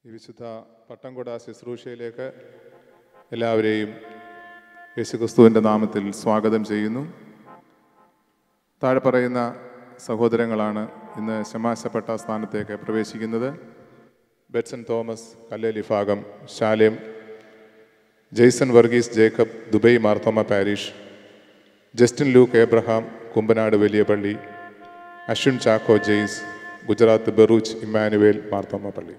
ഈ വിശുദ്ധ പട്ടംകൊട ശുശ്രൂഷയിലേക്ക് എല്ലാവരെയും യേശുക്രിസ്തുവിൻ്റെ നാമത്തിൽ സ്വാഗതം ചെയ്യുന്നു താഴെ പറയുന്ന സഹോദരങ്ങളാണ് ഇന്ന് ശമാശപ്പെട്ട സ്ഥാനത്തേക്ക് പ്രവേശിക്കുന്നത് ബെറ്റ്സൺ തോമസ് കല്ലേലി ഭാഗം ശാലേം ജെയ്സൺ വർഗീസ് ജേക്കബ് ദുബൈ മാർത്തോമ പാരിഷ് ജസ്റ്റിൻ ലൂക്ക് ഏബ്രഹാം കുമ്പനാട് വലിയ പള്ളി അശ്വിൻ ചാക്കോ ജെയ്സ് ഗുജറാത്ത് ബറൂച്ച് ഇമ്മാനുവേൽ മാർത്തോമ പള്ളി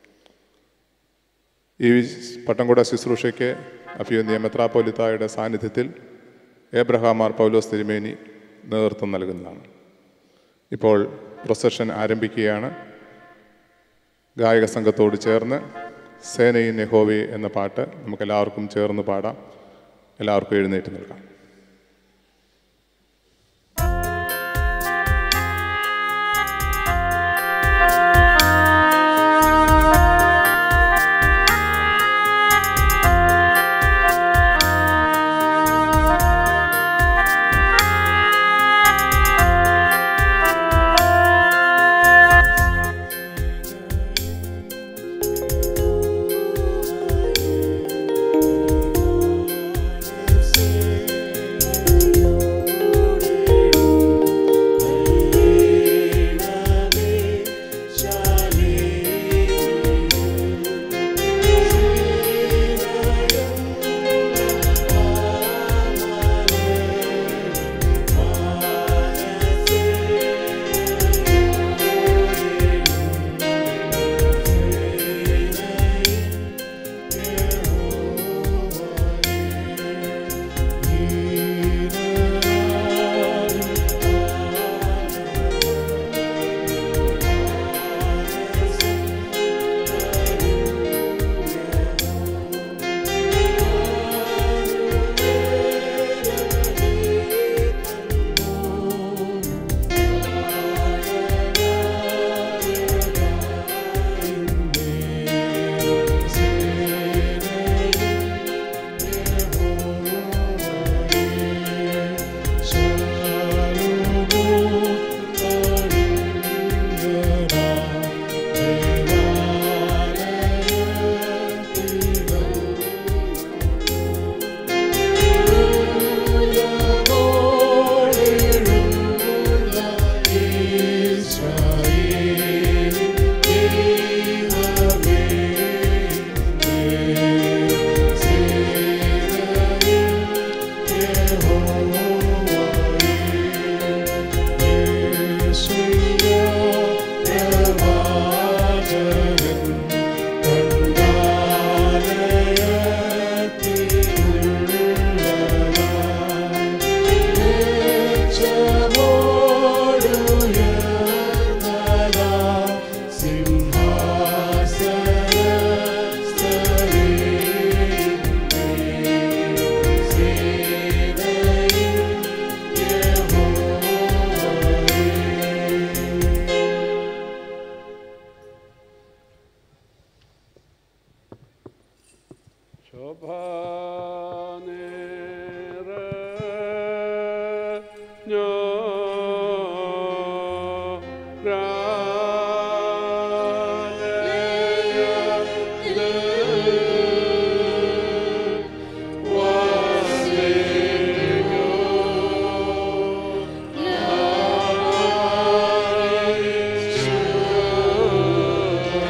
ഈ പട്ടംകൊട ശുശ്രൂഷയ്ക്ക് അഭിയുന്നിയ മെത്രാപ്പോലിത്തായുടെ സാന്നിധ്യത്തിൽ ഏബ്രഹാം മാർ പൗലോസ് തിരുമേനി നേതൃത്വം നൽകുന്നതാണ് ഇപ്പോൾ പ്രൊസഷൻ ആരംഭിക്കുകയാണ് ഗായക സംഘത്തോട് ചേർന്ന് സേനയിൻ യഹോവേ എന്ന പാട്ട് നമുക്കെല്ലാവർക്കും ചേർന്ന് പാടാം എല്ലാവർക്കും എഴുന്നേറ്റ് നിൽക്കാം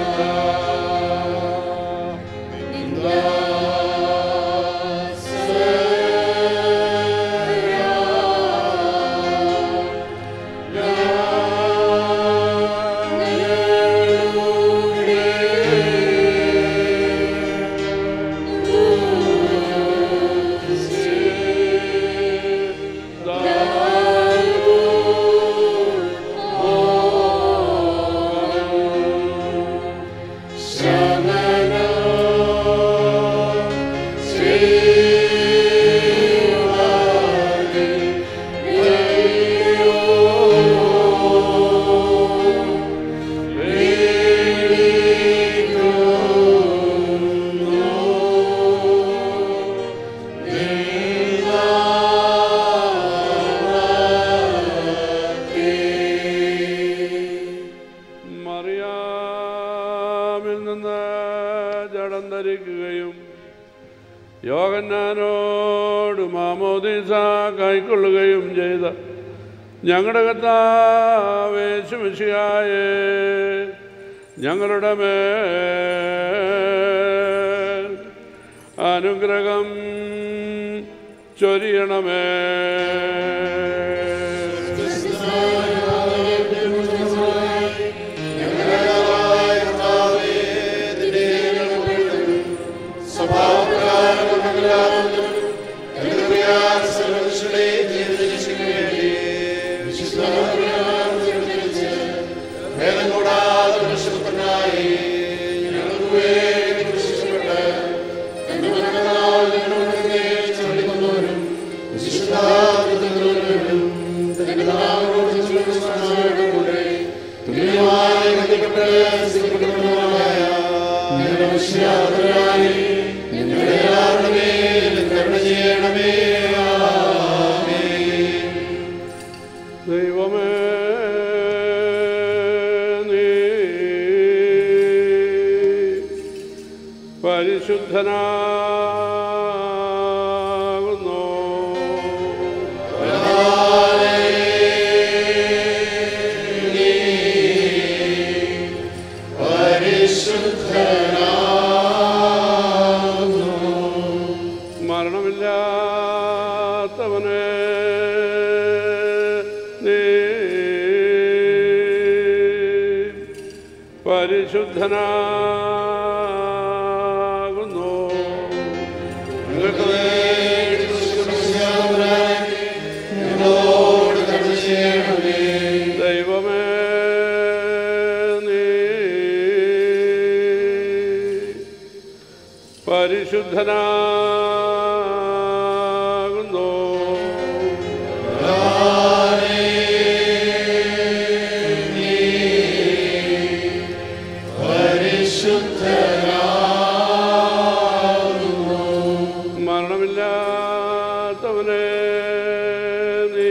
Love, ജഡം ധരിക്കുകയും യോഗന്നാനോട് മാമോദീസ കൈക്കൊള്ളുകയും ചെയ്ത ഞങ്ങളുടെ കർത്താവേശുമിശിയായേ ഞങ്ങളുടെ മേൽ അനുഗ്രഹം ചൊരിയണമേ ദൈവമേ നീ പരിശുദ്ധനാകുന്നു മരണമില്ലാത്തവനെ നീ പരിശുദ്ധനാകുന്നു നിങ്ങൾക്ക് ദൈവമേ നീ പരിശുദ്ധനാകുന്നു മരണമില്ലാത്തവനെ നീ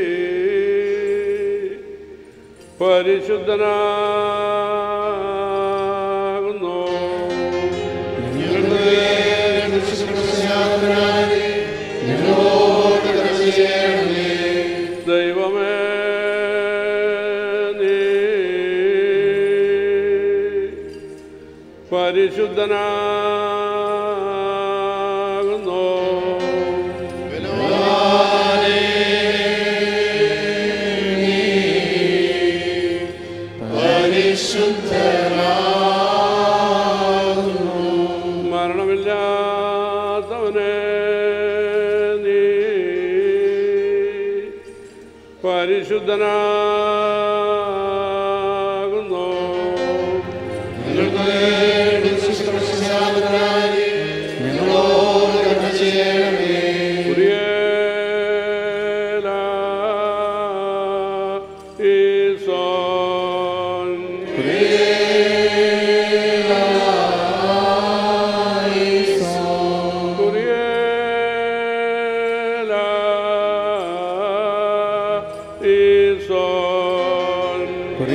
പരിശുദ്ധനാകുന്നു ദൈവമേ നീ പരിശുദ്ധനാകുന്നു മരണമില്ലാത്തവനെ നീ പരിശുദ്ധനാകുന്നു കുരിയേല ഈസോൻ കുരിയേല ഈസോൻ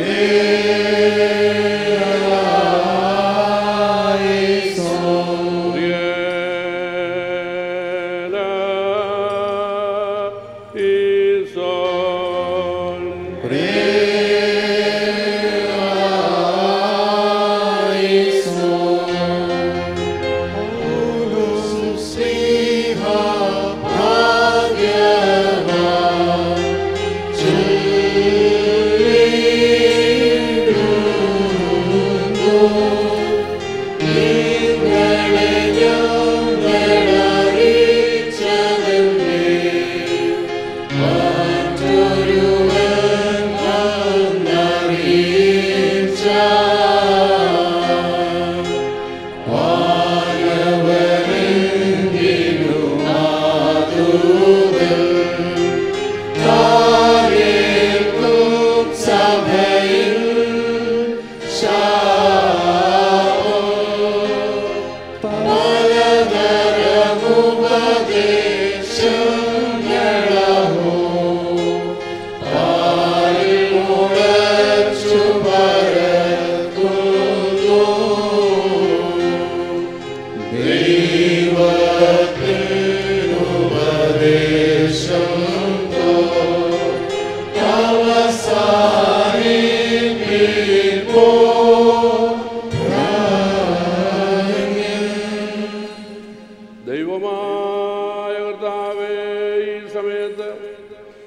കുരിയേല ഈസോൻ സഭയിൽ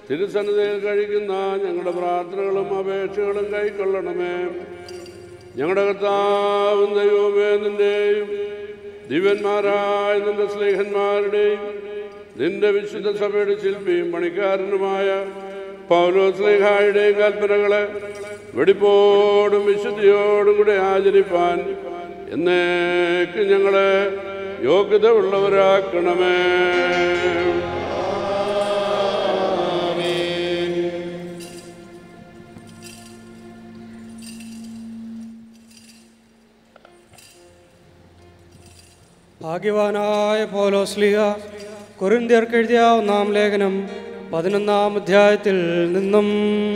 തിരുസന്നിധിയിൽ കഴിക്കുന്ന ഞങ്ങളുടെ പ്രാർത്ഥനകളും അപേക്ഷകളും കൈക്കൊള്ളണമേ ഞങ്ങളുടെ കർത്താവും ദൈവമേ നിന്റെയും ദിവ്യന്മാരായ നിന്റെ സ്നേഹന്മാരുടെയും നിന്റെ വിശുദ്ധ സഭയുടെ ശില്പിയും പണിക്കാരനുമായ പൗലോ സ്നേഹായുടെയും കൽപ്പനകളെ വെടിപ്പോടും വിശുദ്ധിയോടും കൂടെ ആചരിപ്പാൻ എന്നേക്ക് ഞങ്ങളെ യോഗ്യത ഉള്ളവരാക്കണമേ ഭാഗ്യവാനായ പോലോസ്ലിഹ കൊരിന്ത്യർക്ക് എഴുതിയ ഒന്നാം ലേഖനം പതിനൊന്നാം അധ്യായത്തിൽ നിന്നും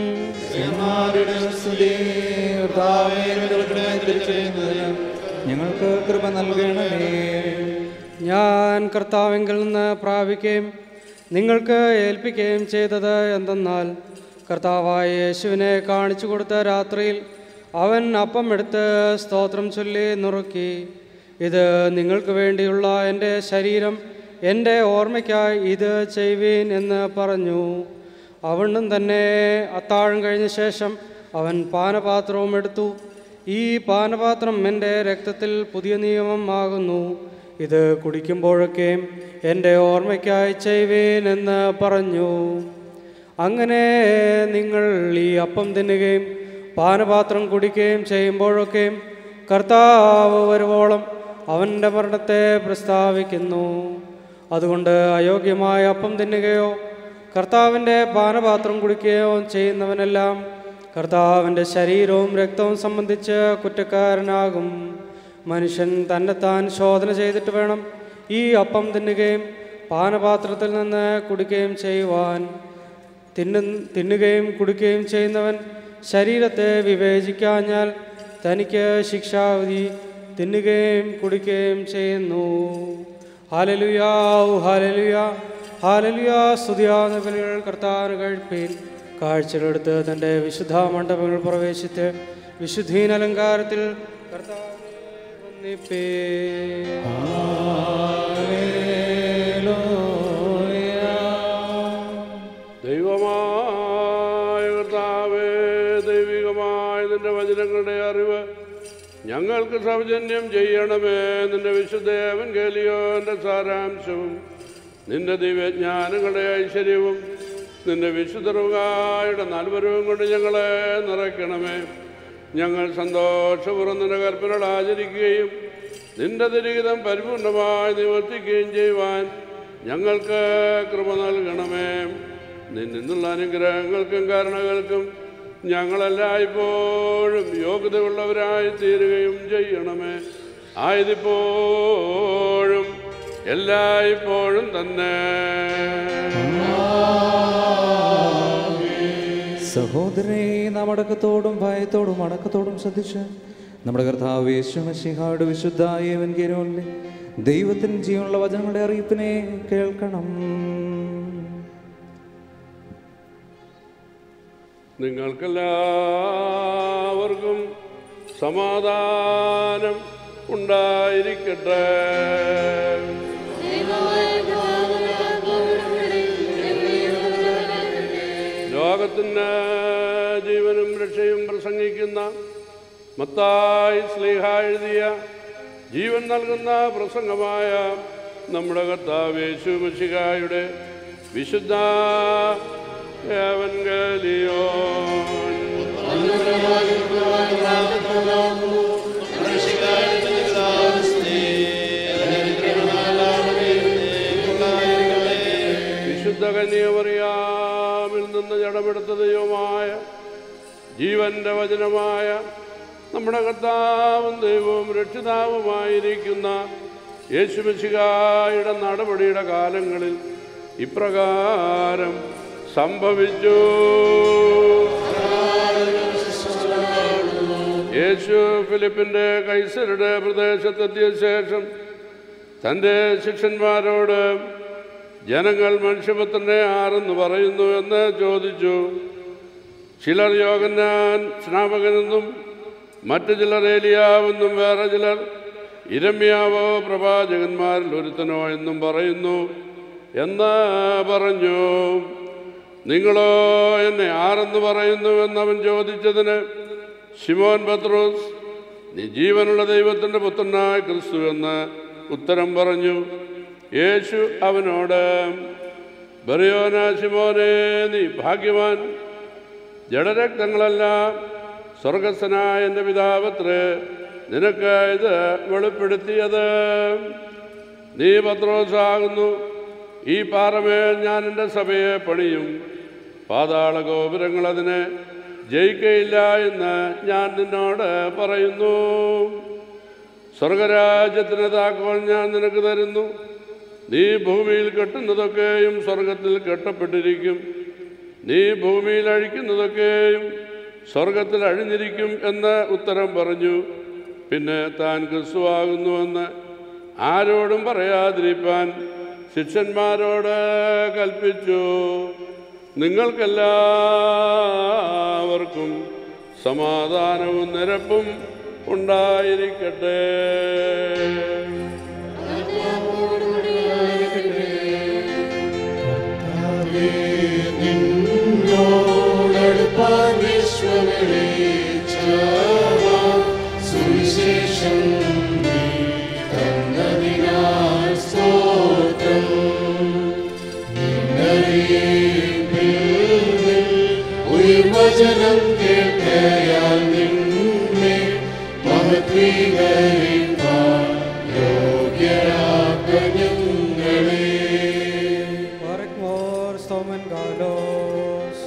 ഞങ്ങൾക്ക് കൃപ നൽകണമേ ഞാൻ കർത്താവിങ്കിൽ നിന്ന് പ്രാപിക്കുകയും നിങ്ങൾക്ക് ഏൽപ്പിക്കുകയും ചെയ്തത് എന്തെന്നാൽ കർത്താവായ യേശുവിനെ കാണിച്ചു കൊടുത്ത രാത്രിയിൽ അവൻ അപ്പം എടുത്ത് സ്തോത്രം ചൊല്ലി നുറുക്കി ഇത് നിങ്ങൾക്ക് വേണ്ടിയുള്ള എൻ്റെ ശരീരം എൻ്റെ ഓർമ്മയ്ക്കായി ഇത് ചെയ്യുവീൻ എന്ന് പറഞ്ഞു അവണ്ണും തന്നെ അത്താഴം കഴിഞ്ഞ ശേഷം അവൻ പാനപാത്രവും എടുത്തു ഈ പാനപാത്രം എൻ്റെ രക്തത്തിൽ പുതിയ നിയമം ആകുന്നു ഇത് കുടിക്കുമ്പോഴൊക്കെ എൻ്റെ ഓർമ്മയ്ക്കായി ചെയ്യുവേൻ എന്ന് പറഞ്ഞു അങ്ങനെ നിങ്ങൾ ഈ അപ്പം തിന്നുകയും പാനപാത്രം കുടിക്കുകയും ചെയ്യുമ്പോഴൊക്കെ കർത്താവ് വരുവോളം അവൻ്റെ മരണത്തെ പ്രസ്താവിക്കുന്നു അതുകൊണ്ട് അയോഗ്യമായ അപ്പം തിന്നുകയോ കർത്താവിൻ്റെ പാനപാത്രം കുടിക്കുകയോ ചെയ്യുന്നവനെല്ലാം കർത്താവിൻ്റെ ശരീരവും രക്തവും സംബന്ധിച്ച് കുറ്റക്കാരനാകും മനുഷ്യൻ തന്നെത്താൻ ശോധന ചെയ്തിട്ട് വേണം ഈ അപ്പം തിന്നുകയും പാനപാത്രത്തിൽ നിന്ന് കുടിക്കുകയും ചെയ്യുവാൻ തിന്നു തിന്നുകയും കുടിക്കുകയും ചെയ്യുന്നവൻ ശരീരത്തെ വിവേചിക്കാഞ്ഞാൽ തനിക്ക് ശിക്ഷാവിധി തിന്നുകയും കുടിക്കുകയും ചെയ്യുന്നു ഹാലലുയാവു ഹാലലുയ ഹാലലുയാ സ്തുതിയാവുന്ന ബലികൾ കർത്താവിന് കഴിപ്പീൻ കാഴ്ചകളെടുത്ത് തൻ്റെ വിശുദ്ധ മണ്ഡപങ്ങൾ പ്രവേശിച്ച് വിശുദ്ധീന അലങ്കാരത്തിൽ കർത്താവിനെ വന്ദിപ്പേ ദൈവമായ കർത്താവേ ദൈവികമായ നിന്റെ വചനങ്ങളുടെ അറിവ് ഞങ്ങൾക്ക് സൗജന്യം ചെയ്യണമേ നിന്റെ വിശുദ്ധേവൻ കേലിയോന്റെ സാരാംശവും നിന്റെ ദിവ്യജ്ഞാനങ്ങളുടെ ഐശ്വര്യവും നിന്റെ വിശുദ്ധറുകായുടെ നൽവരവും കൊണ്ട് ഞങ്ങളെ നിറയ്ക്കണമേ ഞങ്ങൾ സന്തോഷപൂർവ്വം നിന്റെ കൽപ്പനകൾ ആചരിക്കുകയും നിന്റെ തിരികിതം പരിപൂർണമായി നിവർത്തിക്കുകയും ചെയ്യുവാൻ ഞങ്ങൾക്ക് കൃപ നൽകണമേ നിന്നുള്ള അനുഗ്രഹങ്ങൾക്കും കാരണങ്ങൾക്കും ഞങ്ങളെല്ലായ്പ്പോഴും യോഗ്യതയുള്ളവരായി തീരുകയും ചെയ്യണമേ ആയതിപ്പോഴും എല്ലായ്പ്പോഴും തന്നെ സഹോദരനെ നാം അടക്കത്തോടും ഭയത്തോടും അടക്കത്തോടും ശ്രദ്ധിച്ച് നമ്മുടെ കർത്താവ് യേശുമശിഹായുടെ വിശുദ്ധ ഏവൻകേരോല്ലേ ദൈവത്തിന് ജീവനുള്ള വചനങ്ങളുടെ അറിയിപ്പിനെ കേൾക്കണം നിങ്ങൾക്കെല്ലാവർക്കും സമാധാനം ഉണ്ടായിരിക്കട്ടെ ലോകത്തിന് ജീവനും രക്ഷയും പ്രസംഗിക്കുന്ന മത്തായി സ്ലീഹ എഴുതിയ ജീവൻ നൽകുന്ന പ്രസംഗമായ നമ്മുടെ കർത്താവ് യേശു മഷികായുടെ വിശുദ്ധ ഏവൻഗലിയോൻ വിശുദ്ധ കന്യമറിയാമിൽ നിന്ന് ജടമെടുത്ത ദൈവമായ ജീവന്റെ വചനമായ നമ്മുടെ കർത്താവും ദൈവവും രക്ഷിതാവുമായിരിക്കുന്ന യേശുമിശികായുടെ നടപടിയുടെ കാലങ്ങളിൽ ഇപ്രകാരം സംഭവിച്ചു യേശു ഫിലിപ്പിന്റെ കൈസരുടെ പ്രദേശത്തെത്തിയ ശേഷം തൻ്റെ ശിഷ്യന്മാരോട് ജനങ്ങൾ മനുഷ്യപുത്രനെ ആരെന്ന് പറയുന്നു എന്ന് ചോദിച്ചു ചിലർ യോഗന്നാൻ സ്നാപകനെന്നും മറ്റു ചിലർ ഏലിയാവെന്നും വേറെ ചിലർ ഇരമ്യാവോ പ്രവാചകന്മാരിൽ ഒരുത്തനോ എന്നും പറയുന്നു എന്ന് പറഞ്ഞു നിങ്ങളോ എന്നെ ആരെന്ന് പറയുന്നുവെന്ന് അവൻ ചോദിച്ചതിന് ശിമോൻ പത്രോസ് നീ ജീവനുള്ള ദൈവത്തിൻ്റെ പുത്രനായ ക്രിസ്തു എന്ന് ഉത്തരം പറഞ്ഞു യേശു അവനോട് ബറിയോന ശിമോനെ നീ ഭാഗ്യവാൻ ജഡരക്തങ്ങളല്ല സ്വർഗസ്ഥനായ എൻ്റെ പിതാവത്രേ നിനക്ക് ഇത് വെളിപ്പെടുത്തിയത് നീ പത്രോസാകുന്നു ഈ പാറമേൽ ഞാൻ എൻ്റെ സഭയെ പണിയും പാതാള ഗോപുരങ്ങൾ അതിനെ ജയിക്കയില്ല എന്ന് ഞാൻ നിന്നോട് പറയുന്നു സ്വർഗരാജ്യത്തിന് താക്കോൽ ഞാൻ നിനക്ക് തരുന്നു നീ ഭൂമിയിൽ കെട്ടുന്നതൊക്കെയും സ്വർഗത്തിൽ കെട്ടപ്പെട്ടിരിക്കും നീ ഭൂമിയിൽ അഴിക്കുന്നതൊക്കെയും സ്വർഗത്തിൽ അഴിഞ്ഞിരിക്കും എന്ന് ഉത്തരം പറഞ്ഞു പിന്നെ താൻ ക്രിസ്തുവാകുന്നുവെന്ന് ആരോടും പറയാതിരിപ്പാൻ ശിഷ്യന്മാരോട് കൽപ്പിച്ചു നിങ്ങൾക്കെല്ലാവർക്കും സമാധാനവും നിരപ്പും ഉണ്ടായിരിക്കട്ടെ നിന്നോടടുപ്പാൻ വിശ്വവിളിച്ചവാം സുവിശേഷം നീ തന്നതിനാൽ സ്തോത്രം. നിന്നറിയിപ്പിൽ ഉയർവചനം കേട്ടയാൽ നിന്നെ മഹത്വീകരിപ്പാൻ യോഗ്യരാക്ക ഞങ്ങളെ Barakmor Stomen Galos.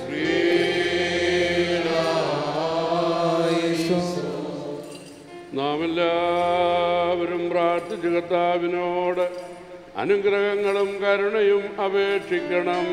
നാം എല്ലാവരും പ്രാർത്ഥിച്ചു കർത്താവിനോട് അനുഗ്രഹങ്ങളും കരുണയും അപേക്ഷിക്കണം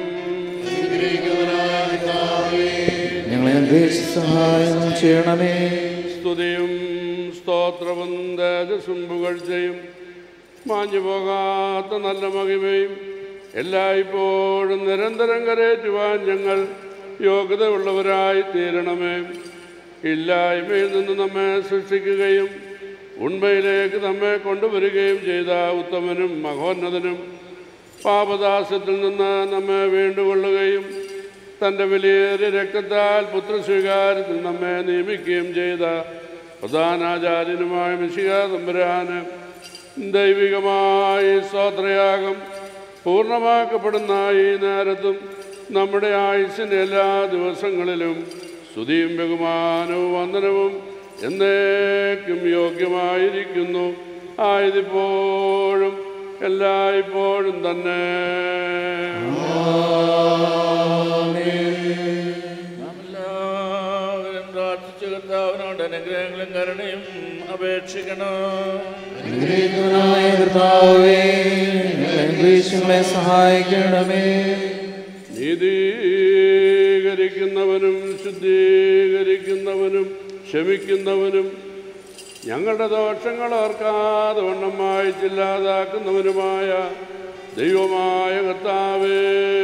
ഞങ്ങളെ അനുഗ്രഹിച്ച് സഹായം ചെയ്യണമേ സ്തുതിയും സ്തോത്രവും തേജസ്സും പുകഴ്ചയും മാഞ്ഞു പോകാത്ത നല്ല മഹിമയും എല്ലായ്പ്പോഴും നിരന്തരം കരേറ്റുവാൻ ഞങ്ങൾ യോഗ്യതയുള്ളവരായി തീരണമേ ഇല്ലായ്മയിൽ നിന്ന് നമ്മെ സൃഷ്ടിക്കുകയും ഉണ്മയിലേക്ക് നമ്മെ കൊണ്ടുവരികയും ചെയ്ത ഉത്തമനും മഹോന്നതനും പാപദാസ്യത്തിൽ നിന്ന് നമ്മെ വീണ്ടുകൊള്ളുകയും തൻ്റെ വിലയേറിയ രക്തത്താൽ പുത്രസ്വീകാരത്തിൽ നമ്മെ നിയമിക്കുകയും ചെയ്ത പ്രധാനാചാര്യനുമായ മിശിക തമ്പുരാന് ദൈവികമായി സ്വാത്രയാഗം പൂർണ്ണമാക്കപ്പെടുന്ന ഈ നേരത്തും നമ്മുടെ ആയുസ്സിൻ്റെ എല്ലാ ദിവസങ്ങളിലും സ്തുതിയും ബഹുമാനവും വന്ദനവും എന്നേക്കും യോഗ്യമായിരിക്കുന്നു ആയതിപ്പോഴും എല്ലായ്പ്പോഴും തന്നെ നാം എല്ലാവരും പ്രാർത്ഥിച്ചു കർത്താവിനോട് അനുഗ്രഹങ്ങളും കരുണയും അപേക്ഷിക്കണം അനുഗ്രഹിക്കുന്നവനായ കർത്താവേ ഞങ്ങളെ അനുഗ്രഹിച്ച് ഞങ്ങളെ സഹായിക്കണമേ നീതീകരിക്കുന്നവനും ശുദ്ധീകരിക്കുന്നവനും ക്ഷമിക്കുന്നവനും ഞങ്ങളുടെ ദോഷങ്ങൾ ഓർക്കാതെ വണ്ണം വായിച്ചില്ലാതാക്കുന്നവനുമായ ദൈവമായ കർത്താവേ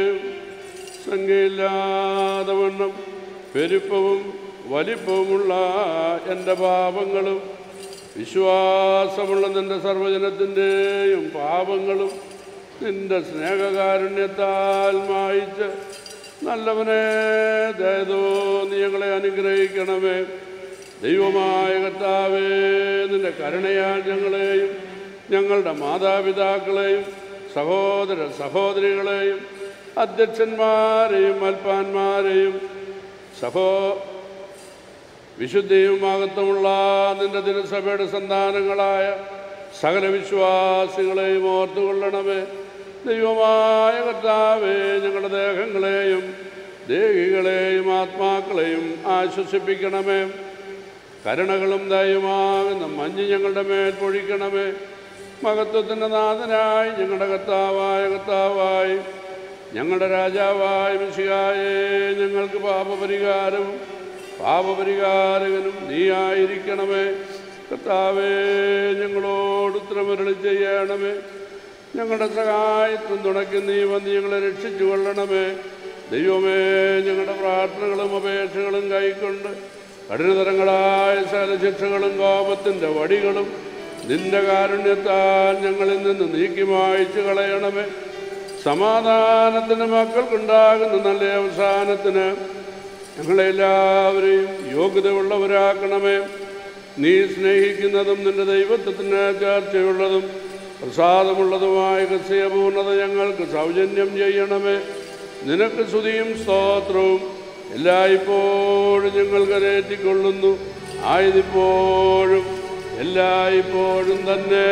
സംഖ്യയില്ലാതെ വണ്ണം പെരുപ്പവും വലിപ്പവുമുള്ള എൻ്റെ പാപങ്ങളും വിശ്വാസമുള്ള നിൻ്റെ സർവജനത്തിൻ്റെയും പാപങ്ങളും നിന്റെ സ്നേഹകാരുണ്യത്താൽ മായിച്ച് നല്ലവനെ ദയതോ നീ ഞങ്ങളെ അനുഗ്രഹിക്കണമേ ദൈവമായ കർത്താവേ നിന്റെ കരുണയാൽ ഞങ്ങളെയും ഞങ്ങളുടെ മാതാപിതാക്കളെയും സഹോദര സഹോദരികളെയും അധ്യക്ഷന്മാരെയും അൽപ്പാന്മാരെയും സഹോ വിശുദ്ധിയും മഹത്വമുള്ള നിന്റെ തിരുസഭയുടെ സന്താനങ്ങളായ സകല വിശ്വാസികളെയും ഓർത്തുകൊള്ളണമേ ദൈവമായ കർത്താവേ ഞങ്ങളുടെ ദേഹങ്ങളെയും ദേഹികളെയും ആത്മാക്കളെയും ആശ്വസിപ്പിക്കണമേ കരുണകളും ദയവുമാകുന്ന മഞ്ഞ് ഞങ്ങളുടെ മേൽ പൊഴിക്കണമേ മഹത്വത്തിൻ്റെ നാഥനായി ഞങ്ങളുടെ കർത്താവായ കർത്താവായി ഞങ്ങളുടെ രാജാവായ മിശിഹായേ ഞങ്ങൾക്ക് പാപപരിഹാരവും പാപപരിഹാരകനും നീയായിരിക്കണമേ കർത്താവേ ഞങ്ങളോട് ഉത്തരമരളി ചെയ്യണമേ ഞങ്ങളുടെ സഹായത്വം തുടക്കി നീ വന്ന് ഞങ്ങളെ രക്ഷിച്ചു കൊള്ളണമേ ദൈവമേ ഞങ്ങളുടെ പ്രാർത്ഥനകളും അപേക്ഷകളും കൈക്കൊണ്ട് കഠിനതരങ്ങളായ സകല ശിക്ഷകളും കോപത്തിൻ്റെ വടികളും നിന്റെ കാരുണ്യത്താൽ ഞങ്ങളിൽ നിന്ന് നീക്കി മായ്ച്ചു കളയണമേ സമാധാനത്തിന് മക്കൾക്കുണ്ടാകുന്ന നല്ല അവസാനത്തിന് ഞങ്ങളെല്ലാവരെയും യോഗ്യതയുള്ളവരാക്കണമേ നീ സ്നേഹിക്കുന്നതും നിന്റെ ദൈവത്വത്തിന് ചർച്ചയുള്ളതും പ്രസാദമുള്ളതുമായ ക്രിസ്തീയപൂർണ്ണത ഞങ്ങൾക്ക് സൗജന്യം ചെയ്യണമേ നിനക്ക് സ്തുതിയും സ്തോത്രവും എല്ലായ്പ്പോഴും ഞങ്ങൾ കരേറ്റിക്കൊള്ളുന്നു ആയതിപ്പോഴും എല്ലായ്പ്പോഴും തന്നെ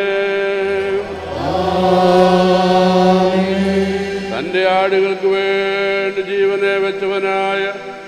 തൻ്റെ ആടുകൾക്ക് വേണ്ടി ജീവനെ വെച്ചവനായ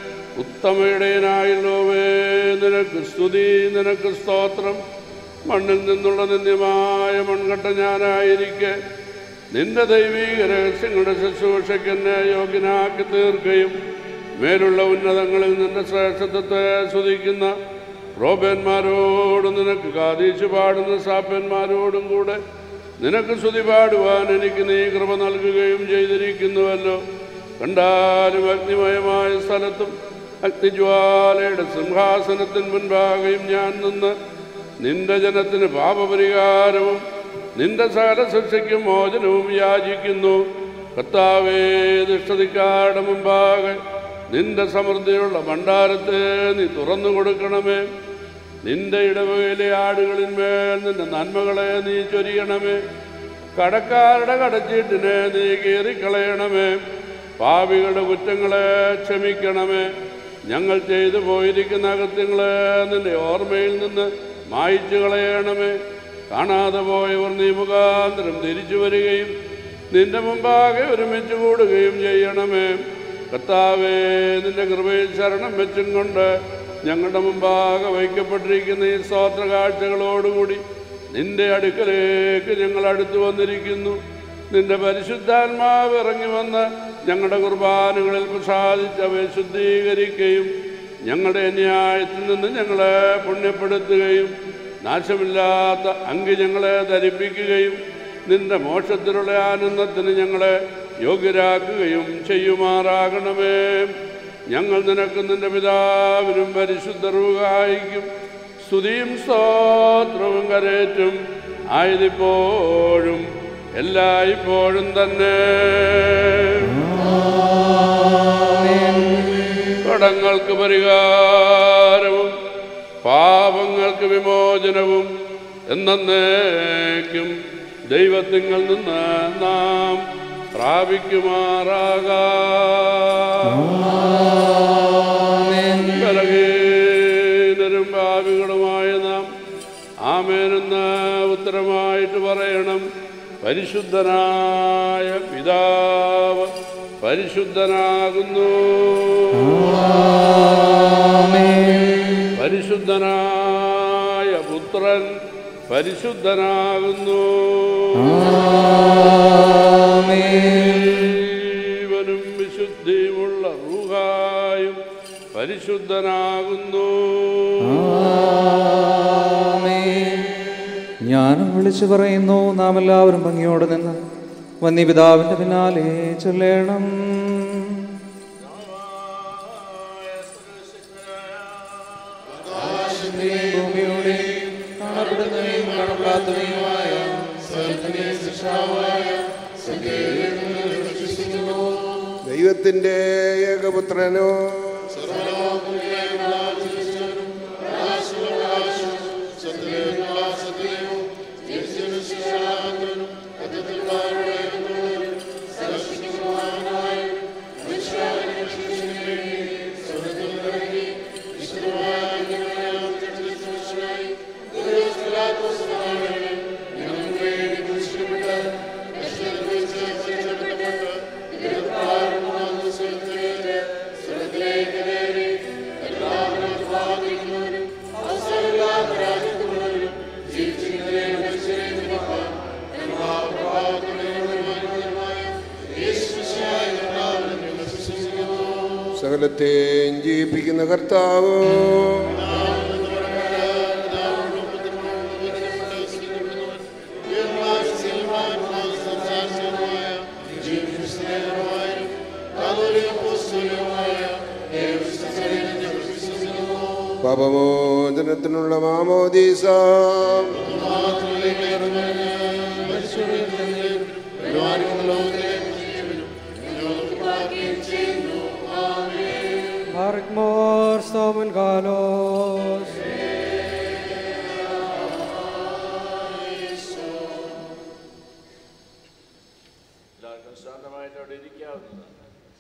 ഉത്തമയുടേനായല്ലോവേ നിനക്ക് സ്തുതി നിനക്ക് സ്തോത്രം മണ്ണിൽ നിന്നുള്ള നിന്ദ്യമായ മൺകട്ട ഞാനായിരിക്കെ നിന്റെ ദൈവീക രഹസ്യങ്ങളുടെ ശുശ്രൂഷയ്ക്ക് എന്നെ യോഗ്യനാക്കി തീർക്കുകയും മേലുള്ള ഉന്നതങ്ങളിൽ നിന്റെ ശ്രേഷ്ഠത്വത്തെ സ്തുതിക്കുന്ന റോബന്മാരോടും നിനക്ക് കാതീശ് പാടുന്ന സാപ്പന്മാരോടും കൂടെ നിനക്ക് സ്തുതി പാടുവാൻ എനിക്ക് നീ കൃപ നൽകുകയും ചെയ്തിരിക്കുന്നുവല്ലോ കണ്ടാലും അഗ്നിമയമായ സ്ഥലത്തും അഗ്നിജ്വാലയുടെ സിംഹാസനത്തിന് മുൻപാകെയും ഞാൻ നിന്ന് നിന്റെ ജനത്തിന് പാപപരിഹാരവും നിന്റെ സകല ശിക്ഷയ്ക്കും മോചനവും യാചിക്കുന്നു കർത്താവേ ദുഷ്ടതിക്കാരുടെ മുമ്പാകെ നിന്റെ സമൃദ്ധിയുള്ള ഭണ്ഡാരത്തെ നീ തുറന്നു കൊടുക്കണമേ നിന്റെ ഇടവകയിലെ ആടുകളിന്മേൽ നിന്റെ നന്മകളെ നീ ചൊരിയണമേ കടക്കാരുടെ കടച്ചീട്ടിനെ നീ കീറിക്കളയണമേ പാപികളുടെ കുറ്റങ്ങളെ ക്ഷമിക്കണമേ ഞങ്ങൾ ചെയ്തു പോയിരിക്കുന്ന അകത്യങ്ങളെ നിന്റെ ഓർമ്മയിൽ നിന്ന് മായിച്ചു കളയണമേ കാണാതെ പോയവർ നീ മുഖാന്തരം തിരിച്ചു വരികയും നിന്റെ മുമ്പാകെ ഒരുമിച്ച് കൂടുകയും ചെയ്യണമേ കർത്താവേ നിന്റെ കൃപയിൽ ശരണം വെച്ചും കൊണ്ട് ഞങ്ങളുടെ മുമ്പാകെ വയ്ക്കപ്പെട്ടിരിക്കുന്ന ഈ സ്തോത്ര കാഴ്ചകളോടുകൂടി നിന്റെ അടുക്കലേക്ക് ഞങ്ങൾ അടുത്തു വന്നിരിക്കുന്നു നിന്റെ പരിശുദ്ധാത്മാവ് ഇറങ്ങി വന്ന് ഞങ്ങളുടെ കുർബാനകളിൽ പ്രസാദിച്ച് അവയെ ശുദ്ധീകരിക്കുകയും ഞങ്ങളുടെ അന്യായത്തിൽ നിന്ന് ഞങ്ങളെ പുണ്യപ്പെടുത്തുകയും നാശമില്ലാത്ത അങ്കി ഞങ്ങളെ ധരിപ്പിക്കുകയും നിന്റെ മോക്ഷത്തിലുള്ള ആനന്ദത്തിന് ഞങ്ങളെ യോഗ്യരാക്കുകയും ചെയ്യുമാറാകണമേ ഞങ്ങൾ നിനക്ക് നിന്റെ പിതാവിനും പരിശുദ്ധറുകായിക്കും സ്തുതിയും സ്തോത്രവും കരേറ്റും ആയതിപ്പോഴും എല്ലായ്പ്പോഴും തന്നെ കടങ്ങൾക്ക് പരിഹാരവും പാപങ്ങൾക്ക് വിമോചനവും എന്നേക്കും ദൈവത്തിങ്കിൽ നിന്ന് നാം പ്രാപിക്കുമാറാകാം ബലഹീനരും പാപികളുമായ നാം ആമേനെന്ന് ഉത്തരമായിട്ട് പറയണം പരിശുദ്ധനായ പിതാവ് പരിശുദ്ധനാകുന്നു പരിശുദ്ധനായ പുത്രൻ പരിശുദ്ധനാകുന്നു ജീവനും വിശുദ്ധിയുമുള്ള റൂഹായും പരിശുദ്ധനാകുന്നു ഞാനും വിളിച്ചു പറയുന്നു നാം എല്ലാവരും ഭംഗിയോടെ നിന്ന് വന്യപിതാവിന്റെ പിന്നാലെ ചൊല്ലണം ഭൂമിയുടെയും കാണപ്പെടുന്നവയും കാണപ്പെടാത്തവയുമായ ദൈവത്തിന്റെ ഏകപുത്രനോ സകലത്തെയും ജീവിപ്പിക്കുന്ന കർത്താവ് പാപമോചനത്തിനുള്ള മാമോദീസ ശാന്തമായിട്ട് അവിടെ ഇരിക്കാവുന്നതാണ്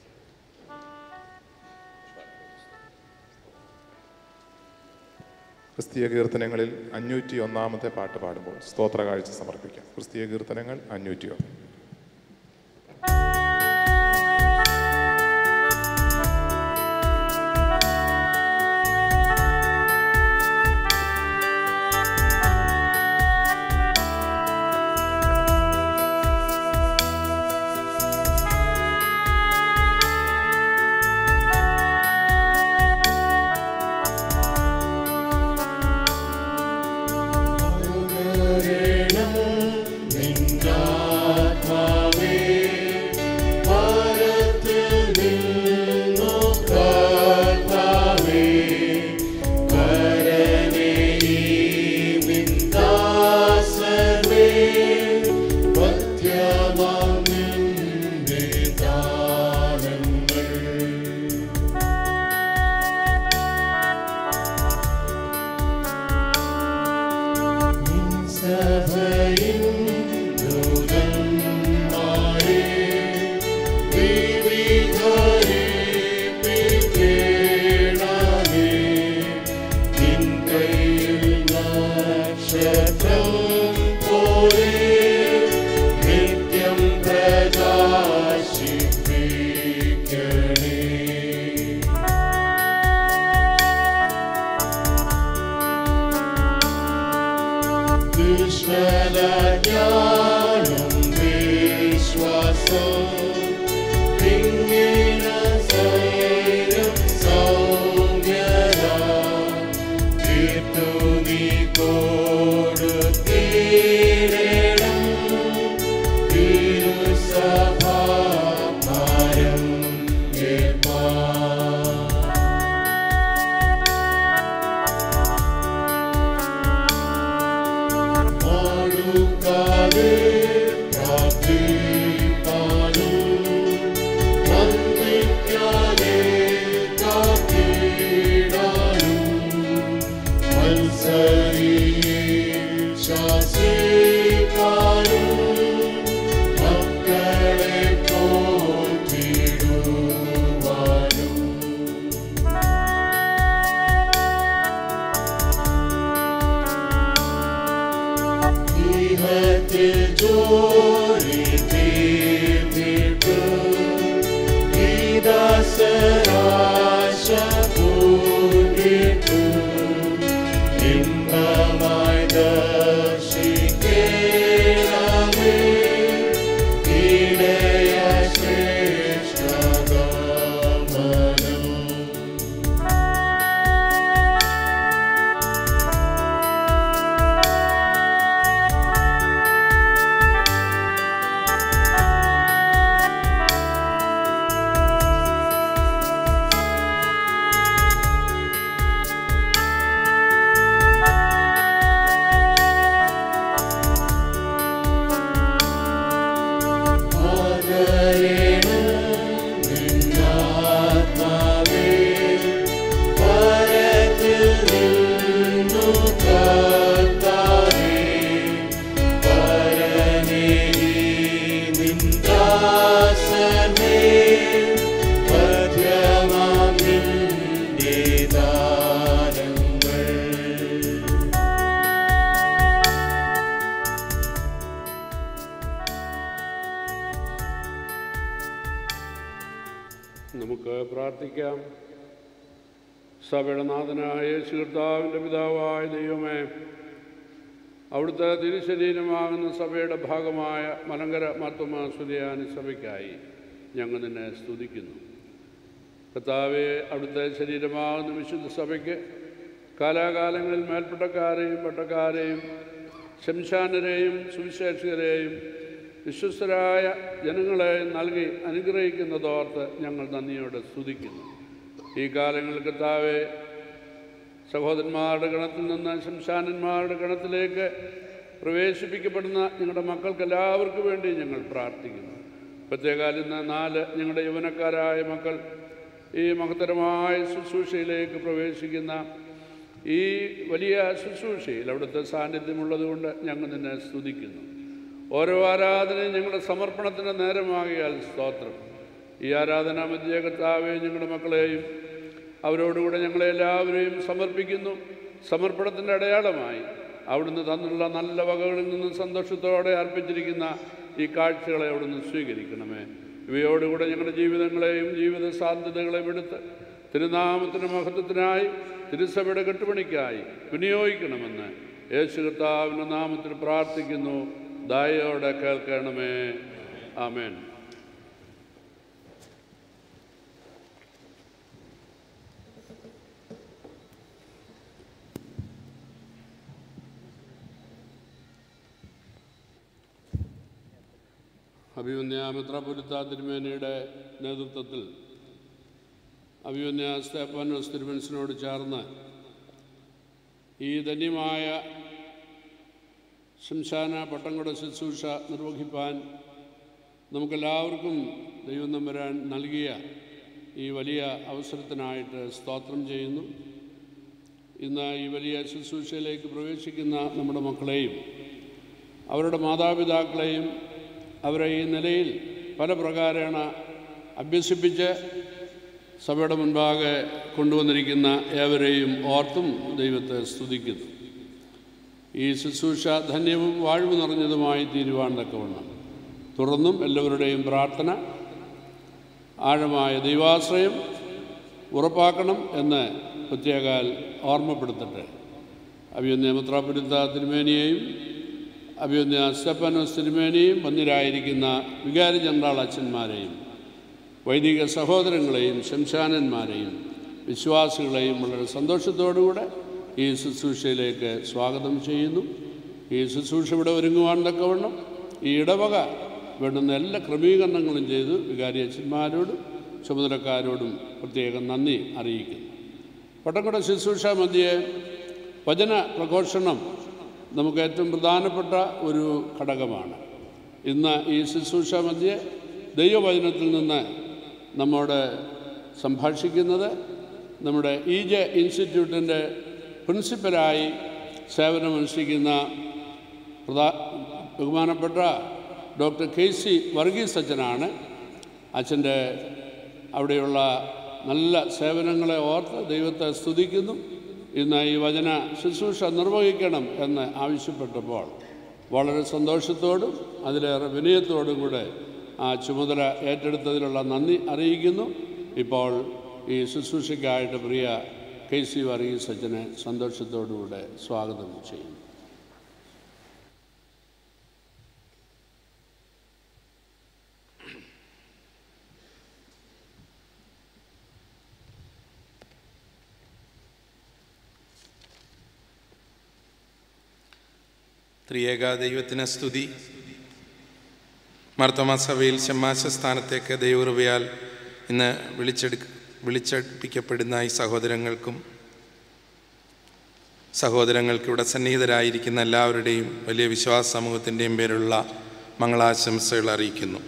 ക്രിസ്തീയ കീർത്തനങ്ങളിൽ അഞ്ഞൂറ്റി ഒന്നാമത്തെ പാട്ട് പാടുമ്പോൾ സ്തോത്ര കാഴ്ച സമർപ്പിക്കാം ക്രിസ്തീയ കീർത്തനങ്ങൾ അഞ്ഞൂറ്റി ഒന്ന് നമുക്ക് പ്രാർത്ഥിക്കാം സഭയുടെ നാഥനായ യേശു കർത്താവിൻ്റെ പിതാവായ ദൈവമേ അവിടുത്തെ തിരുശരീരമാകുന്ന സഭയുടെ ഭാഗമായ മലങ്കര മർത്തമ സുരിയാനി സഭയ്ക്കായി ഞങ്ങൾ നിന്നെ സ്തുതിക്കുന്നു കർത്താവെ അവിടുത്തെ ശരീരമാകുന്ന വിശുദ്ധ സഭയ്ക്ക് കാലാകാലങ്ങളിൽ മേൽപ്പെട്ടക്കാരെയും പട്ടക്കാരെയും ശംശാനരെയും സുവിശേഷകരെയും വിശ്വസ്തരായ ജനങ്ങളെ നൽകി അനുഗ്രഹിക്കുന്നതോർത്ത് ഞങ്ങൾ നന്ദിയോടെ സ്തുതിക്കുന്നു ഈ കാലങ്ങളിൽ കർത്താവെ സഹോദരന്മാരുടെ ഗണത്തിൽ നിന്ന് ശംശാനന്മാരുടെ ഗണത്തിലേക്ക് പ്രവേശിപ്പിക്കപ്പെടുന്ന ഞങ്ങളുടെ മക്കൾക്ക് എല്ലാവർക്കും വേണ്ടി ഞങ്ങൾ പ്രാർത്ഥിക്കുന്നു പ്രത്യേകാൽ ഇന്ന് നാല് ഞങ്ങളുടെ യൗവനക്കാരായ മക്കൾ ഈ മഹത്തരമായ ശുശ്രൂഷയിലേക്ക് പ്രവേശിക്കുന്ന ഈ വലിയ ശുശ്രൂഷയിൽ അവിടുത്തെ സാന്നിധ്യമുള്ളതുകൊണ്ട് ഞങ്ങൾ നിന്നെ സ്തുതിക്കുന്നു ഓരോ ആരാധനയും ഞങ്ങളുടെ സമർപ്പണത്തിൻ്റെ നേരമാകിയാൽ സ്തോത്രം ഈ ആരാധനാ മധ്യ കർത്താവെ ഞങ്ങളുടെ മക്കളെയും അവരോടുകൂടെ ഞങ്ങളെ എല്ലാവരെയും സമർപ്പിക്കുന്നു സമർപ്പണത്തിൻ്റെ അടയാളമായി അവിടുന്ന് തന്നുള്ള നല്ല വകകളിൽ നിന്ന് സന്തോഷത്തോടെ അർപ്പിച്ചിരിക്കുന്ന ഈ കാഴ്ചകളെ അവിടുന്ന് സ്വീകരിക്കണമേ ഇവയോടുകൂടെ ഞങ്ങളുടെ ജീവിതങ്ങളെയും ജീവിത സാധ്യതകളെയും എടുത്ത് തിരുനാമത്തിൻ്റെ മഹത്വത്തിനായി തിരുസഭയുടെ കെട്ടുപണിക്കായി വിനിയോഗിക്കണമെന്ന് യേശു കർത്താവിൻ്റെ നാമത്തിൽ പ്രാർത്ഥിക്കുന്നു ദയോടെ കേൾക്കണമേ ആമേൻ അഭിമന്യ മെത്രാപൊലിത്ത തിരുമേനയുടെ നേതൃത്വത്തിൽ അഭിമന്യ സ്തേപ്പാനോസ് തിരുമനസിനോട് ചേർന്ന് ഈ ധന്യമായ ശംശാന പട്ടംകുട ശുശ്രൂഷ നിർവഹിപ്പാൻ നമുക്കെല്ലാവർക്കും ദൈവം നമ്പരാൻ നൽകിയ ഈ വലിയ അവസരത്തിനായിട്ട് സ്തോത്രം ചെയ്യുന്നു ഇന്ന് ഈ വലിയ ശുശ്രൂഷയിലേക്ക് പ്രവേശിക്കുന്ന നമ്മുടെ മക്കളെയും അവരുടെ മാതാപിതാക്കളെയും അവരെ ഈ നിലയിൽ പല പ്രകാരേണ അഭ്യസിപ്പിച്ച് സഭയുടെ മുൻപാകെ കൊണ്ടുവന്നിരിക്കുന്ന ഏവരെയും ഓർത്തും ദൈവത്തെ സ്തുതിക്കുന്നു ഈ ശുശ്രൂഷ ധന്യവും വാഴ്വ് നിറഞ്ഞതുമായി തീരുവാൻ തക്കവണ്ണം തുടർന്നും എല്ലാവരുടെയും പ്രാർത്ഥന ആഴമായ ദൈവാശ്രയം ഉറപ്പാക്കണം എന്ന് പ്രത്യേകാൽ ഓർമ്മപ്പെടുത്തട്ടെ അഭിയന്യ മുത്രാപുരിത്ത തിരുമേനിയെയും അഭിയന്യ സ്റ്റെപ്പനോസ് തിരുമേനിയും വന്നിരായിരിക്കുന്ന വികാരി ജനറാൾ അച്ഛന്മാരെയും വൈദിക സഹോദരങ്ങളെയും ശംശാനന്മാരെയും വിശ്വാസികളെയും വളരെ സന്തോഷത്തോടുകൂടെ ഈ ശുശ്രൂഷയിലേക്ക് സ്വാഗതം ചെയ്യുന്നു ഈ ശുശ്രൂഷ ഇവിടെ ഒരുങ്ങുവാൻ തക്കവണ്ണം ഈ ഇടവക വേണ്ടുന്ന എല്ലാ ക്രമീകരണങ്ങളും ചെയ്ത് വികാരി അച്ഛന്മാരോടും ചുമതലക്കാരോടും പ്രത്യേകം നന്ദി അറിയിക്കുന്നു പട്ടംകുട ശുശ്രൂഷ മധ്യേ വചന പ്രഘോഷണം നമുക്ക് ഏറ്റവും പ്രധാനപ്പെട്ട ഒരു ഘടകമാണ് ഇന്ന് ഈ ശുശ്രൂഷ മധ്യേ ദൈവവചനത്തിൽ നിന്ന് നമ്മോട് സംഭാഷിക്കുന്നത് നമ്മുടെ ഇ ജെ ഇൻസ്റ്റിറ്റ്യൂട്ടിൻ്റെ പ്രിൻസിപ്പലായി സേവനമനുഷ്ഠിക്കുന്ന പ്രധാ ബഹുമാനപ്പെട്ട ഡോക്ടർ കെ സി വർഗീസ് അച്ഛനാണ് അച്ഛൻ്റെ അവിടെയുള്ള നല്ല സേവനങ്ങളെ ഓർത്ത് ദൈവത്തെ സ്തുതിക്കുന്നു ഇന്ന് ഈ വചന ശുശ്രൂഷ നിർവഹിക്കണം എന്ന് ആവശ്യപ്പെട്ടപ്പോൾ വളരെ സന്തോഷത്തോടും അതിലേറെ വിനയത്തോടും കൂടെ ആ ചുമതല ഏറ്റെടുത്തതിലുള്ള നന്ദി അറിയിക്കുന്നു ഇപ്പോൾ ഈ ശുശ്രൂഷയ്ക്കായിട്ട് പ്രിയ കെ സി വർഗീസ് അച്ഛനെ സന്തോഷത്തോടുകൂടെ സ്വാഗതം ചെയ്യുന്നു ത്രിയേക ദൈവത്തിന് സ്തുതി മാർത്തോമാ സഭയിൽ ശമ്മാശ സ്ഥാനത്തേക്ക് ദൈവകൃപയാൽ ഇന്ന് വിളിച്ചെടു വിളിച്ചടിപ്പിക്കപ്പെടുന്ന ഈ സഹോദരങ്ങൾക്കും സഹോദരങ്ങൾക്ക് ഇവിടെ സന്നിഹിതരായിരിക്കുന്ന എല്ലാവരുടെയും വലിയ വിശ്വാസ സമൂഹത്തിൻ്റെയും പേരുള്ള മംഗളാശംസകൾ അറിയിക്കുന്നു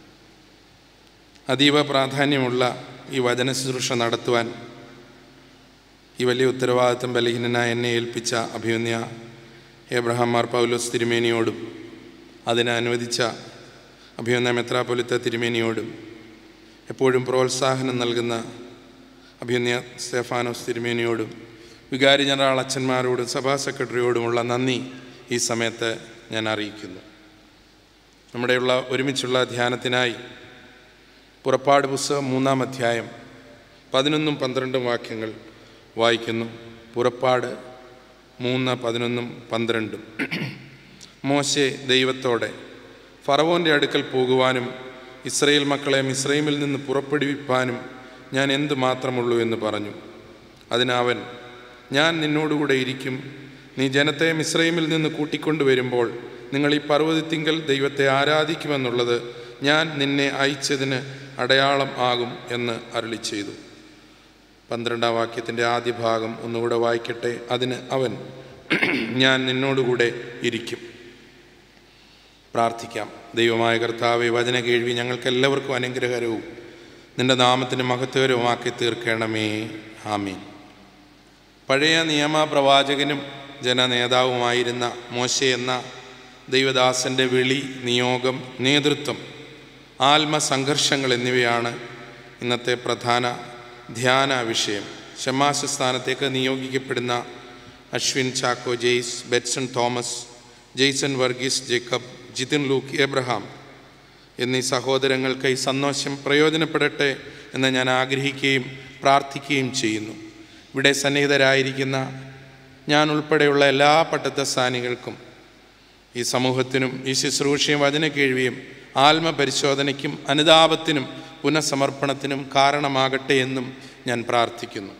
അതീവ പ്രാധാന്യമുള്ള ഈ വചന ശുശ്രൂഷ നടത്തുവാൻ ഈ വലിയ ഉത്തരവാദിത്വം ബലഹീനനായ എന്നെ ഏൽപ്പിച്ച അഭിമന്യ ഏബ്രഹാം മാർ പൗലോസ് തിരുമേനിയോടും അതിനെ അനുവദിച്ച അഭിമന്യ മെത്രാപൊലിത്ത തിരുമേനിയോടും എപ്പോഴും പ്രോത്സാഹനം നൽകുന്ന അഭിമന്യ സ്റ്റെഫാനോസ് തിരുമേനിയോടും വികാരി ജനറൽ അച്ഛന്മാരോടും സഭാ സെക്രട്ടറിയോടുമുള്ള നന്ദി ഈ സമയത്ത് ഞാൻ അറിയിക്കുന്നു നമ്മുടെയുള്ള ഒരുമിച്ചുള്ള ധ്യാനത്തിനായി പുറപ്പാട് പുസ്തകം മൂന്നാം അധ്യായം പതിനൊന്നും പന്ത്രണ്ടും വാക്യങ്ങൾ വായിക്കുന്നു പുറപ്പാട് മൂന്ന് പതിനൊന്നും പന്ത്രണ്ടും മോശെ ദൈവത്തോടെ ഫറവോൻ്റെ അടുക്കൽ പോകുവാനും ഇസ്രയേൽ മക്കളെ മിസ്രൈമിൽ നിന്ന് പുറപ്പെടുവിപ്പാനും ഞാൻ എന്തു മാത്രമുള്ളൂ എന്ന് പറഞ്ഞു അതിനവൻ ഞാൻ നിന്നോടുകൂടെ ഇരിക്കും നീ ജനത്തെ മിസ്രൈമിൽ നിന്ന് കൂട്ടിക്കൊണ്ടുവരുമ്പോൾ നിങ്ങൾ ഈ പർവ്വതത്തിങ്കൽ ദൈവത്തെ ആരാധിക്കുമെന്നുള്ളത് ഞാൻ നിന്നെ അയച്ചതിന് അടയാളം ആകും എന്ന് അരുളി ചെയ്തു പന്ത്രണ്ടാം വാക്യത്തിൻ്റെ ആദ്യ ഭാഗം ഒന്നുകൂടെ വായിക്കട്ടെ അതിന് അവൻ ഞാൻ നിന്നോടുകൂടെ ഇരിക്കും പ്രാർത്ഥിക്കാം ദൈവമായ കർത്താവെ വചന കേൾവി ഞങ്ങൾക്കെല്ലാവർക്കും അനുഗ്രഹകരവും നിന്റെ നാമത്തിന് മഹത്വകരവുമാക്കി തീർക്കണമേ ആമീൻ പഴയ നിയമ പ്രവാചകനും ജനനേതാവുമായിരുന്ന മോശ എന്ന ദൈവദാസൻ്റെ വിളി നിയോഗം നേതൃത്വം ആത്മസംഘർഷങ്ങൾ എന്നിവയാണ് ഇന്നത്തെ പ്രധാന ധ്യാന വിഷയം ഷമാശ സ്ഥാനത്തേക്ക് നിയോഗിക്കപ്പെടുന്ന അശ്വിൻ ചാക്കോ ജെയ്സ് ബെറ്റ്സൺ തോമസ് ജെയ്സൺ വർഗീസ് ജേക്കബ് ജിതിൻ ലൂക്ക് എബ്രഹാം എന്നീ സഹോദരങ്ങൾക്ക് ഈ സന്തോഷം പ്രയോജനപ്പെടട്ടെ എന്ന് ഞാൻ ആഗ്രഹിക്കുകയും പ്രാർത്ഥിക്കുകയും ചെയ്യുന്നു ഇവിടെ സന്നിഹിതരായിരിക്കുന്ന ഞാൻ ഉൾപ്പെടെയുള്ള എല്ലാ പട്ടത്തസ്ഥാനികൾക്കും ഈ സമൂഹത്തിനും ഈ ശുശ്രൂഷയും വചന കേൾവിയും ആത്മപരിശോധനയ്ക്കും അനുതാപത്തിനും പുനഃസമർപ്പണത്തിനും കാരണമാകട്ടെ എന്നും ഞാൻ പ്രാർത്ഥിക്കുന്നു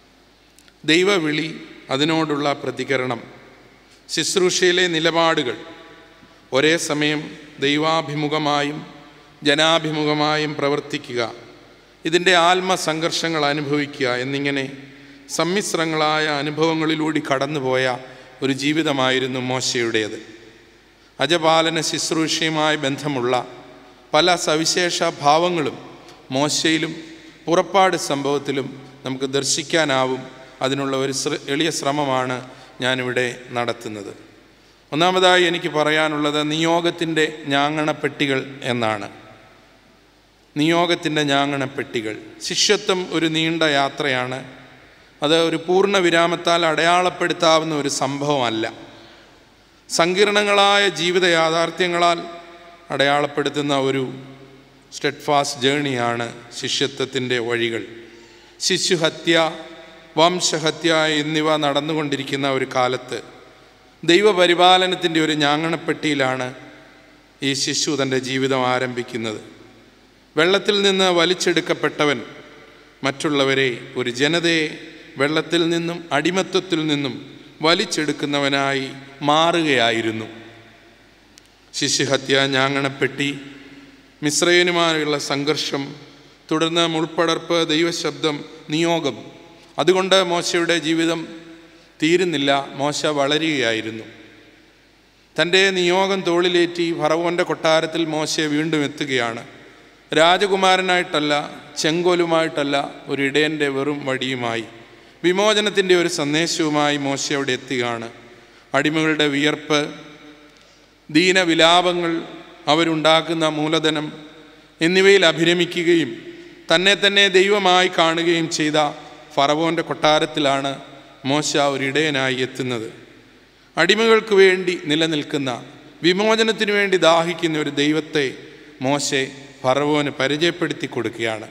ദൈവവിളി അതിനോടുള്ള പ്രതികരണം ശുശ്രൂഷയിലെ നിലപാടുകൾ ഒരേ സമയം ദൈവാഭിമുഖമായും ജനാഭിമുഖമായും പ്രവർത്തിക്കുക ഇതിൻ്റെ ആത്മസംഘർഷങ്ങൾ അനുഭവിക്കുക എന്നിങ്ങനെ സമ്മിശ്രങ്ങളായ അനുഭവങ്ങളിലൂടെ കടന്നുപോയ ഒരു ജീവിതമായിരുന്നു മോശയുടേത് അജപാലന ശുശ്രൂഷയുമായി ബന്ധമുള്ള പല സവിശേഷ ഭാവങ്ങളും മോശയിലും പുറപ്പാട് സംഭവത്തിലും നമുക്ക് ദർശിക്കാനാവും അതിനുള്ള ഒരു ശ്ര- എളിയ ശ്രമമാണ് ഞാനിവിടെ നടത്തുന്നത് ഒന്നാമതായി എനിക്ക് പറയാനുള്ളത് നിയോഗത്തിൻ്റെ ഞാങ്ങണപ്പെട്ടികൾ എന്നാണ് നിയോഗത്തിൻ്റെ ഞാങ്ങണപ്പെട്ടികൾ ശിഷ്യത്വം ഒരു നീണ്ട യാത്രയാണ് അത് ഒരു പൂർണ്ണ വിരാമത്താൽ അടയാളപ്പെടുത്താവുന്ന ഒരു സംഭവമല്ല സങ്കീർണങ്ങളായ ജീവിത യാഥാർത്ഥ്യങ്ങളാൽ അടയാളപ്പെടുത്തുന്ന ഒരു സ്റ്റെഡ്ഫാസ്റ്റ് ജേണിയാണ് ശിഷ്യത്വത്തിൻ്റെ വഴികൾ ശിശുഹത്യ വംശഹത്യ എന്നിവ നടന്നുകൊണ്ടിരിക്കുന്ന ഒരു കാലത്ത് ദൈവപരിപാലനത്തിൻ്റെ ഒരു ഞാങ്ങണപ്പെട്ടിയിലാണ് ഈ ശിശു തൻ്റെ ജീവിതം ആരംഭിക്കുന്നത് വെള്ളത്തിൽ നിന്ന് വലിച്ചെടുക്കപ്പെട്ടവൻ മറ്റുള്ളവരെ ഒരു ജനതയെ വെള്ളത്തിൽ നിന്നും അടിമത്വത്തിൽ നിന്നും വലിച്ചെടുക്കുന്നവനായി മാറുകയായിരുന്നു ശിശുഹത്യ ഞാങ്ങണപ്പെട്ടി മിശ്രയനുമായുള്ള സംഘർഷം തുടർന്ന് മുൾപ്പടർപ്പ് ദൈവശബ്ദം നിയോഗം അതുകൊണ്ട് മോശയുടെ ജീവിതം തീരുന്നില്ല മോശ വളരുകയായിരുന്നു തൻ്റെ നിയോഗം തോളിലേറ്റി ഫറവോൻ്റെ കൊട്ടാരത്തിൽ മോശയെ വീണ്ടും എത്തുകയാണ് രാജകുമാരനായിട്ടല്ല ചെങ്കോലുമായിട്ടല്ല ഒരു ഇടയൻ്റെ വെറും വടിയുമായി വിമോചനത്തിൻ്റെ ഒരു സന്ദേശവുമായി മോശ അവിടെ എത്തുകയാണ് അടിമകളുടെ വിയർപ്പ് ദീനവിലാപങ്ങൾ അവരുണ്ടാക്കുന്ന മൂലധനം എന്നിവയിൽ അഭിരമിക്കുകയും തന്നെ തന്നെ ദൈവമായി കാണുകയും ചെയ്ത ഫറവോൻ്റെ കൊട്ടാരത്തിലാണ് മോശ ഒരിടയനായി എത്തുന്നത് അടിമകൾക്ക് വേണ്ടി നിലനിൽക്കുന്ന വിമോചനത്തിനു വേണ്ടി ദാഹിക്കുന്ന ഒരു ദൈവത്തെ മോശെ ഫറവോന് പരിചയപ്പെടുത്തി കൊടുക്കുകയാണ്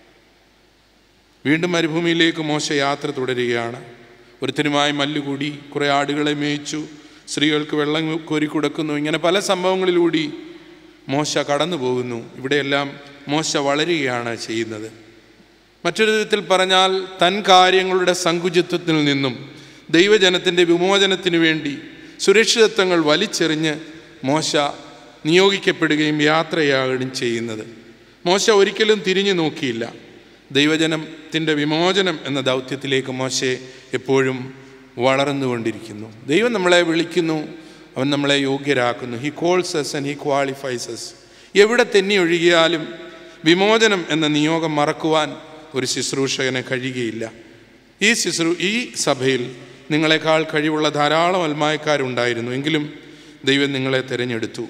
വീണ്ടും മരുഭൂമിയിലേക്ക് മോശ യാത്ര തുടരുകയാണ് ഒരുത്തനുമായി മല്ലുകൂടി കുറേ ആടുകളെ മേയിച്ചു സ്ത്രീകൾക്ക് വെള്ളം കോരി കൊടുക്കുന്നു ഇങ്ങനെ പല സംഭവങ്ങളിലൂടി മോശ കടന്നു പോകുന്നു ഇവിടെയെല്ലാം മോശ വളരുകയാണ് ചെയ്യുന്നത് മറ്റൊരു വിധത്തിൽ പറഞ്ഞാൽ തൻ കാര്യങ്ങളുടെ സങ്കുചിത്വത്തിൽ നിന്നും ദൈവജനത്തിൻ്റെ വിമോചനത്തിനു വേണ്ടി സുരക്ഷിതത്വങ്ങൾ വലിച്ചെറിഞ്ഞ് മോശ നിയോഗിക്കപ്പെടുകയും യാത്രയാകുകയും ചെയ്യുന്നത് മോശ ഒരിക്കലും തിരിഞ്ഞു നോക്കിയില്ല ദൈവജനത്തിൻ്റെ വിമോചനം എന്ന ദൗത്യത്തിലേക്ക് മോശെ എപ്പോഴും വളർന്നുകൊണ്ടിരിക്കുന്നു ദൈവം നമ്മളെ വിളിക്കുന്നു അവൻ നമ്മളെ യോഗ്യരാക്കുന്നു he calls us and he qualifies us എവിടെ തെന്നി ഒഴുകിയാലും വിമോചനം എന്ന നിയോഗം മറക്കുവാൻ ഒരു ശുശ്രൂഷകന് കഴിയുകയില്ല ഈ ശുശ്രൂ ഈ സഭയിൽ നിങ്ങളെക്കാൾ കഴിവുള്ള ധാരാളം അൽമായക്കാരുണ്ടായിരുന്നു എങ്കിലും ദൈവം നിങ്ങളെ തിരഞ്ഞെടുത്തു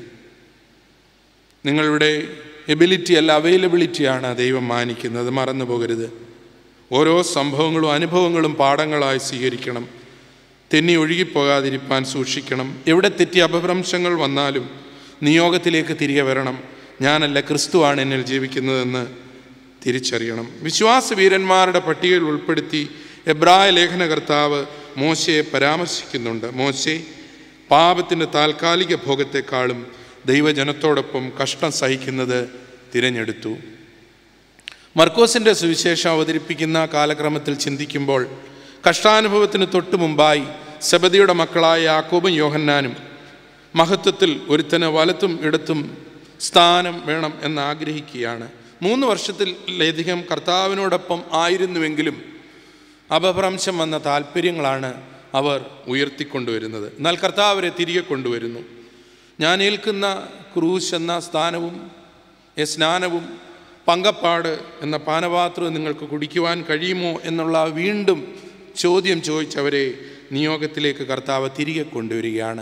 നിങ്ങളുടെ എബിലിറ്റി അല്ല അവൈലബിലിറ്റിയാണ് ദൈവം മാനിക്കുന്നത് മറന്നു പോകരുത് ഓരോ സംഭവങ്ങളും അനുഭവങ്ങളും പാഠങ്ങളായി സ്വീകരിക്കണം തെന്നി ഒഴുകിപ്പോകാതിരിപ്പാൻ സൂക്ഷിക്കണം എവിടെ തെറ്റി അപഭ്രംശങ്ങൾ വന്നാലും നിയോഗത്തിലേക്ക് തിരികെ വരണം ഞാനല്ല ക്രിസ്തുവാണ് എന്നിൽ ജീവിക്കുന്നതെന്ന് തിരിച്ചറിയണം വിശ്വാസ വീരന്മാരുടെ പട്ടികയിൽ ഉൾപ്പെടുത്തി എബ്രായ ലേഖനകർത്താവ് മോശയെ പരാമർശിക്കുന്നുണ്ട് മോശെ പാപത്തിൻ്റെ താൽക്കാലിക ഭോഗത്തെക്കാളും ദൈവജനത്തോടൊപ്പം കഷ്ടം സഹിക്കുന്നത് തിരഞ്ഞെടുത്തു മർക്കോസിൻ്റെ സുവിശേഷം അവതരിപ്പിക്കുന്ന കാലക്രമത്തിൽ ചിന്തിക്കുമ്പോൾ കഷ്ടാനുഭവത്തിന് തൊട്ടു മുമ്പായി സബദിയുടെ മക്കളായ യാക്കോബും യോഹന്നാനും മഹത്വത്തിൽ ഒരുത്തന് വലത്തും ഇടത്തും സ്ഥാനം വേണം എന്ന് ആഗ്രഹിക്കുകയാണ് മൂന്ന് വർഷത്തിലധികം കർത്താവിനോടൊപ്പം ആയിരുന്നുവെങ്കിലും അപഭ്രംശം വന്ന താല്പര്യങ്ങളാണ് അവർ ഉയർത്തിക്കൊണ്ടുവരുന്നത് എന്നാൽ കർത്താവ് അവരെ തിരികെ കൊണ്ടുവരുന്നു ഞാൻ ഏൽക്കുന്ന ക്രൂശ് എന്ന സ്ഥാനവും എ സ്നാനവും പങ്കപ്പാട് എന്ന പാനപാത്രം നിങ്ങൾക്ക് കുടിക്കുവാൻ കഴിയുമോ എന്നുള്ള വീണ്ടും ചോദ്യം ചോദിച്ചവരെ നിയോഗത്തിലേക്ക് കർത്താവ് തിരികെ കൊണ്ടുവരികയാണ്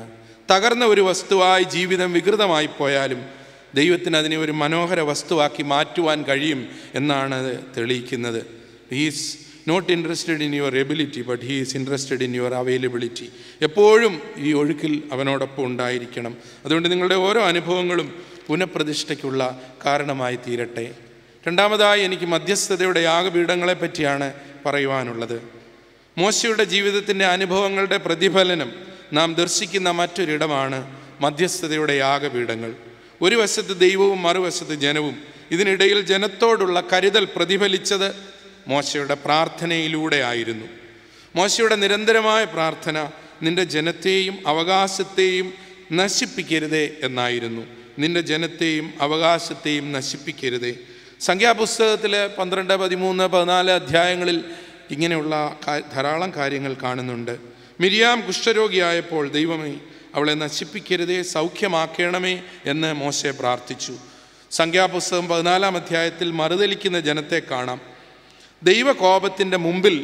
തകർന്ന ഒരു വസ്തുവായി ജീവിതം വികൃതമായി പോയാലും ദൈവത്തിന് അതിനെ ഒരു മനോഹര വസ്തുവാക്കി മാറ്റുവാൻ കഴിയും എന്നാണ് അത് തെളിയിക്കുന്നത് he's not interested in your ability but he is interested in your availability എപ്പോഴും ഈ ഒഴുക്കിൽ അവനോടൊപ്പം ഉണ്ടായിരിക്കണം അതുകൊണ്ട് നിങ്ങളുടെ ഓരോ അനുഭവങ്ങളും പുനഃപ്രതിഷ്ഠയ്ക്കുള്ള കാരണമായി തീരട്ടെ രണ്ടാമതായി എനിക്ക് മധ്യസ്ഥതയുടെ യാഗപീഠങ്ങളെ പറ്റിയാണ് പറയുവാനുള്ളത് മോശയുടെ ജീവിതത്തിൻ്റെ അനുഭവങ്ങളുടെ പ്രതിഫലനം നാം ദർശിക്കുന്ന മറ്റൊരിടമാണ് മധ്യസ്ഥതയുടെ യാഗപീഠങ്ങൾ ഒരു വശത്ത് ദൈവവും മറുവശത്ത് ജനവും ഇതിനിടയിൽ ജനത്തോടുള്ള കരുതൽ പ്രതിഫലിച്ചത് മോശയുടെ പ്രാർത്ഥനയിലൂടെ ആയിരുന്നു മോശയുടെ നിരന്തരമായ പ്രാർത്ഥന നിന്റെ ജനത്തെയും അവകാശത്തെയും നശിപ്പിക്കരുതേ എന്നായിരുന്നു നിന്റെ ജനത്തെയും അവകാശത്തെയും നശിപ്പിക്കരുതേ സംഖ്യാപുസ്തകത്തിൽ പന്ത്രണ്ട് പതിമൂന്ന് പതിനാല് അധ്യായങ്ങളിൽ ഇങ്ങനെയുള്ള കാ- ധാരാളം കാര്യങ്ങൾ കാണുന്നുണ്ട് മിരിയാം കുഷ്ഠരോഗിയായപ്പോൾ ദൈവമേ അവളെ നശിപ്പിക്കരുതേ സൗഖ്യമാക്കണമേ എന്ന് മോശെ പ്രാർത്ഥിച്ചു സംഖ്യാപുസ്തകം പതിനാലാം അധ്യായത്തിൽ മറുതലിക്കുന്ന ജനത്തെ കാണാം ദൈവകോപത്തിൻ്റെ മുമ്പിൽ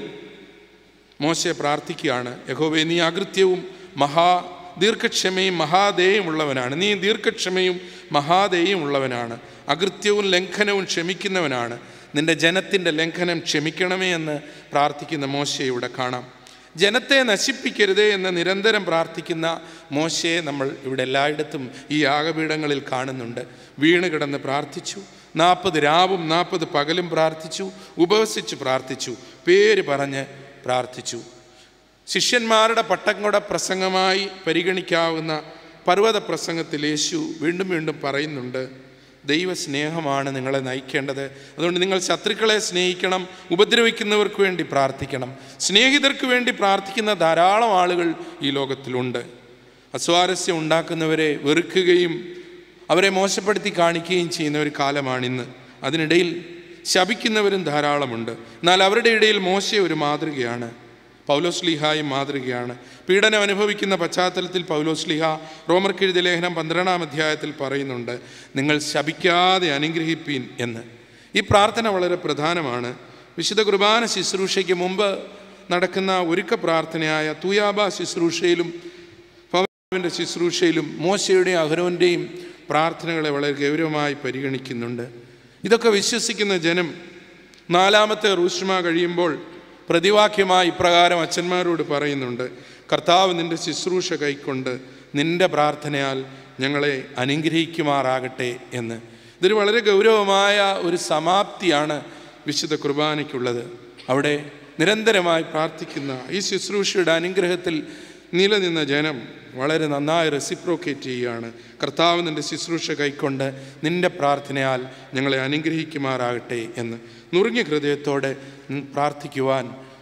മോശെ പ്രാർത്ഥിക്കുകയാണ് യഹോവേ നീ അകൃത്യവും മഹാ ദീർഘക്ഷമയും മഹാദേയും ഉള്ളവനാണ് നീ ദീർഘക്ഷമയും മഹാദേയും ഉള്ളവനാണ് അകൃത്യവും ലംഘനവും ക്ഷമിക്കുന്നവനാണ് നിന്റെ ജനത്തിൻ്റെ ലംഘനം ക്ഷമിക്കണമേ എന്ന് പ്രാർത്ഥിക്കുന്ന മോശയെ ഇവിടെ കാണാം ജനത്തെ നശിപ്പിക്കരുതേ എന്ന് നിരന്തരം പ്രാർത്ഥിക്കുന്ന മോശയെ നമ്മൾ ഇവിടെ എല്ലായിടത്തും ഈ യാഗപീഠങ്ങളിൽ കാണുന്നുണ്ട് വീണ് കിടന്ന് പ്രാർത്ഥിച്ചു നാൽപ്പത് രാവും നാൽപ്പത് പകലും പ്രാർത്ഥിച്ചു ഉപവസിച്ച് പ്രാർത്ഥിച്ചു പേര് പറഞ്ഞ് പ്രാർത്ഥിച്ചു ശിഷ്യന്മാരുടെ പട്ടംകൊട പ്രസംഗമായി പരിഗണിക്കാവുന്ന പർവ്വത പ്രസംഗത്തിൽ യേശു വീണ്ടും വീണ്ടും പറയുന്നുണ്ട് ദൈവസ്നേഹമാണ് നിങ്ങളെ നയിക്കേണ്ടത് അതുകൊണ്ട് നിങ്ങൾ ശത്രുക്കളെ സ്നേഹിക്കണം ഉപദ്രവിക്കുന്നവർക്ക് വേണ്ടി പ്രാർത്ഥിക്കണം സ്നേഹിതർക്ക് വേണ്ടി പ്രാർത്ഥിക്കുന്ന ധാരാളം ആളുകൾ ഈ ലോകത്തിലുണ്ട് അസ്വാരസ്യം ഉണ്ടാക്കുന്നവരെ വെറുക്കുകയും അവരെ മോശപ്പെടുത്തി കാണിക്കുകയും ചെയ്യുന്ന ഒരു കാലമാണിന്ന് അതിനിടയിൽ ശപിക്കുന്നവരും ധാരാളമുണ്ട് എന്നാൽ അവരുടെ ഇടയിൽ മോശ ഒരു മാതൃകയാണ് പൗലോസ്ലിഹായും മാതൃകയാണ് പീഡനം അനുഭവിക്കുന്ന പശ്ചാത്തലത്തിൽ പൗലോസ്ലിഹ റോമർക്കെഴുതിയ ലേഖനം പന്ത്രണ്ടാം അധ്യായത്തിൽ പറയുന്നുണ്ട് നിങ്ങൾ ശപിക്കാതെ അനുഗ്രഹിപ്പീൻ എന്ന് ഈ പ്രാർത്ഥന വളരെ പ്രധാനമാണ് വിശുദ്ധ കുർബാന ശുശ്രൂഷയ്ക്ക് മുമ്പ് നടക്കുന്ന ഒരുക്ക പ്രാർത്ഥനയായ തൂയാബ ശുശ്രൂഷയിലും പൗരവിൻ്റെ ശുശ്രൂഷയിലും മോശയുടെയും അഹരോൻ്റെയും പ്രാർത്ഥനകളെ വളരെ ഗൗരവമായി പരിഗണിക്കുന്നുണ്ട് ഇതൊക്കെ വിശ്വസിക്കുന്ന ജനം നാലാമത്തെ റൂഷ്മ കഴിയുമ്പോൾ പ്രതിവാക്യമായി ഇപ്രകാരം അച്ഛന്മാരോട് പറയുന്നുണ്ട് കർത്താവ് നിന്റെ ശുശ്രൂഷ കൈക്കൊണ്ട് നിന്റെ പ്രാർത്ഥനയാൽ ഞങ്ങളെ അനുഗ്രഹിക്കുമാറാകട്ടെ എന്ന് ഇതൊരു വളരെ ഗൗരവമായ ഒരു സമാപ്തിയാണ് വിശുദ്ധ കുർബാനയ്ക്കുള്ളത് അവിടെ നിരന്തരമായി പ്രാർത്ഥിക്കുന്ന ഈ ശുശ്രൂഷയുടെ അനുഗ്രഹത്തിൽ നിലനിന്ന ജനം വളരെ നന്നായി റെസിപ്രോക്കേറ്റ് ചെയ്യുകയാണ് കർത്താവ് നിൻ്റെ ശുശ്രൂഷ കൈക്കൊണ്ട് നിൻ്റെ പ്രാർത്ഥനയാൽ ഞങ്ങളെ അനുഗ്രഹിക്കുമാറാകട്ടെ എന്ന് നുറുങ്ങിയ ഹൃദയത്തോടെ നി- പ്രാർത്ഥിക്കുവാൻ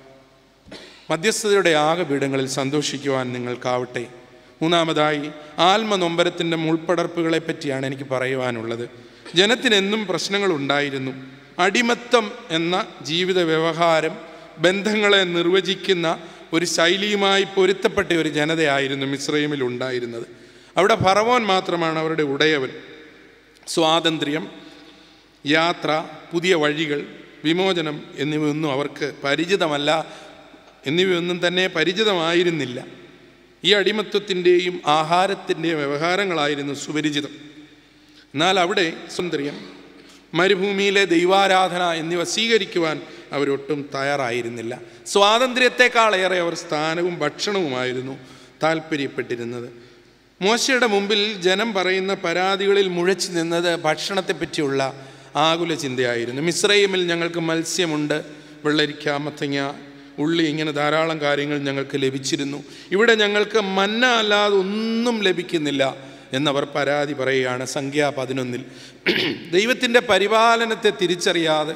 മധ്യസ്ഥതയുടെ ആകപീഠങ്ങളിൽ സന്തോഷിക്കുവാൻ നിങ്ങൾക്കാവട്ടെ മൂന്നാമതായി ആത്മനൊമ്പരത്തിൻ്റെ മുൾപ്പടർപ്പുകളെ പറ്റിയാണ് എനിക്ക് പറയുവാനുള്ളത് ജനത്തിനെന്നും പ്രശ്നങ്ങളുണ്ടായിരുന്നു അടിമത്തം എന്ന ജീവിത വ്യവഹാരം ബന്ധങ്ങളെ നിർവചിക്കുന്ന ഒരു ശൈലിയുമായി പൊരുത്തപ്പെട്ട ഒരു ജനതയായിരുന്നു മിശ്രൈമിൽ ഉണ്ടായിരുന്നത് അവിടെ ഫറവോൻ മാത്രമാണ് അവരുടെ ഉടയവൻ സ്വാതന്ത്ര്യം യാത്ര പുതിയ വഴികൾ വിമോചനം എന്നിവയൊന്നും അവർക്ക് പരിചിതമല്ല എന്നിവയൊന്നും തന്നെ പരിചിതമായിരുന്നില്ല ഈ അടിമത്വത്തിൻ്റെയും ആഹാരത്തിൻ്റെയും വ്യവഹാരങ്ങളായിരുന്നു സുപരിചിതം എന്നാൽ അവിടെ സ്വാതന്ത്ര്യം മരുഭൂമിയിലെ ദൈവാരാധന എന്നിവ സ്വീകരിക്കുവാൻ അവരൊട്ടും തയ്യാറായിരുന്നില്ല സ്വാതന്ത്ര്യത്തെക്കാളേറെ അവർ സ്ഥാനവും ഭക്ഷണവുമായിരുന്നു താല്പര്യപ്പെട്ടിരുന്നത് മോശയുടെ മുമ്പിൽ ജനം പറയുന്ന പരാതികളിൽ മുഴച്ചു നിന്നത് ഭക്ഷണത്തെപ്പറ്റിയുള്ള ആകുല ചിന്തയായിരുന്നു മിശ്രൈമിൽ ഞങ്ങൾക്ക് മത്സ്യമുണ്ട് വെള്ളരിക്ക മത്തങ്ങ ഉള്ളി ഇങ്ങനെ ധാരാളം കാര്യങ്ങൾ ഞങ്ങൾക്ക് ലഭിച്ചിരുന്നു ഇവിടെ ഞങ്ങൾക്ക് മന്ന അല്ലാതെ ഒന്നും ലഭിക്കുന്നില്ല എന്നവർ പരാതി പറയുകയാണ് സംഖ്യ പതിനൊന്നിൽ ദൈവത്തിൻ്റെ പരിപാലനത്തെ തിരിച്ചറിയാതെ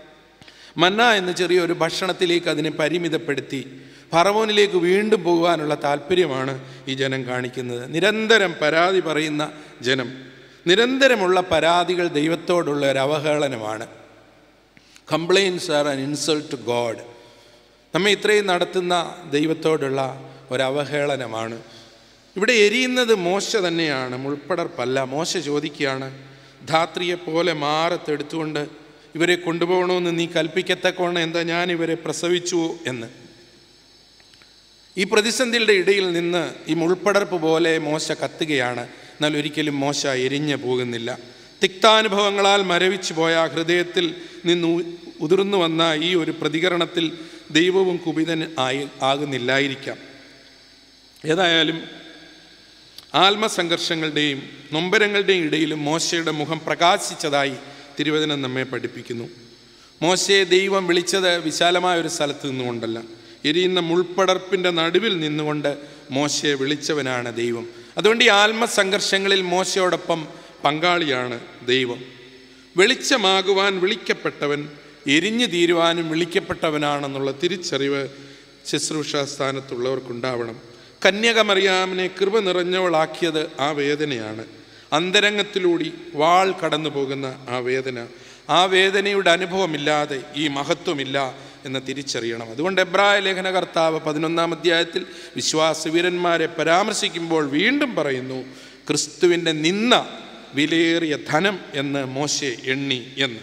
മന്ന എന്ന ചെറിയൊരു ഭക്ഷണത്തിലേക്ക് അതിനെ പരിമിതപ്പെടുത്തി ഫറവോനിലേക്ക് വീണ്ടും പോകുവാനുള്ള താല്പര്യമാണ് ഈ ജനം കാണിക്കുന്നത് നിരന്തരം പരാതി പറയുന്ന ജനം നിരന്തരമുള്ള പരാതികൾ ദൈവത്തോടുള്ള ഒരു അവഹേളനമാണ് complaints are an insult to God നമ്മെ ഇത്രയും നടത്തുന്ന ദൈവത്തോടുള്ള ഒരു അവഹേളനമാണ് ഇവിടെ എരിയുന്നത് മോശ തന്നെയാണ് മുൾപ്പടർപ്പല്ല മോശ ചോദിക്കുകയാണ് ധാത്രിയെ പോലെ മാറത്തെടുത്തുകൊണ്ട് ഇവരെ കൊണ്ടുപോകണമെന്ന് നീ കൽപ്പിക്കത്തക്കോണം എന്താ ഞാൻ ഇവരെ പ്രസവിച്ചുവോ എന്ന് ഈ പ്രതിസന്ധിയുടെ ഇടയിൽ നിന്ന് ഈ മുൾപ്പടർപ്പ് പോലെ മോശ കത്തുകയാണ് എന്നാൽ ഒരിക്കലും മോശ എരിഞ്ഞു പോകുന്നില്ല തിക്താനുഭവങ്ങളാൽ മരവിച്ചു പോയ ആ ഹൃദയത്തിൽ നിന്ന് ഉ- ഉതിർന്നു വന്ന ഈ ഒരു പ്രതികരണത്തിൽ ദൈവവും കുപിതൻ ആയി ആകുന്നില്ലായിരിക്കാം ഏതായാലും ആത്മസംഘർഷങ്ങളുടെയും നൊമ്പരങ്ങളുടെയും ഇടയിലും മോശയുടെ മുഖം പ്രകാശിച്ചതായി തിരുവചനം നമ്മെ പഠിപ്പിക്കുന്നു മോശയെ ദൈവം വിളിച്ചത് വിശാലമായ ഒരു സ്ഥലത്ത് നിന്നുകൊണ്ടല്ല എരിയുന്ന മുൾപ്പടർപ്പിൻ്റെ നടുവിൽ നിന്നുകൊണ്ട് മോശയെ വിളിച്ചവനാണ് ദൈവം അതുകൊണ്ട് ഈ ആത്മസംഘർഷങ്ങളിൽ മോശയോടൊപ്പം പങ്കാളിയാണ് ദൈവം വെളിച്ചമാകുവാൻ വിളിക്കപ്പെട്ടവൻ എരിഞ്ഞു തീരുവാനും വിളിക്കപ്പെട്ടവനാണെന്നുള്ള തിരിച്ചറിവ് ശുശ്രൂഷ സ്ഥാനത്തുള്ളവർക്കുണ്ടാവണം കന്യകമറിയാമിനെ കൃപ നിറഞ്ഞവളാക്കിയത് ആ വേദനയാണ് അന്തരംഗത്തിലൂടി വാൾ കടന്നു പോകുന്ന ആ വേദന ആ വേദനയുടെ അനുഭവമില്ലാതെ ഈ മഹത്വമില്ല എന്ന് തിരിച്ചറിയണം അതുകൊണ്ട് എബ്രായ ലേഖന കർത്താവ് പതിനൊന്നാം അധ്യായത്തിൽ വിശ്വാസവീരന്മാരെ പരാമർശിക്കുമ്പോൾ വീണ്ടും പറയുന്നു ക്രിസ്തുവിൻ്റെ നിന്ന വിലയേറിയ ധനം എന്ന് മോശെ എണ്ണി എന്ന്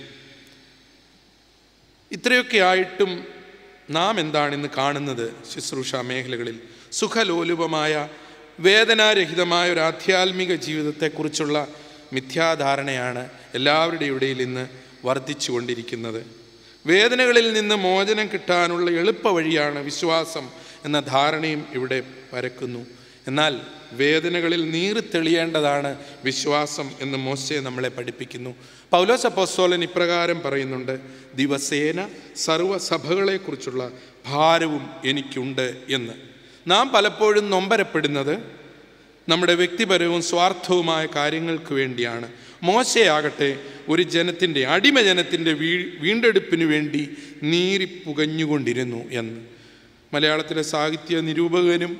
ഇത്രയൊക്കെ ആയിട്ടും നാം എന്താണ് ഇന്ന് കാണുന്നത് ശുശ്രൂഷ മേഖലകളിൽ സുഖലോലുപമായ വേദനാരഹിതമായ ഒരു ആധ്യാത്മിക ജീവിതത്തെക്കുറിച്ചുള്ള മിഥ്യാധാരണയാണ് എല്ലാവരുടെയും ഇടയിൽ ഇന്ന് വർദ്ധിച്ചു കൊണ്ടിരിക്കുന്നത് വേദനകളിൽ നിന്ന് മോചനം കിട്ടാനുള്ള എളുപ്പ വഴിയാണ് വിശ്വാസം എന്ന ധാരണയും ഇവിടെ പരക്കുന്നു എന്നാൽ വേദനകളിൽ നീറിത്തെളിയേണ്ടതാണ് വിശ്വാസം എന്ന് മോശയെ നമ്മളെ പഠിപ്പിക്കുന്നു പൗലോസ് അപ്പോസ്തോലൻ ഇപ്രകാരം പറയുന്നുണ്ട് ദിവസേന സർവ്വസഭകളെക്കുറിച്ചുള്ള ഭാരവും എനിക്കുണ്ട് എന്ന് നാം പലപ്പോഴും നൊമ്പരപ്പെടുന്നത് നമ്മുടെ വ്യക്തിപരവും സ്വാർത്ഥവുമായ കാര്യങ്ങൾക്ക് വേണ്ടിയാണ് മോശയാകട്ടെ ഒരു ജനത്തിൻ്റെ അടിമ ജനത്തിൻ്റെ വീ വീണ്ടെടുപ്പിന് വേണ്ടി നീറിപ്പുകഞ്ഞുകൊണ്ടിരുന്നു എന്ന് മലയാളത്തിലെ സാഹിത്യ നിരൂപകനും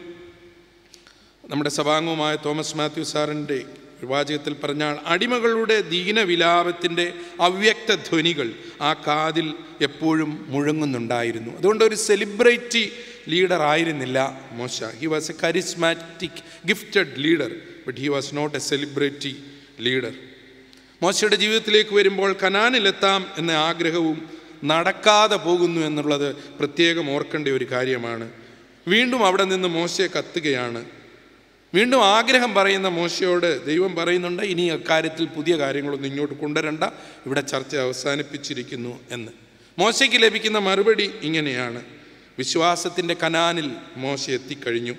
നമ്മുടെ സഭാംഗവുമായ തോമസ് മാത്യു സാറിൻ്റെ വാചകത്തിൽ പറഞ്ഞാൽ അടിമകളുടെ ദീനവിലാപത്തിൻ്റെ അവ്യക്ത ധ്വനികൾ ആ കാതിൽ എപ്പോഴും മുഴങ്ങുന്നുണ്ടായിരുന്നു അതുകൊണ്ട് ഒരു സെലിബ്രിറ്റി ലീഡർ ആയിരുന്നില്ല മോശ he was a charismatic gifted leader but he was not a celebrity leader മോശയുടെ ജീവിതത്തിലേക്ക് വരുമ്പോൾ കനാനിലെത്താം എന്ന ആഗ്രഹവും നടക്കാതെ പോകുന്നു എന്നുള്ളത് പ്രത്യേകം ഓർക്കേണ്ട ഒരു കാര്യമാണ് വീണ്ടും അവിടെ നിന്ന് മോശയെ കത്തുകയാണ് വീണ്ടും ആഗ്രഹം പറയുന്ന മോശയോട് ദൈവം പറയുന്നുണ്ട് ഇനി അക്കാര്യത്തിൽ പുതിയ കാര്യങ്ങളൊന്നും ഇങ്ങോട്ട് കൊണ്ടുവരണ്ട ഇവിടെ ചർച്ച അവസാനിപ്പിച്ചിരിക്കുന്നു എന്ന് മോശയ്ക്ക് ലഭിക്കുന്ന മറുപടി ഇങ്ങനെയാണ് വിശ്വാസത്തിൻ്റെ കനാനിൽ മോശ എത്തിക്കഴിഞ്ഞു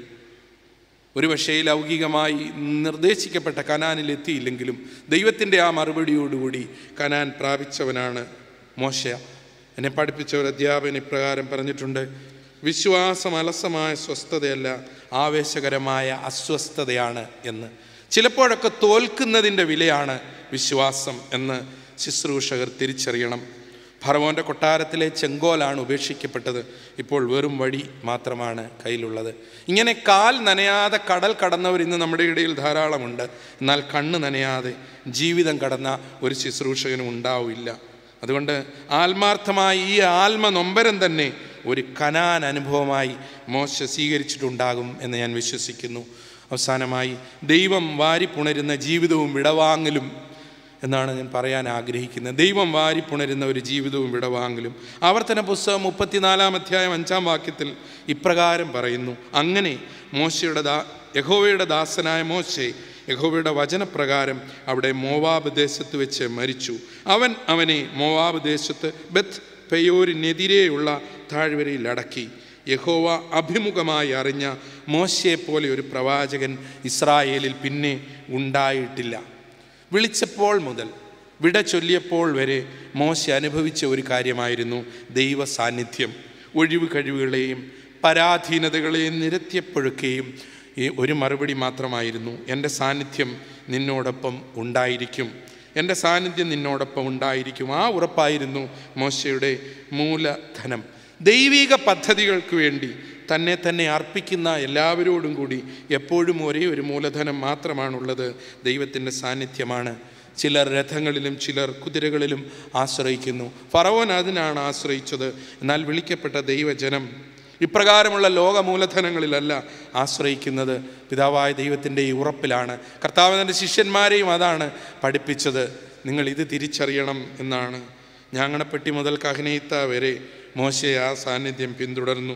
ഒരു പക്ഷേ ലൗകികമായി നിർദ്ദേശിക്കപ്പെട്ട കനാനിൽ എത്തിയില്ലെങ്കിലും ദൈവത്തിൻ്റെ ആ മറുപടിയോടുകൂടി കനാൻ പ്രാപിച്ചവനാണ് മോശ എന്നെ പഠിപ്പിച്ച ഒരു അധ്യാപകൻ ഇപ്രകാരം പറഞ്ഞിട്ടുണ്ട് വിശ്വാസം അലസമായ സ്വസ്ഥതയല്ല ആവേശകരമായ അസ്വസ്ഥതയാണ് എന്ന് ചിലപ്പോഴൊക്കെ തോൽക്കുന്നതിൻ്റെ വിലയാണ് വിശ്വാസം എന്ന് ശുശ്രൂഷകർ തിരിച്ചറിയണം ഫറവോൻ്റെ കൊട്ടാരത്തിലെ ചെങ്കോലാണ് ഉപേക്ഷിക്കപ്പെട്ടത് ഇപ്പോൾ വെറും വഴി മാത്രമാണ് കയ്യിലുള്ളത് ഇങ്ങനെ കാൽ നനയാതെ കടൽ കടന്നവർ ഇന്ന് നമ്മുടെ ഇടയിൽ ധാരാളമുണ്ട് എന്നാൽ കണ്ണ് നനയാതെ ജീവിതം കടന്ന ഒരു ശുശ്രൂഷകനും ഉണ്ടാവില്ല അതുകൊണ്ട് ആത്മാർത്ഥമായി ഈ ആത്മ നൊമ്പരം തന്നെ ഒരു കനാൻ അനുഭവമായി മോശ സ്വീകരിച്ചിട്ടുണ്ടാകും എന്ന് ഞാൻ വിശ്വസിക്കുന്നു അവസാനമായി ദൈവം വാരിപ്പുണരുന്ന ജീവിതവും വിടവാങ്ങലും എന്നാണ് ഞാൻ പറയാൻ ആഗ്രഹിക്കുന്നത് ദൈവം വാരിപ്പുണരുന്ന ഒരു ജീവിതവും വിടവാങ്ങലും ആവർത്തന പുസ്തകം മുപ്പത്തിനാലാം അധ്യായം അഞ്ചാം വാക്യത്തിൽ ഇപ്രകാരം പറയുന്നു അങ്ങനെ മോശയുടെ ദാ യഹോവയുടെ ദാസനായ മോശെ യഹോവയുടെ വചനപ്രകാരം അവിടെ മോവാബ് ദേശത്ത് വെച്ച് മരിച്ചു അവൻ അവനെ മോവാബ് ദേശത്ത് ബത്ത് പെയോരിനെതിരെയുള്ള താഴ്വരയിൽ അടക്കി യഹോവ അഭിമുഖമായി അറിഞ്ഞ മോശയെപ്പോലെ ഒരു പ്രവാചകൻ ഇസ്രായേലിൽ പിന്നെ ഉണ്ടായിട്ടില്ല വിളിച്ചപ്പോൾ മുതൽ വിട ചൊല്ലിയപ്പോൾ വരെ മോശ അനുഭവിച്ച ഒരു കാര്യമായിരുന്നു ദൈവ സാന്നിധ്യം ഒഴിവ് കഴിവുകളെയും പരാധീനതകളെയും നിരത്തിയപ്പോഴൊക്കെയും ഈ ഒരു മറുപടി മാത്രമായിരുന്നു എൻ്റെ സാന്നിധ്യം നിന്നോടൊപ്പം ഉണ്ടായിരിക്കും എൻ്റെ സാന്നിധ്യം നിന്നോടൊപ്പം ഉണ്ടായിരിക്കും ആ ഉറപ്പായിരുന്നു മോശയുടെ മൂലധനം ദൈവിക പദ്ധതികൾക്ക് വേണ്ടി തന്നെ തന്നെ അർപ്പിക്കുന്ന എല്ലാവരോടും കൂടി എപ്പോഴും ഒരേ ഒരു മൂലധനം മാത്രമാണുള്ളത് ദൈവത്തിൻ്റെ സാന്നിധ്യമാണ് ചിലർ രഥങ്ങളിലും ചിലർ കുതിരകളിലും ആശ്രയിക്കുന്നു ഫറവോൻ അതിനാണ് ആശ്രയിച്ചത് എന്നാൽ വിളിക്കപ്പെട്ട ദൈവജനം ഇപ്രകാരമുള്ള ലോക മൂലധനങ്ങളിലല്ല ആശ്രയിക്കുന്നത് പിതാവായ ദൈവത്തിൻ്റെ ഈ ഉറപ്പിലാണ് കർത്താവ് തൻ്റെ ശിഷ്യന്മാരെയും അതാണ് പഠിപ്പിച്ചത് നിങ്ങൾ ഇത് തിരിച്ചറിയണം എന്നാണ് ഞാങ്ങണപ്പെട്ടി മുതൽ കഹനീത്ത വരെ മോശയെ ആ സാന്നിധ്യം പിന്തുടർന്നു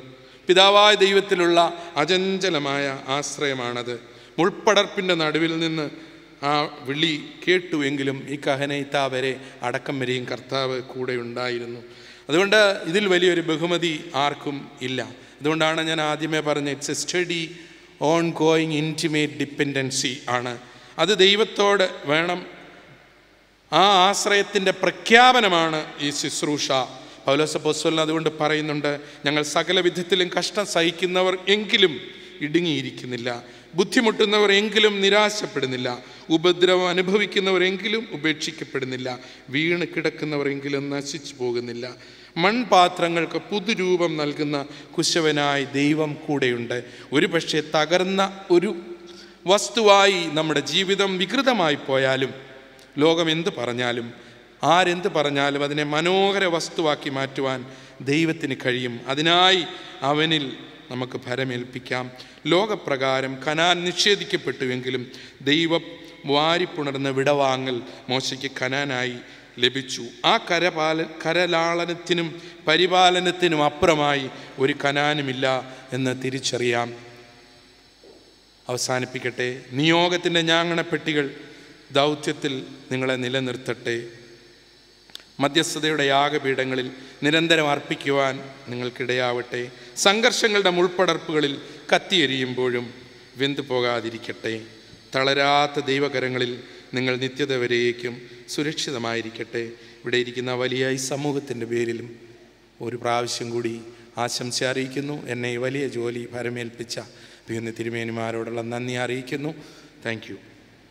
പിതാവായ ദൈവത്തിലുള്ള അചഞ്ചലമായ ആശ്രയമാണത് മുൾപ്പടർപ്പിൻ്റെ നടുവിൽ നിന്ന് ആ വിളി കേട്ടുവെങ്കിലും ഈ കഹനയിത്ത വരെ അടക്കം വരെയും കർത്താവ് കൂടെ ഉണ്ടായിരുന്നു അതുകൊണ്ട് ഇതിൽ വലിയൊരു ബഹുമതി ആർക്കും ഇല്ല അതുകൊണ്ടാണ് ഞാൻ ആദ്യമേ പറഞ്ഞ it's a study on going intimate dependency ആണ് അത് ദൈവത്തോട് വേണം ആ ആശ്രയത്തിൻ്റെ പ്രഖ്യാപനമാണ് ഈ ശുശ്രൂഷ പൗലോസപ്പോസ്വലൻ അതുകൊണ്ട് പറയുന്നുണ്ട് ഞങ്ങൾ സകല വിധത്തിലും കഷ്ടം സഹിക്കുന്നവർ എങ്കിലും ഇടുങ്ങിയിരിക്കുന്നില്ല ബുദ്ധിമുട്ടുന്നവർ എങ്കിലും നിരാശപ്പെടുന്നില്ല ഉപദ്രവം അനുഭവിക്കുന്നവർ എങ്കിലും ഉപേക്ഷിക്കപ്പെടുന്നില്ല വീണ് കിടക്കുന്നവർ എങ്കിലും നശിച്ചു പോകുന്നില്ല മൺപാത്രങ്ങൾക്ക് പുതുരൂപം നൽകുന്ന കുശവനായി ദൈവം കൂടെയുണ്ട് ഒരു പക്ഷേ തകർന്ന ഒരു വസ്തുവായി നമ്മുടെ ജീവിതം വികൃതമായി പോയാലും ലോകം എന്ത് പറഞ്ഞാലും ആരെന്ത് പറഞ്ഞാലും അതിനെ മനോഹര വസ്തുവാക്കി മാറ്റുവാൻ ദൈവത്തിന് കഴിയും അതിനായി അവനിൽ നമുക്ക് ഭരമേൽപ്പിക്കാം ലോകപ്രകാരം കനാൻ നിഷേധിക്കപ്പെട്ടുവെങ്കിലും ദൈവം വാരിപ്പുണർന്ന വിടവാങ്ങൽ മോശയ്ക്ക് കനാനായി ലഭിച്ചു ആ കരപാല കരലാളനത്തിനും പരിപാലനത്തിനും അപ്പുറമായി ഒരു കനാനുമില്ല എന്ന് തിരിച്ചറിയാം അവസാനിപ്പിക്കട്ടെ നിയോഗത്തിൻ്റെ ഞാങ്ങണപ്പെട്ടികൾ ദൗത്യത്തിൽ നിങ്ങളെ നിലനിർത്തട്ടെ മധ്യസ്ഥതയുടെ യാഗപീഠങ്ങളിൽ നിരന്തരം അർപ്പിക്കുവാൻ നിങ്ങൾക്കിടയാവട്ടെ സംഘർഷങ്ങളുടെ മുൾപ്പടർപ്പുകളിൽ കത്തിയെരിയുമ്പോഴും വെന്തു പോകാതിരിക്കട്ടെ തളരാത്ത ദൈവകരങ്ങളിൽ നിങ്ങൾ നിത്യത വരേക്കും സുരക്ഷിതമായിരിക്കട്ടെ ഇവിടെ ഇരിക്കുന്ന വലിയ ഈ സമൂഹത്തിൻ്റെ പേരിലും ഒരു പ്രാവശ്യം കൂടി ആശംസ അറിയിക്കുന്നു എന്നെ ഈ വലിയ ജോലി ഭരമേൽപ്പിച്ച വിഭിന്ന തിരുമേനിമാരോടുള്ള നന്ദി അറിയിക്കുന്നു താങ്ക് യു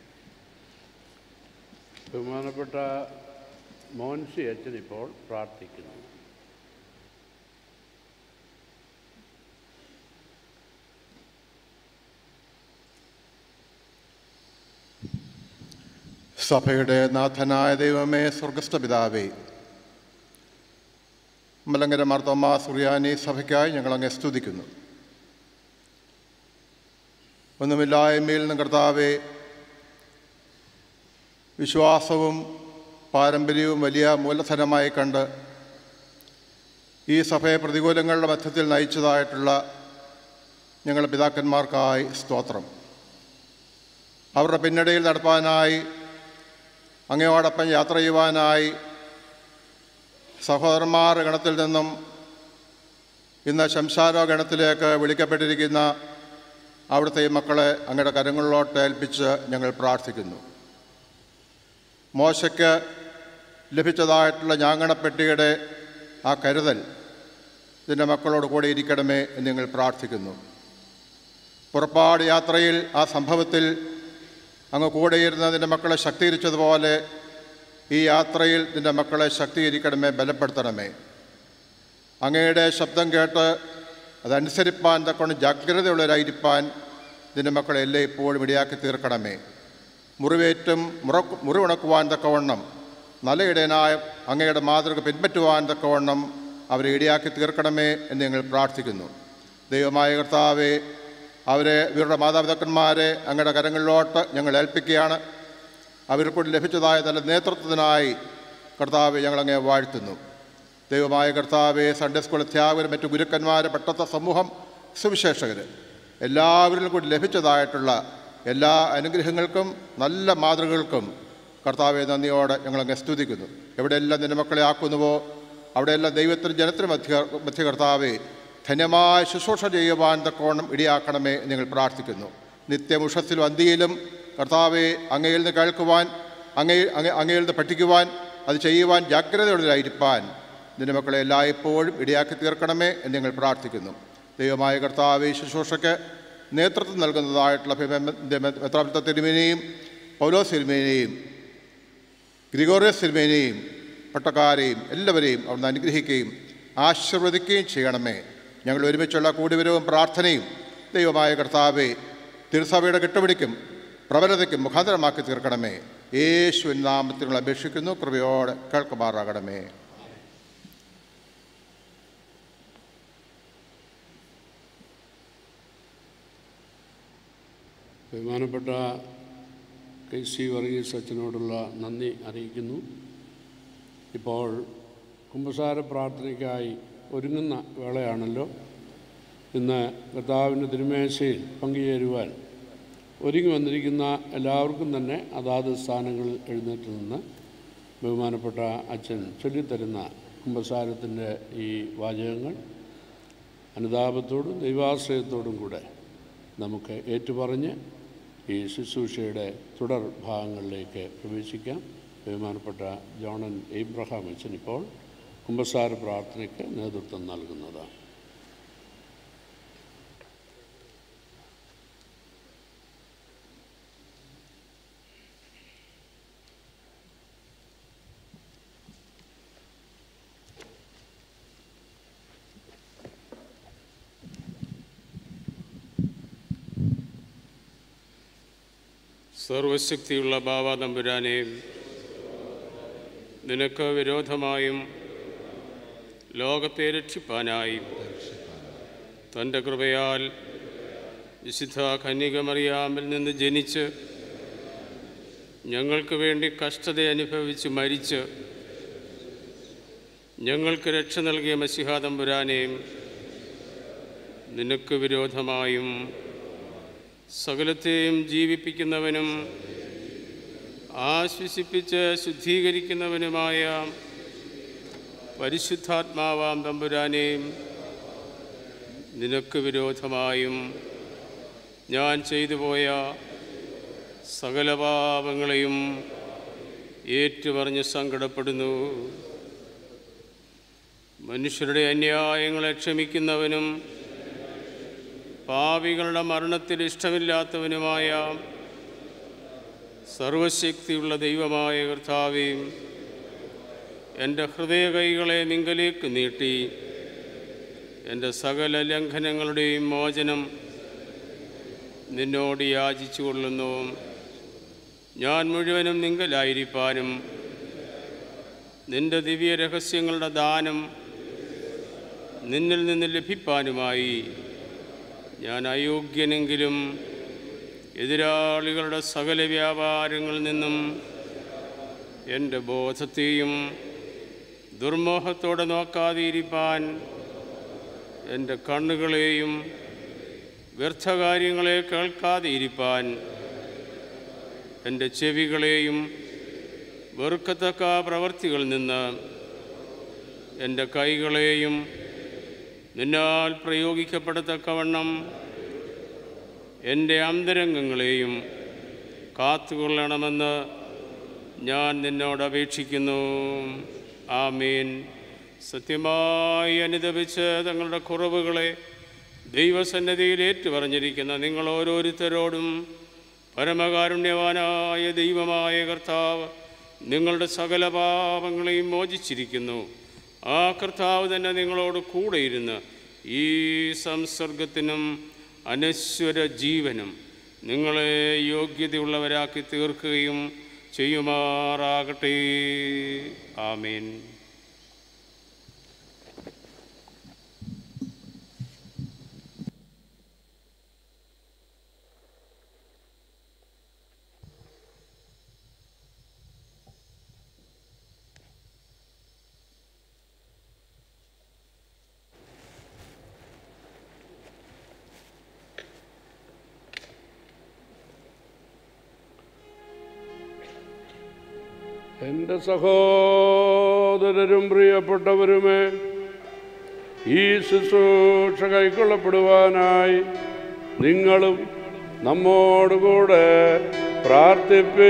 ബഹുമാനപ്പെട്ട മോൻസി അച്ഛൻ ഇപ്പോൾ പ്രാർത്ഥിക്കുന്നു സഭയുടെ നാഥനായ ദൈവമേ സ്വർഗസ്ഥ പിതാവേ മലങ്കര മാർത്തോമ സുറിയാനി സഭയ്ക്കായി ഞങ്ങൾ അങ്ങ് സ്തുതിക്കുന്നു ഒന്നുമില്ലായ്മയിൽ നിന്ന് കർത്താവെ വിശ്വാസവും പാരമ്പര്യവും വലിയ മൂലധനമായി കണ്ട് ഈ സഭയെ പ്രതികൂലങ്ങളുടെ മധ്യത്തിൽ നയിച്ചതായിട്ടുള്ള ഞങ്ങളുടെ പിതാക്കന്മാർക്കായി സ്തോത്രം അവരുടെ പിന്നണിയിൽ നടപ്പാനായി അങ്ങയോടൊപ്പം യാത്ര ചെയ്യുവാനായി സഹോദരന്മാർ ഗണത്തിൽ നിന്നും ഇന്ന് ശംശാരോ ഗണത്തിലേക്ക് വിളിക്കപ്പെട്ടിരിക്കുന്ന അവിടുത്തെ ഈ മക്കളെ അങ്ങയുടെ കരങ്ങളിലോട്ട് ഏൽപ്പിച്ച് ഞങ്ങൾ പ്രാർത്ഥിക്കുന്നു മോശയ്ക്ക് ലഭിച്ചതായിട്ടുള്ള ഞാങ്ങണപ്പെട്ടിയുടെ ആ കരുതൽ ഇതിൻ്റെ മക്കളോട് കൂടെ ഇരിക്കണമേ എന്ന് ഞങ്ങൾ പ്രാർത്ഥിക്കുന്നു പുറപ്പാട് യാത്രയിൽ ആ സംഭവത്തിൽ അങ്ങ് കൂടെയിരുന്ന് നിൻ്റെ മക്കളെ ശക്തീകരിച്ചതുപോലെ ഈ യാത്രയിൽ നിൻ്റെ മക്കളെ ശക്തീകരിക്കണമേ ബലപ്പെടുത്തണമേ അങ്ങയുടെ ശബ്ദം കേട്ട് അതനുസരിപ്പാൻ തക്കൊണ്ട് ജാഗ്രതയുള്ളവരായിരിക്കാൻ നിൻ്റെ മക്കളെ എല്ലാം ഇപ്പോഴും ഇടയാക്കി തീർക്കണമേ മുറിവേറ്റും മുറ മുറിവുണക്കുവാൻ തക്കവണ്ണം നല്ല ഇടയനായ അങ്ങയുടെ മാതൃക പിൻപറ്റുവാൻ തക്കവണ്ണം അവരെ ഇടയാക്കി തീർക്കണമേ എന്ന് ഞങ്ങൾ പ്രാർത്ഥിക്കുന്നു ദൈവമായ കർത്താവെ അവരെ ഇവരുടെ മാതാപിതാക്കന്മാരെ അങ്ങയുടെ കരങ്ങളിലോട്ട് ഞങ്ങൾ ഏൽപ്പിക്കുകയാണ് അവർക്കൂടി ലഭിച്ചതായ നല്ല നേതൃത്വത്തിനായി കർത്താവെ ഞങ്ങളങ്ങെ വാഴ്ത്തുന്നു ദൈവമായ കർത്താവെ സൺഡേ സ്കൂൾ അധ്യാപകരും മറ്റു ഗുരുക്കന്മാർ പട്ടത്ത സമൂഹം സുവിശേഷകർ എല്ലാവരിലും കൂടി ലഭിച്ചതായിട്ടുള്ള എല്ലാ അനുഗ്രഹങ്ങൾക്കും നല്ല മാതൃകകൾക്കും കർത്താവെ നന്ദിയോടെ ഞങ്ങളങ്ങ് സ്തുതിക്കുന്നു എവിടെയെല്ലാം നിന്റെ മക്കളെ ആക്കുന്നുവോ അവിടെയെല്ലാം ദൈവത്തിനും ജനത്തിനും മധ്യ മധ്യ കർത്താവെ ധന്യമായ ശുശ്രൂഷ ചെയ്യുവാൻ തക്കോണം ഇടിയാക്കണമേ എന്ന് ഞങ്ങൾ പ്രാർത്ഥിക്കുന്നു നിത്യമുഷത്തിലും അന്തിയിലും കർത്താവെ അങ്ങയിൽ നിന്ന് കേൾക്കുവാൻ അങ്ങേ അങ്ങ അങ്ങയിൽ നിന്ന് പഠിക്കുവാൻ അത് ചെയ്യുവാൻ ജാഗ്രതയുള്ളവരായിരിക്കാൻ നിന്റെ മക്കളെ എല്ലായ്പ്പോഴും ഇടിയാക്കി തീർക്കണമേ എന്ന് ഞങ്ങൾ പ്രാർത്ഥിക്കുന്നു ദൈവമായ കർത്താവെ ശുശ്രൂഷയ്ക്ക് നേതൃത്വം നൽകുന്നതായിട്ടുള്ള മെത്രാപിത്ത തിരുമേനെയും പൗലോസ് തിരുമേനെയും ഗ്രിഗോറിയസ് തിരുമേനെയും പട്ടക്കാരെയും എല്ലാവരെയും അവിടുന്ന് അനുഗ്രഹിക്കുകയും ആശീർവദിക്കുകയും ചെയ്യണമേ ഞങ്ങൾ ഒരുമിച്ചുള്ള കൂടിവരവും പ്രാർത്ഥനയും ദൈവമായ കർത്താവെ തിരുസഭയുടെ കെട്ടുപിടിക്കും പ്രബലതയ്ക്കും മുഖാന്തരമാക്കി തീർക്കണമേ യേശുവിൻ നാമത്തിൽ അപേക്ഷിക്കുന്നു കൃപയോടെ കേൾക്കുമാറാകണമേ ബഹുമാനപ്പെട്ട കെ സി വർഗീസ് അച്ഛനോടുള്ള നന്ദി അറിയിക്കുന്നു ഇപ്പോൾ കുമ്പസാര പ്രാർത്ഥനയ്ക്കായി ഒരുങ്ങുന്ന വേളയാണല്ലോ ഇന്ന് കർത്താവിൻ്റെ തിരുമേശയിൽ പങ്കുചേരുവാൻ ഒരുങ്ങി വന്നിരിക്കുന്ന എല്ലാവർക്കും തന്നെ അതാത് സ്ഥാനങ്ങളിൽ എഴുന്നേറ്റ് നിന്ന് ബഹുമാനപ്പെട്ട അച്ഛൻ ചൊല്ലിത്തരുന്ന കുംഭസാരത്തിൻ്റെ ഈ വാചകങ്ങൾ അനുതാപത്തോടും ദൈവാശ്രയത്തോടും കൂടെ നമുക്ക് ഏറ്റുപറഞ്ഞ് ഈ ശുശ്രൂഷയുടെ തുടർ ഭാഗങ്ങളിലേക്ക് പ്രവേശിക്കാം ബഹുമാനപ്പെട്ട ജോണൻ എബ്രഹാം അച്ഛൻ ഇപ്പോൾ കുംഭസാര പ്രാർത്ഥനയ്ക്ക് നേതൃത്വം നൽകുന്നതാണ് സർവശക്തിയുള്ള ബാബ തമ്പുരാനെ നിനക്ക് വിരോധമായും ലോകത്തെ രക്ഷിപ്പാനായി തൻ്റെ കൃപയാൽ വിശുദ്ധ കന്യകമറിയാമിൽ നിന്ന് ജനിച്ച് ഞങ്ങൾക്ക് വേണ്ടി കഷ്ടത അനുഭവിച്ച് മരിച്ച് ഞങ്ങൾക്ക് രക്ഷ നൽകിയ മസിഹാ തമ്പുരാനെയും നിനക്ക് വിരോധമായും സകലത്തെയും ജീവിപ്പിക്കുന്നവനും ആശ്വസിപ്പിച്ച് ശുദ്ധീകരിക്കുന്നവനുമായ പരിശുദ്ധാത്മാവാം തമ്പുരാനെയും നിനക്ക് വിരോധമായും ഞാൻ ചെയ്തു പോയ സകല പാപങ്ങളെയും ഏറ്റുപറഞ്ഞ് സങ്കടപ്പെടുന്നു മനുഷ്യരുടെ അന്യായങ്ങളെ ക്ഷമിക്കുന്നവനും പാപികളുടെ മരണത്തിൽ ഇഷ്ടമില്ലാത്തവനുമായ സർവശക്തിയുള്ള ദൈവമായ കർത്താവേയും എൻ്റെ ഹൃദയ കൈകളെ നിങ്കലേക്ക് നീട്ടി എൻ്റെ സകല ലംഘനങ്ങളുടെയും മോചനം നിന്നോട് യാചിച്ചു കൊള്ളുന്നു ഞാൻ മുഴുവനും നിങ്കലായിരിക്കാനും നിന്റെ ദിവ്യ രഹസ്യങ്ങളുടെ ദാനം നിന്നിൽ നിന്ന് ലഭിപ്പാനുമായി ഞാൻ അയോഗ്യനെങ്കിലും എതിരാളികളുടെ സകല വ്യാപാരങ്ങളിൽ നിന്നും എൻ്റെ ബോധത്തെയും ദുർമോഹത്തോടെ നോക്കാതിരിപ്പാൻ എൻ്റെ കണ്ണുകളെയും വ്യർത്ഥകാര്യങ്ങളെ കേൾക്കാതിരിപ്പാൻ എൻ്റെ ചെവികളെയും വെറുക്കത്തക്ക പ്രവർത്തികളിൽ നിന്ന് എൻ്റെ കൈകളെയും നിന്നാൽ പ്രയോഗിക്കപ്പെടത്തക്കവണ്ണം എൻ്റെ അന്തരംഗങ്ങളെയും കാത്തുകൊള്ളണമെന്ന് ഞാൻ നിന്നോട് അപേക്ഷിക്കുന്നു ആമീൻ സത്യമായി അനുദപിച്ച് തങ്ങളുടെ കുറവുകളെ ദൈവസന്നദ്ധിയിൽ ഏറ്റുപറഞ്ഞിരിക്കുന്ന നിങ്ങൾ ഓരോരുത്തരോടും പരമകാരുണ്യവാനായ ദൈവമായ കർത്താവ് നിങ്ങളുടെ സകല പാപങ്ങളെയും മോചിച്ചിരിക്കുന്നു ആ കർത്താവ് തന്നെ നിങ്ങളോട് കൂടെ ഇരുന്ന് ഈ സംസർഗത്തിനും അനശ്വര ജീവനും നിങ്ങളെ യോഗ്യതയുള്ളവരാക്കി തീർക്കുകയും ചെയ്യുമാറാകട്ടെ ആമീൻ എൻ്റെ സഹോദരരും പ്രിയപ്പെട്ടവരുമേ ഈ ശുശ്രൂഷ കൈക്കൊള്ളപ്പെടുവാനായി നിങ്ങളും നമ്മോടുകൂടെ പ്രാർത്ഥിപ്പേ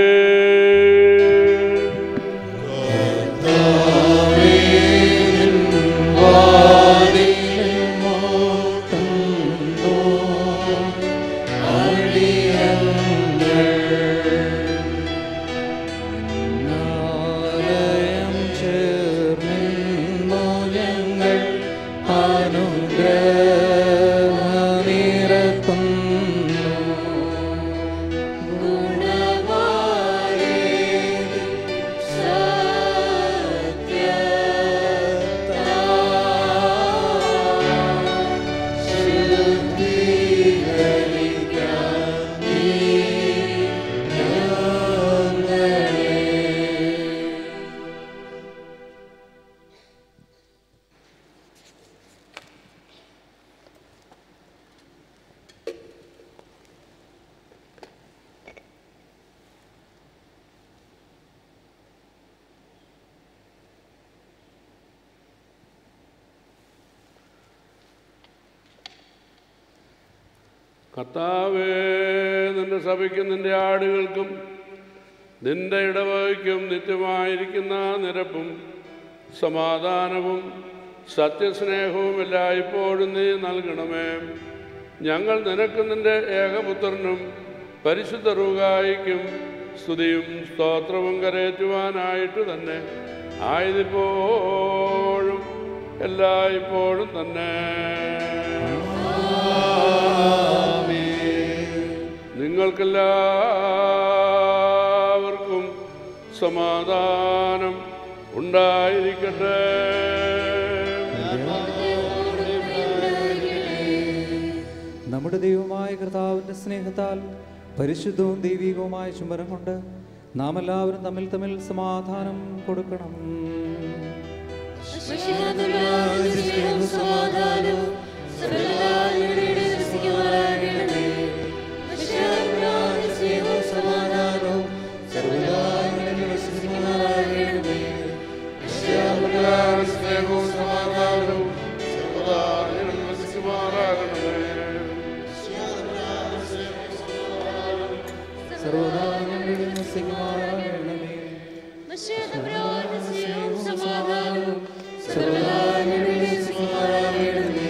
ആലയം ചേർന്നിന്നു ഞങ്ങൾ അനുഗ്രഹമിറക്കുന്നു ഗുണവാരേ കർത്താവേ നിന്റെ സഭയ്ക്കും നിന്റെ ആടുകൾക്കും നിന്റെ ഇടവകയ്ക്കും നിത്യമായിരിക്കുന്ന നിരപ്പും സമാധാനവും സത്യസ്നേഹവും എല്ലായ്പ്പോഴും നീ നൽകണമേ ഞങ്ങൾ നിനക്ക് നിന്റെ ഏകപുത്രനും പരിശുദ്ധ റൂകായിക്കും സ്തുതിയും സ്തോത്രവും കരേറ്റുവാനായിട്ട് തന്നെ ആയതിപ്പോഴും എല്ലായ്പ്പോഴും തന്നെ നിങ്ങൾക്കെല്ലാവർക്കും സമാധാനം ഉണ്ടായിരിക്കട്ടെ നമ്മുടെ ദൈവമായ കർത്താവിൻ്റെ സ്നേഹത്താൽ പരിശുദ്ധവും ദൈവികവുമായ ചുമരം കൊണ്ട് നാം എല്ലാവരും തമ്മിൽ തമ്മിൽ സമാധാനം കൊടുക്കണം സമാധാനവും സ്നേഹവും സമാധാനവും സ്നേഹവും സമാധാനവും സർവദാ ഞങ്ങളിൽ വസിക്കുമാറാകണമേ സർവദാ ഞങ്ങളിൽ വസിക്കുമാറാകണമേ. സമാധാനവും സർവദാ ഞങ്ങളിൽ വസിക്കുമാറാകണമേ.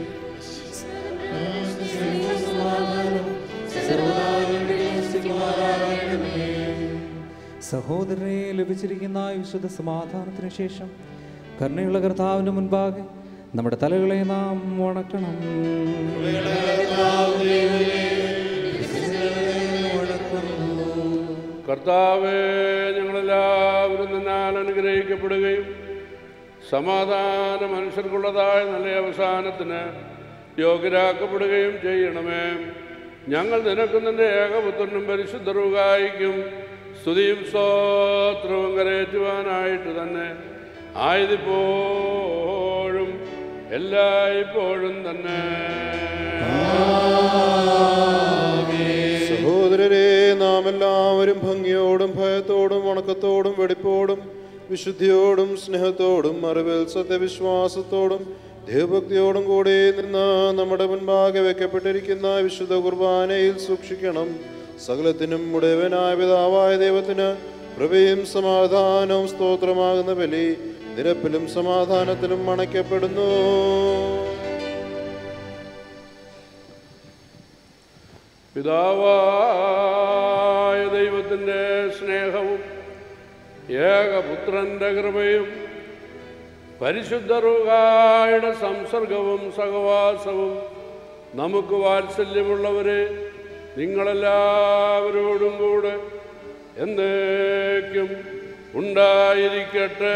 സമാധാനവും സർവദാ ഞങ്ങളിൽ വസിക്കുമാറാകണമേ. സഹോദരനെ ലഭിച്ചിരിക്കുന്ന ഈ വിശുദ്ധ സമാധാനത്തിന് ശേഷം കരുണയുള്ള കർത്താവിന് മുൻപാകെ നമ്മുടെ തലകളെ നാം വണക്കണം കർത്താവേ ഞങ്ങളെല്ലാവരും നിന്നാൽ അനുഗ്രഹിക്കപ്പെടുകയും സമാധാന മനുഷ്യർക്കുള്ളതായ നല്ല അവസാനത്തിന് യോഗ്യരാക്കപ്പെടുകയും ചെയ്യണമേ ഞങ്ങൾ നിനക്ക് നിന്റെ ഏകപുത്രനും പരിശുദ്ധ റുകായിക്കും സ്തുതിയും സ്തോത്രവും കരയേറ്റുവാനായിട്ട് തന്നെ ആയതിപ്പോഴും എല്ലായ്പ്പോഴും തന്നെ സഹോദരരെ നാം എല്ലാവരും ഭംഗിയോടും ഭയത്തോടും വണക്കത്തോടും വെടിപ്പോടും വിശുദ്ധിയോടും സ്നേഹത്തോടും അറിവിൽ സത്യവിശ്വാസത്തോടും ദൈവഭക്തിയോടും കൂടി നിന്ന് നമ്മുടെ മുൻപാകെ വെക്കപ്പെട്ടിരിക്കുന്ന വിശുദ്ധ കുർബാനയിൽ സൂക്ഷിക്കണം സകലത്തിനും ഉടയവനായ പിതാവായ ദൈവത്തിന് കൃപയും സമാധാനവും സ്തോത്രമാകുന്ന ബലി നിരപ്പിലും സമാധാനത്തിലും അണയ്ക്കപ്പെടുന്നു പിതാവായ ദൈവത്തിൻ്റെ സ്നേഹവും ഏകപുത്രൻ്റെ കൃപയും പരിശുദ്ധ റുകായുടെ സംസർഗവും സഹവാസവും നമുക്ക് വാത്സല്യമുള്ളവരെ നിങ്ങളെല്ലാവരോടും കൂടെ എന്നേക്കും ഉണ്ടായിരിക്കട്ടെ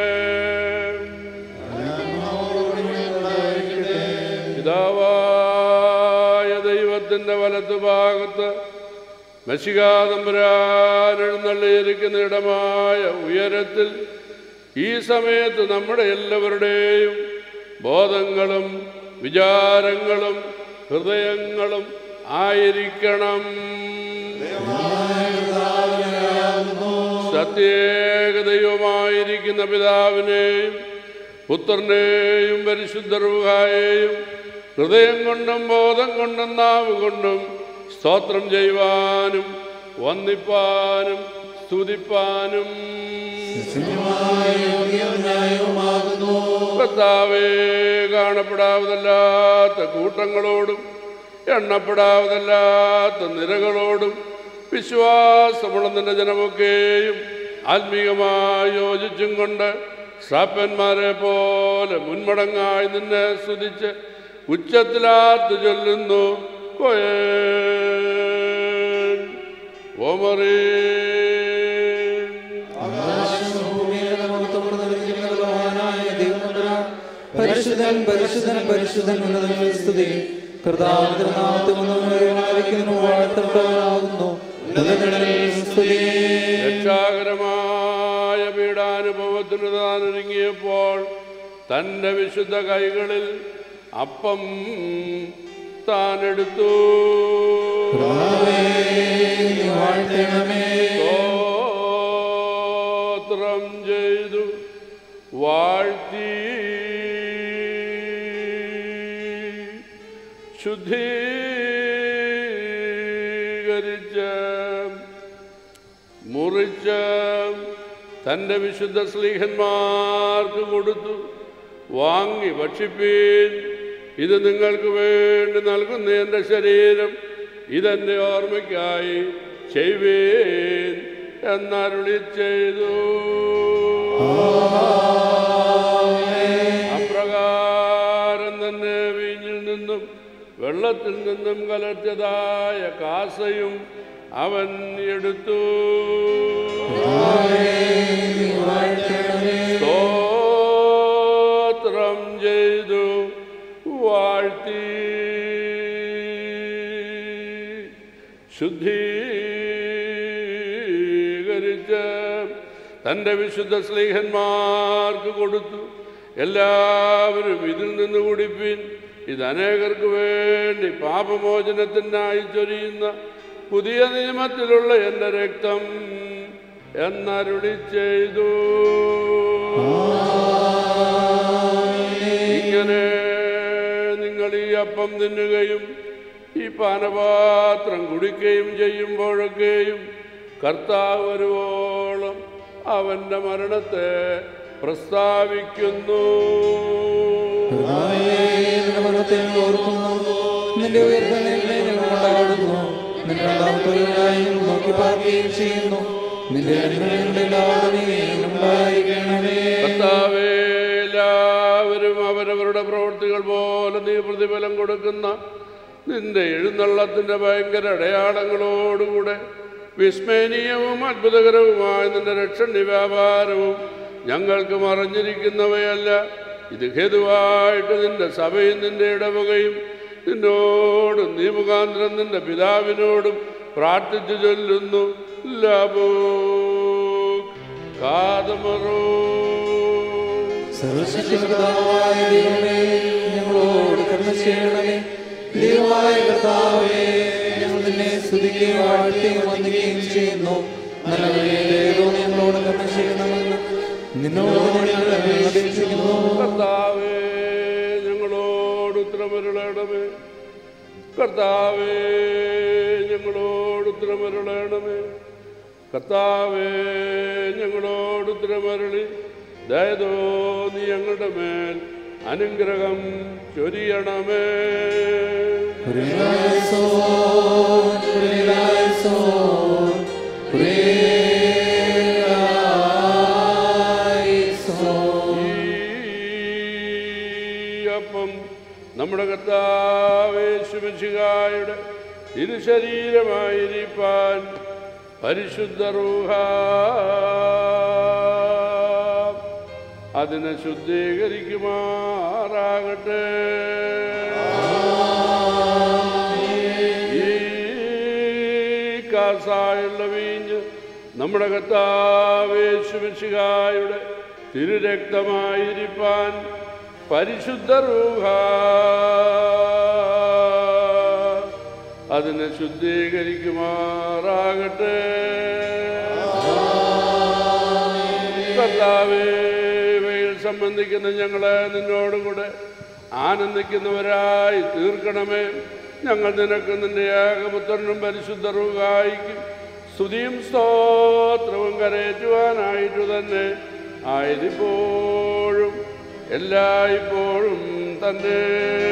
പിതാവായ ദൈവത്തിൻ്റെ വലത്തുഭാഗത്ത് മഷികാതമ്പുരാൻ എഴുന്നള്ളിയിരിക്കുന്ന ഇടമായ ഉയരത്തിൽ ഈ സമയത്ത് നമ്മുടെ എല്ലാവരുടെയും ബോധങ്ങളും വിചാരങ്ങളും ഹൃദയങ്ങളും ആയിരിക്കണം സത്യേകദൈവമായിരിക്കുന്ന പിതാവിനെയും പുത്രനെയും പരിശുദ്ധ റുഹായെയും ഹൃദയം കൊണ്ടും ബോധം കൊണ്ടും നാവ് കൊണ്ടും സ്തോത്രം ചെയ്യുവാനും വന്ദിപ്പാനും സ്തുതിപ്പാനും കർത്താവേ കാണപ്പെടാവതല്ലാത്ത കൂട്ടങ്ങളോടും എണ്ണപ്പെടാവതല്ലാത്ത നിരകളോടും വിശ്വാസമുള്ള നിന്റെ ജനമൊക്കെയും ആത്മീയമായി യോജിച്ചും കൊണ്ട് സാപ്പന്മാരെ പോലെ മുൻമടങ്ങായി നിന്നെ സ്തുതിച്ച് ഉച്ചത്തിലാത്ത് ചൊല്ലുന്നു കൊയേൻ ഓമറീ പരിശുദ്ധൻ പരിശുദ്ധൻ പരിശുദ്ധൻ ഉന്നതങ്ങളിൽ സ്തുതി കർത്താവിന്റെ നാമത്തിൽ വന്നവനായിരിക്കുന്നു വാഴ്ത്തപ്പെട്ടവനാകുന്നു ഉന്നതങ്ങളിൽ സ്തുതി രക്ഷാകരമായ പീഡാനുഭവത്തിന് താൻ ഒരുങ്ങിയപ്പോൾ തൻ്റെ വിശുദ്ധ കൈകളിൽ അപ്പം താനെടുത്തു സ്തോത്രം ചെയ്തു വാഴ്ത്തി മുറിച്ച് തൻ്റെ വിശുദ്ധ സ്ലീഹന്മാർക്ക് കൊടുത്തു വാങ്ങി ഭക്ഷിപ്പീൻ ഇത് നിങ്ങൾക്ക് വേണ്ടി നൽകുന്ന എൻ്റെ ശരീരം ഇതെൻ്റെ ഓർമ്മയ്ക്കായി ചെയ്യുവേൻ എന്നരുളി ചെയ്തു അപ്രകാരം തന്നെ വീഞ്ഞിൽ നിന്നും വെള്ളത്തിൽ നിന്നും കലർത്തിയതായ കാസയും അവൻ എടുത്തു സ്തോത്രം ചെയ്തു വാഴ്ത്തി ശുദ്ധീകരിച്ച് തൻ്റെ വിശുദ്ധ സ്നേഹന്മാർക്ക് കൊടുത്തു എല്ലാവരും ഇതിൽ നിന്ന് കുടിപ്പിൻ ഇത് അനേകർക്ക് വേണ്ടി പാപമോചനത്തിനായി ചൊരിയുന്ന പുതിയ നിയമത്തിലുള്ള എൻ്റെ രക്തം എന്നരുളി ചെയ്തു ഇങ്ങനെ നിങ്ങൾ ഈ അപ്പം തിന്നുകയും ഈ പാനപാത്രം കുടിക്കുകയും ചെയ്യുമ്പോഴൊക്കെയും കർത്താവ് വരുവോളം അവന്റെ മരണത്തെ പ്രസ്താവിക്കുന്നു നിന്റെ മരണത്തെ ഓർക്കുന്നു നിന്റെ ഉയർത്തലിനെ ഞങ്ങൾ കൊണ്ടാടുന്നു നിന്റെ രണ്ടാമത്തെ വരവിനായി ഞങ്ങൾ നോക്കി പാർക്കുകയും ചെയ്യുന്നു നിന്റെ അനുഗ്രഹങ്ങളുടെ എല്ലാവരുടെയും ഉണ്ടായിരിക്കണമേ കർത്താവേ എല്ലാവരും അവരവരുടെ പ്രവൃത്തികൾ പോലെ നീ പ്രതിഫലം കൊടുക്കുന്ന നിന്റെ എഴുന്നള്ളത്തിന്റെ ഭയങ്കര അടയാളങ്ങളോടുകൂടെ വിസ്മയനീയവും അത്ഭുതകരവുമായ നിന്റെ രക്ഷണി വ്യാപാരവും ഞങ്ങൾക്ക് മറഞ്ഞിരിക്കുന്നവയല്ല ഇത് ഹേതുവായിട്ട് നിന്റെ സഭയും നിന്റെ ഇടവകയും നിന്നോടും നീ മുഖാന്തരം നിന്റെ പിതാവിനോടും പ്രാർത്ഥിച്ചു ചൊല്ലുന്നു ലബോ കാതമറോ സർവശക്തികർത്താവായ ദൈവമേ ഞങ്ങളോട് കരുണ ചെയ്യണമേ ദൈവമായ കർത്താവേ ഞങ്ങൾ നിന്നെ സ്തുതിക്കുകയും വാഴ്ത്തുകയും വന്ദിക്കുകയും ചെയ്യുന്നു നല്ലവരെ ദൈവം ഞങ്ങളോട് കരുണ ചെയ്യണമെന്ന് നിന്നോട് ഞങ്ങൾ അപേക്ഷിക്കുന്നു കർത്താവേ ഞങ്ങളോട് ഉത്തരമരുളണമേ കർത്താവേ ഞങ്ങളോട് ഉത്തരമരുളണമേ കർത്താവേ ഞങ്ങളോട് ഉത്തരമരുളി ദയതോ നീ ഞങ്ങളുടെ മേൽ അനുഗ്രഹം ചൊരിയണമേ ഈ അപ്പം നമ്മുടെ കർത്താവേശുമിശികായുടെ തിരുശരീരമായിരിക്കാൻ പരിശുദ്ധ റൂഹ അതിനെ ശുദ്ധീകരിക്കുമാറാകട്ടെ ഈ കാസായുള്ള വീഞ്ഞ് നമ്മുടെ കർത്താവേശുമിശികായുടെ തിരുരക്തമായിരിക്കാൻ പരിശുദ്ധ റൂഹ അതിനെ ശുദ്ധീകരിക്കുമാറാകട്ടെ കർത്താവേ ഇവയിൽ സംബന്ധിക്കുന്ന ഞങ്ങളെ നിന്നോടുകൂടെ ആനന്ദിക്കുന്നവരായി തീർക്കണമേ ഞങ്ങൾ നിനക്ക് നിന്റെ ഏകപുത്രനും പരിശുദ്ധ റൂഹായിക്കും സ്തുതിയും സ്തോത്രവും കരയറ്റുവാനായിട്ടു തന്നെ ആയതിപ്പോഴും എല്ലായ്പ്പോഴും തന്നെ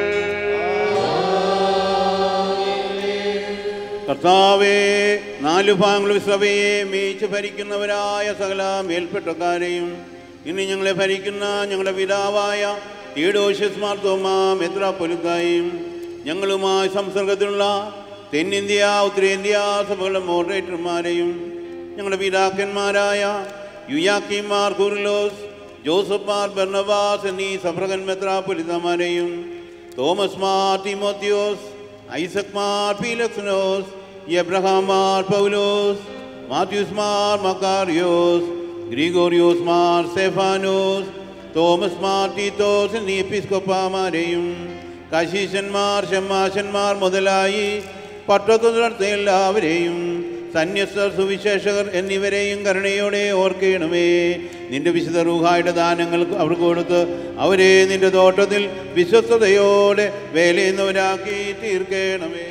കർത്താവേ നാലു ഭാഗങ്ങളും സഭയെ മേയിച്ച് ഭരിക്കുന്നവരായ സകല മേൽപ്പെട്ടക്കാരെയും ഇനി ഞങ്ങളെ ഭരിക്കുന്ന ഞങ്ങളുടെ പിതാവായ തീഡോഷ്യസ് മാർത്തോമാ മെത്രാപ്പൊലുക്കായും ഞങ്ങളുമായി സംസർഗത്തിലുള്ള തെന്നിന്ത്യ ഉത്തരേന്ത്യ സഭകളുടെ മോഡറേറ്റർമാരെയും ഞങ്ങളുടെ പിതാക്കന്മാരായ യുയാക്കിമാർ കുർലോസ് ജോസഫ് മാർ ബർണബാസ് എന്നീ സഭ്രകൻ മെത്രാപ്പൊലിത്തമാരെയും Thomas Mar Timotheos Isaac Mar Philoxenos Abraham Mar Paulose Mathews Mar Macarios Gregorios Mar Sephanos Thomas Mar Titus എന്നീ എപ്പിസ്കൊപ്പാമാരെയും കശീശന്മാർ ഷമ്മാശന്മാർ മുതലായി പട്ടത്തുടർത്ത എല്ലാവരെയും സന്യസ്തർ സുവിശേഷകർ എന്നിവരെയും കരുണയോടെ ഓർക്കണമേ നിന്റെ വിശുദ്ധ റൂഹായുടെ ദാനങ്ങൾ അവർക്ക് കൊടുത്ത് അവരെ നിന്റെ തോട്ടത്തിൽ വിശ്വസ്തയോടെ വേലയുന്നവരാക്കി തീർക്കണമേ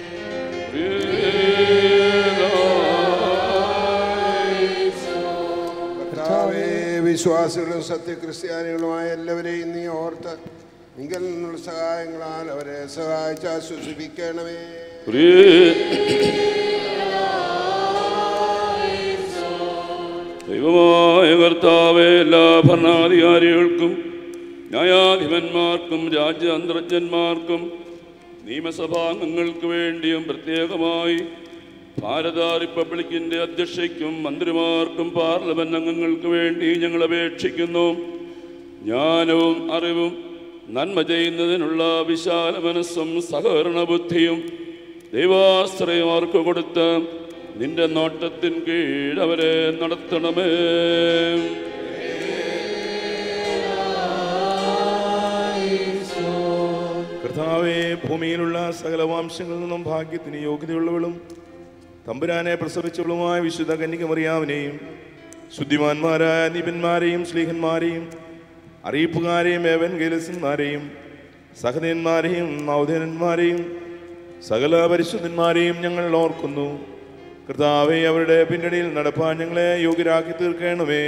സത്യവിശ്വാസികളും സത്യക്രിസ്ത്യാനികളുമായ എല്ലാവരെയും നീ ഓർത്ത് നിങ്ങൾ നിന്നുള്ള സഹായങ്ങളാൽ അവരെ സഹായിച്ച് ആശ്വസിപ്പിക്കണമേ ദൈവമായ കർത്താവെ എല്ലാ ഭരണാധികാരികൾക്കും ന്യായാധിപന്മാർക്കും രാജ്യാന്തരജ്ഞന്മാർക്കും നിയമസഭാംഗങ്ങൾക്ക് വേണ്ടിയും പ്രത്യേകമായി ഭാരത റിപ്പബ്ലിക്കിൻ്റെ അധ്യക്ഷയ്ക്കും മന്ത്രിമാർക്കും പാർലമെന്റ് അംഗങ്ങൾക്ക് വേണ്ടി ഞങ്ങൾ അപേക്ഷിക്കുന്നു ജ്ഞാനവും അറിവും നന്മ ചെയ്യുന്നതിനുള്ള വിശാല മനസ്സും സഹകരണ ബുദ്ധിയും ദൈവാശ്രയം അവർക്ക് കൊടുത്ത് നിന്റെ നോട്ടത്തിൻ കീഴ് അവരെ നടത്തണമേ കർത്താവെ ഭൂമിയിലുള്ള സകല വംശങ്ങളിൽ നിന്നും ഭാഗ്യത്തിന് യോഗ്യതയുള്ളവളും തമ്പുരാനെ പ്രസവിച്ചവളുമായ വിശുദ്ധ കന്യകമറിയാവിനെയും ശുദ്ധിമാന്മാരായ നിപന്മാരെയും സ്ലീഹന്മാരെയും അറിയിപ്പുകാരെയും ഏവൻ ഗലസന്മാരെയും സഹതന്മാരെയും നവോദയന്മാരെയും സകല പരിശുദ്ധന്മാരെയും ഞങ്ങൾ ഓർക്കുന്നു കർത്താവെ അവരുടെ പിന്നണിയിൽ നടപ്പാൻ ഞങ്ങളെ യോഗ്യരാക്കി തീർക്കണമേ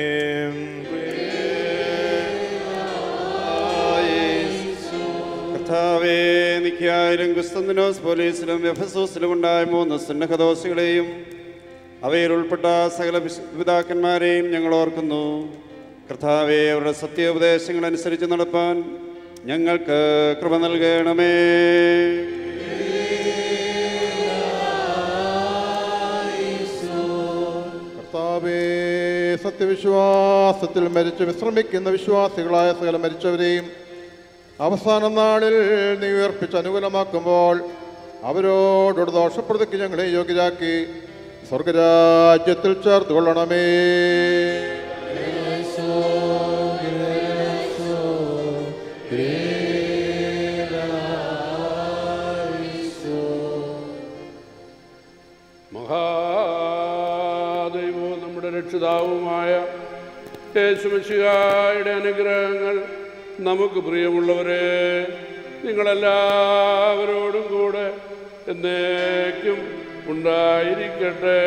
കർത്താവേ നിക്കായാലും ക്രിസ്തന്തിനോസ് പോലീസിലും എഫസോസിലും ഉണ്ടായ മൂന്ന് സുന്നഹദോസികളെയും അവയിൽ ഉൾപ്പെട്ട സകല വിശ്- പിതാക്കന്മാരെയും ഞങ്ങൾ ഓർക്കുന്നു കർത്താവെ അവരുടെ സത്യോപദേശങ്ങൾ അനുസരിച്ച് നടപ്പാൻ ഞങ്ങൾക്ക് കൃപ നൽകണമേ കർത്താവേ സത്യവിശ്വാസത്തിൽ മരിച്ച് വിശ്രമിക്കുന്ന വിശ്വാസികളായ സകല മരിച്ചവരെയും അവസാന നാളിൽ നീ ഉയർപ്പിച്ച് അനുകൂലമാക്കുമ്പോൾ അവരോടൊരു ദോഷപ്രതിക്ക് ഞങ്ങളെ യോഗ്യരാക്കി സ്വർഗരാജ്യത്തിൽ ചേർത്ത് കൊള്ളണമേ മഹാദൈവവും നമ്മുടെ രക്ഷിതാവുമായ യേശുമശിഹായുടെ അനുഗ്രഹങ്ങൾ നമുക്ക് പ്രിയമുള്ളവരെ നിങ്ങളെല്ലാവരോടും കൂടെ എന്നേക്കും ഉണ്ടായിരിക്കട്ടെ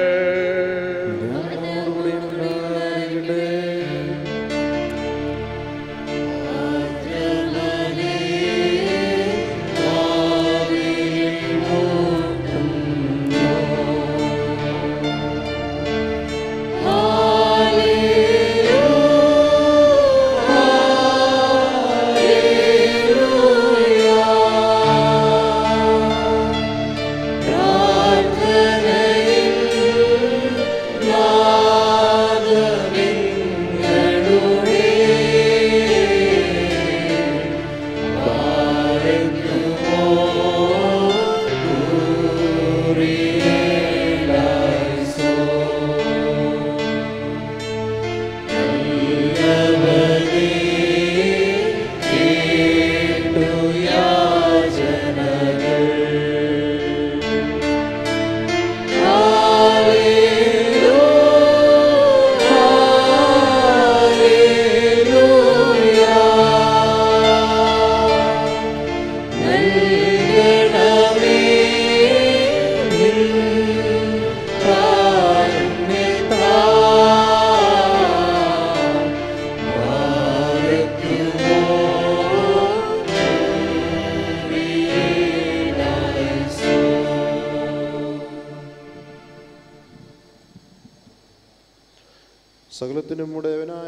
സകലത്തിനും ഉടയവനായ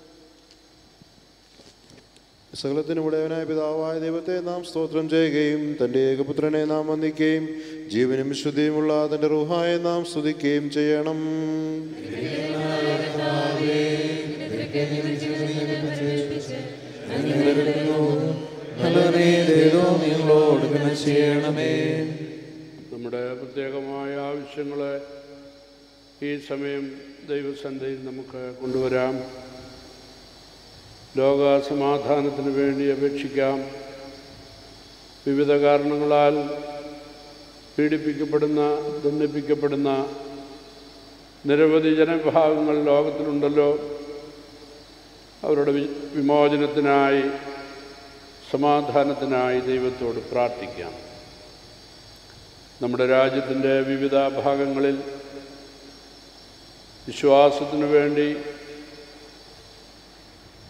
സകലത്തിനും ഉടയവനായ പിതാവായ ദൈവത്തെ നാം സ്തോത്രം ചെയ്യുകയും തൻ്റെ ഏകപുത്രനെ നാം വന്ദിക്കുകയും ജീവനും വിശുദ്ധിയുമുള്ള തൻ്റെ റുഹായെ നാം സ്തുതിക്കുകയും ചെയ്യണം നിങ്ങളോട് ചെയ്യണമേ നമ്മുടെ പ്രത്യേകമായ ആവശ്യങ്ങളെ ഈ സമയം ദൈവസന്ധയിൽ നമുക്ക് കൊണ്ടുവരാം ലോക സമാധാനത്തിന് വേണ്ടി അപേക്ഷിക്കാം വിവിധ കാരണങ്ങളാൽ പീഡിപ്പിക്കപ്പെടുന്ന ദണ്ഡിപ്പിക്കപ്പെടുന്ന നിരവധി ജനവിഭാഗങ്ങൾ ലോകത്തിലുണ്ടല്ലോ അവരുടെ വി- വിമോചനത്തിനായി സമാധാനത്തിനായി ദൈവത്തോട് പ്രാർത്ഥിക്കാം നമ്മുടെ രാജ്യത്തിൻ്റെ വിവിധ ഭാഗങ്ങളിൽ വിശ്വാസത്തിനു വേണ്ടി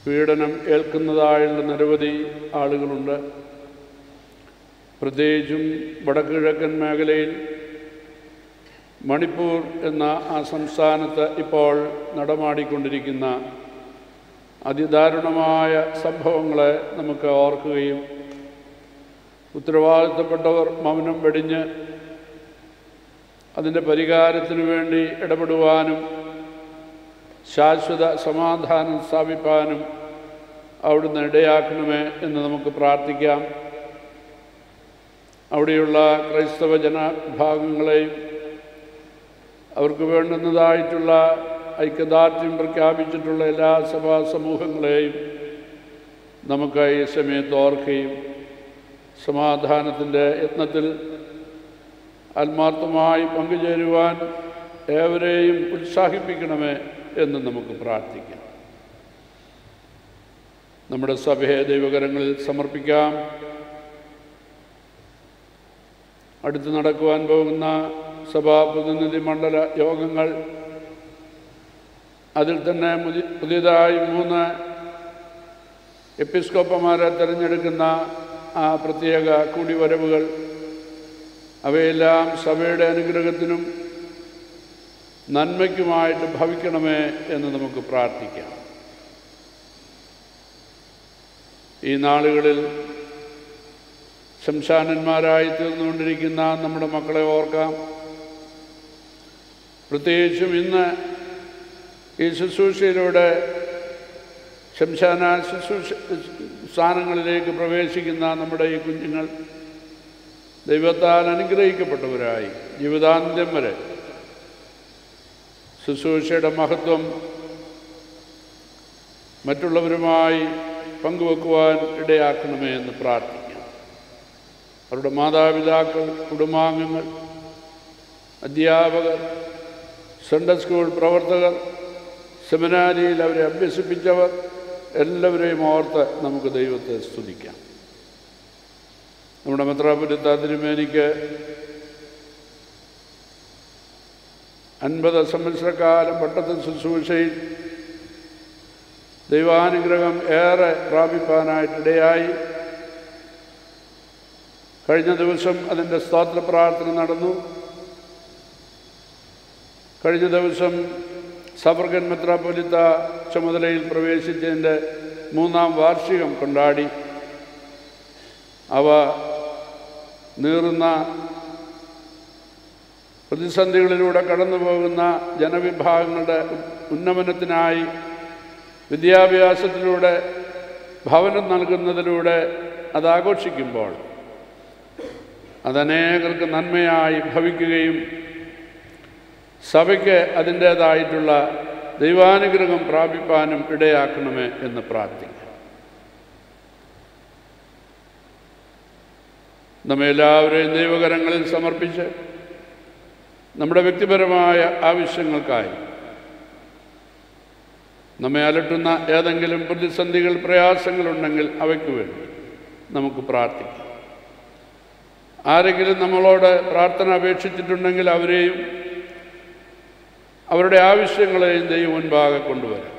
പീഡനം ഏൽക്കുന്നതായുള്ള നിരവധി ആളുകളുണ്ട് പ്രത്യേകിച്ചും വടക്ക് കിഴക്കൻ മേഖലയിൽ മണിപ്പൂർ എന്ന ആ സംസ്ഥാനത്ത് ഇപ്പോൾ നടമാടിക്കൊണ്ടിരിക്കുന്ന അതിദാരുണമായ സംഭവങ്ങളെ നമുക്ക് ഓർക്കുകയും ഉത്തരവാദിത്തപ്പെട്ടവർ മൗനം വെടിഞ്ഞ് അതിൻ്റെ പരിഹാരത്തിനു വേണ്ടി ഇടപെടുവാനും ശാശ്വത സമാധാനം സ്ഥാപിപ്പാനും അവിടുന്ന് ഇടയാക്കണമേ എന്ന് നമുക്ക് പ്രാർത്ഥിക്കാം അവിടെയുള്ള ക്രൈസ്തവ ജനവിഭാഗങ്ങളെയും അവർക്ക് വേണ്ടുന്നതായിട്ടുള്ള ഐക്യദാർഢ്യം പ്രഖ്യാപിച്ചിട്ടുള്ള എല്ലാ സഭാ സമൂഹങ്ങളെയും നമുക്ക് ഈ സമയത്ത് ഓർക്കുകയും സമാധാനത്തിൻ്റെ യത്നത്തിൽ ആത്മാർത്ഥമായി പങ്കുചേരുവാൻ ഏവരെയും ഉത്സാഹിപ്പിക്കണമേ എന്ന് നമുക്ക് പ്രാർത്ഥിക്കാം നമ്മുടെ സഭയെ ദൈവകരങ്ങളിൽ സമർപ്പിക്കാം അടുത്ത് നടക്കുവാൻ പോകുന്ന സഭാ പ്രതിനിധി മണ്ഡല യോഗങ്ങൾ അതിൽ തന്നെ മുതി- പുതിയതായി മൂന്ന് എപ്പിസ്കോപ്പമാരെ തിരഞ്ഞെടുക്കുന്ന ആ പ്രത്യേക കൂടിവരവുകൾ അവയെല്ലാം സഭയുടെ അനുഗ്രഹത്തിനും നന്മയ്ക്കുമായിട്ട് ഭവിക്കണമേ എന്ന് നമുക്ക് പ്രാർത്ഥിക്കാം ഈ നാളുകളിൽ ശംശാനന്മാരായി തീർന്നുകൊണ്ടിരിക്കുന്ന നമ്മുടെ മക്കളെ ഓർക്കാം പ്രത്യേകിച്ചും ഇന്ന് ഈ ശുശ്രൂഷയിലൂടെ ശംശാന ശുശ്രൂഷ സ്ഥാനങ്ങളിലേക്ക് പ്രവേശിക്കുന്ന നമ്മുടെ ഈ കുഞ്ഞുങ്ങൾ ദൈവത്താൽ അനുഗ്രഹിക്കപ്പെട്ടവരായി ജീവിതാന്ത്യം വരെ ശുശ്രൂഷയുടെ മഹത്വം മറ്റുള്ളവരുമായി പങ്കുവെക്കുവാൻ ഇടയാക്കണമേ എന്ന് പ്രാർത്ഥിക്കാം അവരുടെ മാതാപിതാക്കൾ കുടുംബാംഗങ്ങൾ അധ്യാപകർ സൺഡേ സ്കൂൾ പ്രവർത്തകർ സെമിനാരിയിൽ അവരെ അഭ്യസിപ്പിച്ചവർ എല്ലാവരെയും ഓർത്ത് നമുക്ക് ദൈവത്തെ സ്തുതിക്കാം നമ്മുടെ മെത്രാപുരത്ത തിരുമേനിക്ക് അൻപത് സംവത്സരക്കാലം പട്ടത്ത് ശുശ്രൂഷയിൽ ദൈവാനുഗ്രഹം ഏറെ പ്രാപിപ്പാനായിട്ടിടയായി കഴിഞ്ഞ ദിവസം അതിൻ്റെ സ്തോത്ര പ്രാർത്ഥന നടന്നു കഴിഞ്ഞ ദിവസം സബർഗൻ മെത്രാപ്പൊലിത്ത ചുമതലയിൽ പ്രവേശിച്ചതിൻ്റെ മൂന്നാം വാർഷികം കൊണ്ടാടി അവ നീറുന്ന പ്രതിസന്ധികളിലൂടെ കടന്നു പോകുന്ന ജനവിഭാഗങ്ങളുടെ ഉന്നമനത്തിനായി വിദ്യാഭ്യാസത്തിലൂടെ ഭവനം നൽകുന്നതിലൂടെ അത് ആഘോഷിക്കുമ്പോൾ അതനേകർക്ക് നന്മയായി ഭവിക്കുകയും സഭയ്ക്ക് അതിൻ്റേതായിട്ടുള്ള ദൈവാനുഗ്രഹം പ്രാപിപ്പാനും ഇടയാക്കണമേ എന്ന് പ്രാർത്ഥിക്കാം നമ്മെ എല്ലാവരെയും ദൈവകരങ്ങളിൽ സമർപ്പിച്ച് നമ്മുടെ വ്യക്തിപരമായ ആവശ്യങ്ങൾക്കായി നമ്മെ അലട്ടുന്ന ഏതെങ്കിലും പ്രതിസന്ധികൾ പ്രയാസങ്ങളുണ്ടെങ്കിൽ അവയ്ക്ക് വേണ്ടി നമുക്ക് പ്രാർത്ഥിക്കാം ആരെങ്കിലും നമ്മളോട് പ്രാർത്ഥന അപേക്ഷിച്ചിട്ടുണ്ടെങ്കിൽ അവരെയും അവരുടെ ആവശ്യങ്ങളെയും ദൈവം മുൻപാകെ കൊണ്ടുവരാം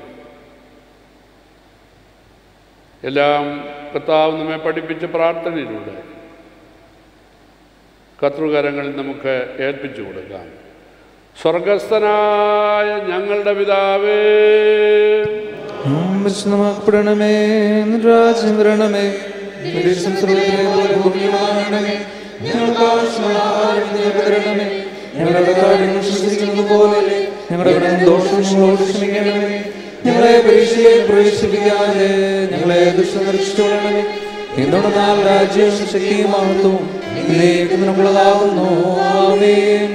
എല്ലാം കർത്താവ് നമ്മെ പഠിപ്പിച്ച പ്രാർത്ഥനയിലൂടെ കർത്തൃകരങ്ങളിൽ നമുക്ക് ഏൽപ്പിച്ചു കൊടുക്കാം സ്വർഗസ്ഥനായ ഞങ്ങളുടെ പിതാവേ വിഷ്ണുമാക്കപ്പെടണമേ രാജ്യം വരണമേ നിരീക്ഷം സ്വർഗ്ഗത്തിലെ പോലെ ഭൂമിയിലുമാകണമേ ഞങ്ങൾക്ക് ആവശ്യമുള്ള ആഹാരം നീ തരണമേ ഞങ്ങളുടെ കാര്യങ്ങൾ വിശ്വസിക്കുന്നത് പോലെ ഞങ്ങളുടെ കടം ദോഷം ഞങ്ങളോട് ക്ഷമിക്കണമേ ഞങ്ങളെ പരീക്ഷയിൽ പ്രവേശിപ്പിക്കാതെ ഞങ്ങളെ ദുഷ്ടം രക്ഷിച്ചുകൊള്ളണമേ എന്തുകൊണ്ടെന്നാൽ രാജ്യവും ശക്തിയും മഹത്വവും എന്നേക്കും നിനക്കുള്ളതാകുന്നു ആമേൻ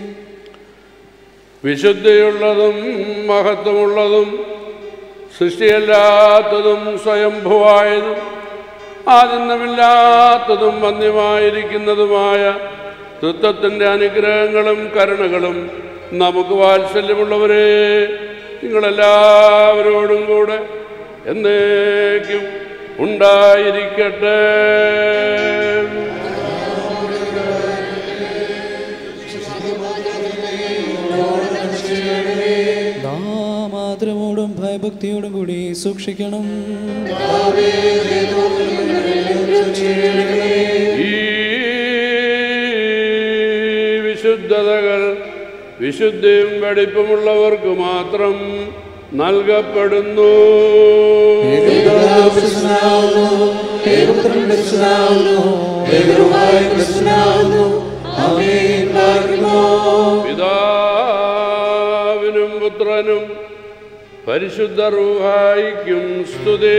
വിശുദ്ധിയുള്ളതും മഹത്വമുള്ളതും സൃഷ്ടിയല്ലാത്തതും സ്വയംഭുവായതും ആനന്ദമില്ലാത്തതും വന്യമായിരിക്കുന്നതുമായ തൃത്വത്തിൻ്റെ അനുഗ്രഹങ്ങളും കരുണകളും നമുക്ക് വാത്സല്യമുള്ളവരെ നിങ്ങളെല്ലാവരോടും കൂടെ എന്നേക്കും ഉണ്ടായിരിക്കട്ടെ മാത്രമുള്ള വിനയത്തോടും ഭയഭക്തിയോടും കൂടി സൂക്ഷിക്കണം ഈ വിശുദ്ധതകൾ വിശുദ്ധിയും വെടിപ്പുമുള്ളവർക്ക് മാത്രം നൽകപ്പെടുന്നു പിതാവിനും പുത്രനും പരിശുദ്ധ റൂഹായിക്കും സ്തുതി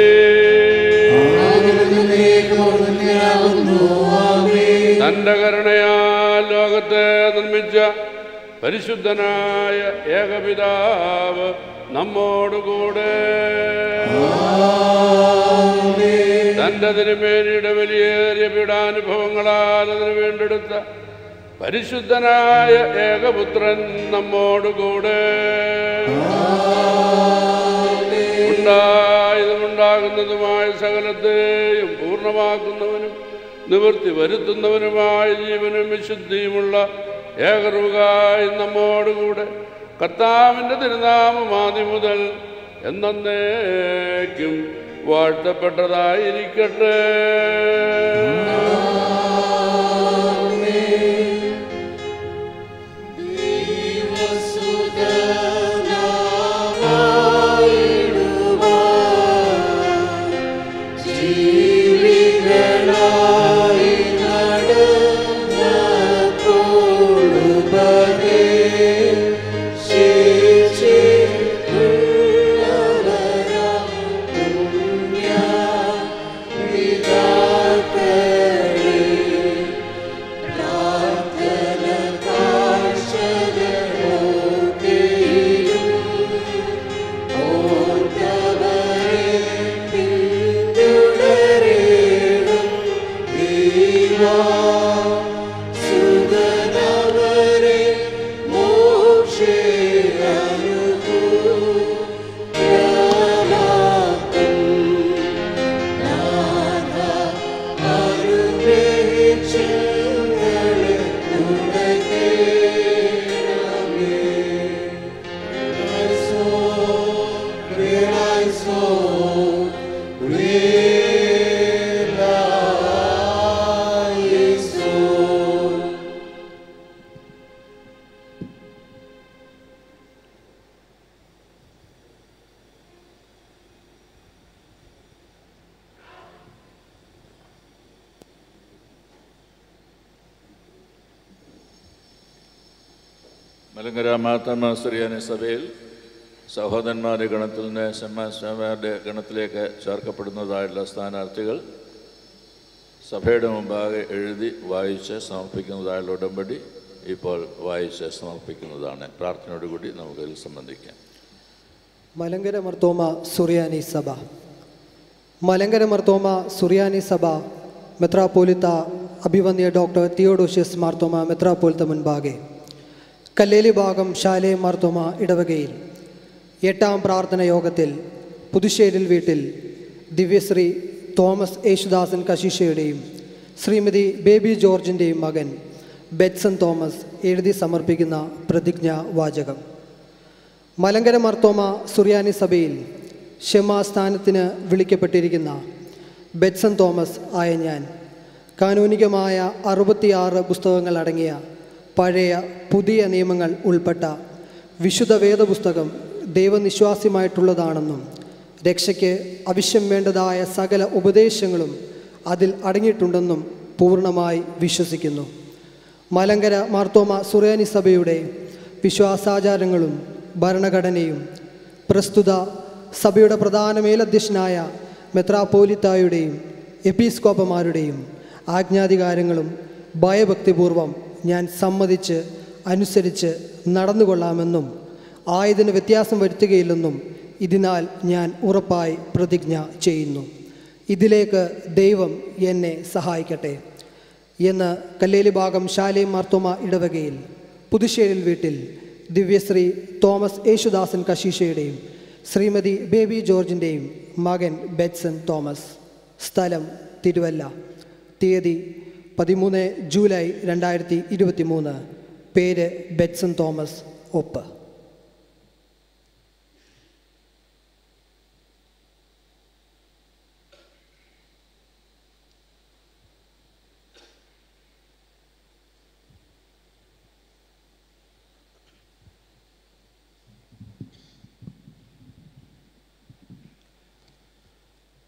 തന്റെ കരുണയാൽ ലോകത്തെ നിർമ്മിച്ച പരിശുദ്ധനായ ഏകപിതാവ് നമ്മോടുകൂടെ തന്റെ തിരുമേനിയുടെ വലിയേറിയ പീഡാനുഭവങ്ങളാൽ അതിന് വേണ്ടെടുത്ത പരിശുദ്ധനായ ഏകപുത്രൻ നമ്മോടുകൂടെ ഉണ്ടായതും ഉണ്ടാകുന്നതുമായ സകലത്തെയും പൂർണ്ണമാക്കുന്നവനും നിവൃത്തി വരുത്തുന്നവനുമായ ജീവനും വിശുദ്ധിയുമുള്ള ഏകറുകായി നമ്മോടുകൂടെ കർത്താവിൻ്റെ തിരുനാമം ആദ്യം മുതൽ എന്നേക്കും വാഴ്ത്തപ്പെട്ടതായിരിക്കട്ടെ മലങ്കര മാത്തമ്മ സുറിയാനി സഭയിൽ സഹോദരന്മാരുടെ ഗണത്തിൽ നിന്ന് ശമ്മാശ്വമാരുടെ ഗണത്തിലേക്ക് ചേർക്കപ്പെടുന്നതായിട്ടുള്ള സ്ഥാനാർത്ഥികൾ സഭയുടെ മുമ്പാകെ എഴുതി വായിച്ച് സമർപ്പിക്കുന്നതായുള്ള ഉടമ്പടി ഇപ്പോൾ വായിച്ച് സമർപ്പിക്കുന്നതാണ് പ്രാർത്ഥനയോടുകൂടി നമുക്കതിൽ സംബന്ധിക്കാം മലങ്കര മർത്തോമ സുറിയാനി സഭ മലങ്കര മർത്തോമ സുറിയാനി സഭ മെത്രാപ്പോലിത്ത അഭിവന്യ ഡോക്ടർ തിയോഡോഷ്യസ് മാർത്തോമ മെത്രാപ്പോലിത്ത മുൻപാകെ കല്ലേലി ഭാഗം ശാലേ മാർത്തോമ ഇടവകയിൽ എട്ടാം പ്രാർത്ഥന യോഗത്തിൽ പുതുശ്ശേരിൽ വീട്ടിൽ ദിവ്യശ്രീ തോമസ് യേശുദാസൻ കശീഷയുടെയും ശ്രീമതി ബേബി ജോർജിൻ്റെയും മകൻ ബെറ്റ്സൺ തോമസ് എഴുതി സമർപ്പിക്കുന്ന പ്രതിജ്ഞാ വാചകം മലങ്കര മർത്തോമ സുറിയാനി സഭയിൽ ക്ഷമാസ്ഥാനത്തിന് വിളിക്കപ്പെട്ടിരിക്കുന്ന ബെറ്റ്സൺ തോമസ് ആയ ഞാൻ കാനൂനികമായ അറുപത്തിയാറ് പുസ്തകങ്ങൾ അടങ്ങിയ പഴയ പുതിയ നിയമങ്ങൾ ഉൾപ്പെട്ട വിശുദ്ധ വേദപുസ്തകം ദൈവനിശ്വാസ്യമായിട്ടുള്ളതാണെന്നും രക്ഷയ്ക്ക് ആവശ്യം വേണ്ടതായ സകല ഉപദേശങ്ങളും അതിൽ അടങ്ങിയിട്ടുണ്ടെന്നും പൂർണ്ണമായി വിശ്വസിക്കുന്നു മലങ്കര മാർത്തോമ സുറിയാനി സഭയുടെ വിശ്വാസാചാരങ്ങളും ഭരണഘടനയും പ്രസ്തുത സഭയുടെ പ്രധാന മേലധ്യക്ഷനായ മെത്രാപ്പോലിത്തായുടെയും എപ്പീസ്കോപ്പമാരുടെയും ആജ്ഞാധികാരങ്ങളും ഭയഭക്തിപൂർവം ഞാൻ സമ്മതിച്ച് അനുസരിച്ച് നടന്നുകൊള്ളാമെന്നും ആയതിന് വ്യത്യാസം വരുത്തുകയില്ലെന്നും ഇതിനാൽ ഞാൻ ഉറപ്പായി പ്രതിജ്ഞ ചെയ്യുന്നു ഇതിലേക്ക് ദൈവം എന്നെ സഹായിക്കട്ടെ എന്ന് കല്ലേലി ഭാഗം ശാലേം മാർത്തോമ ഇടവകയിൽ പുതുശ്ശേരിൽ വീട്ടിൽ ദിവ്യശ്രീ തോമസ് യേശുദാസൻ കശീഷയുടെയും ശ്രീമതി ബേബി ജോർജിൻ്റെയും മകൻ ബെറ്റ്സൺ തോമസ് സ്ഥലം തിരുവല്ല തീയതി പതിമൂന്ന് ജൂലൈ രണ്ടായിരത്തി ഇരുപത്തി മൂന്ന് പേര് ബെറ്റ്സൺ തോമസ് ഒപ്പ്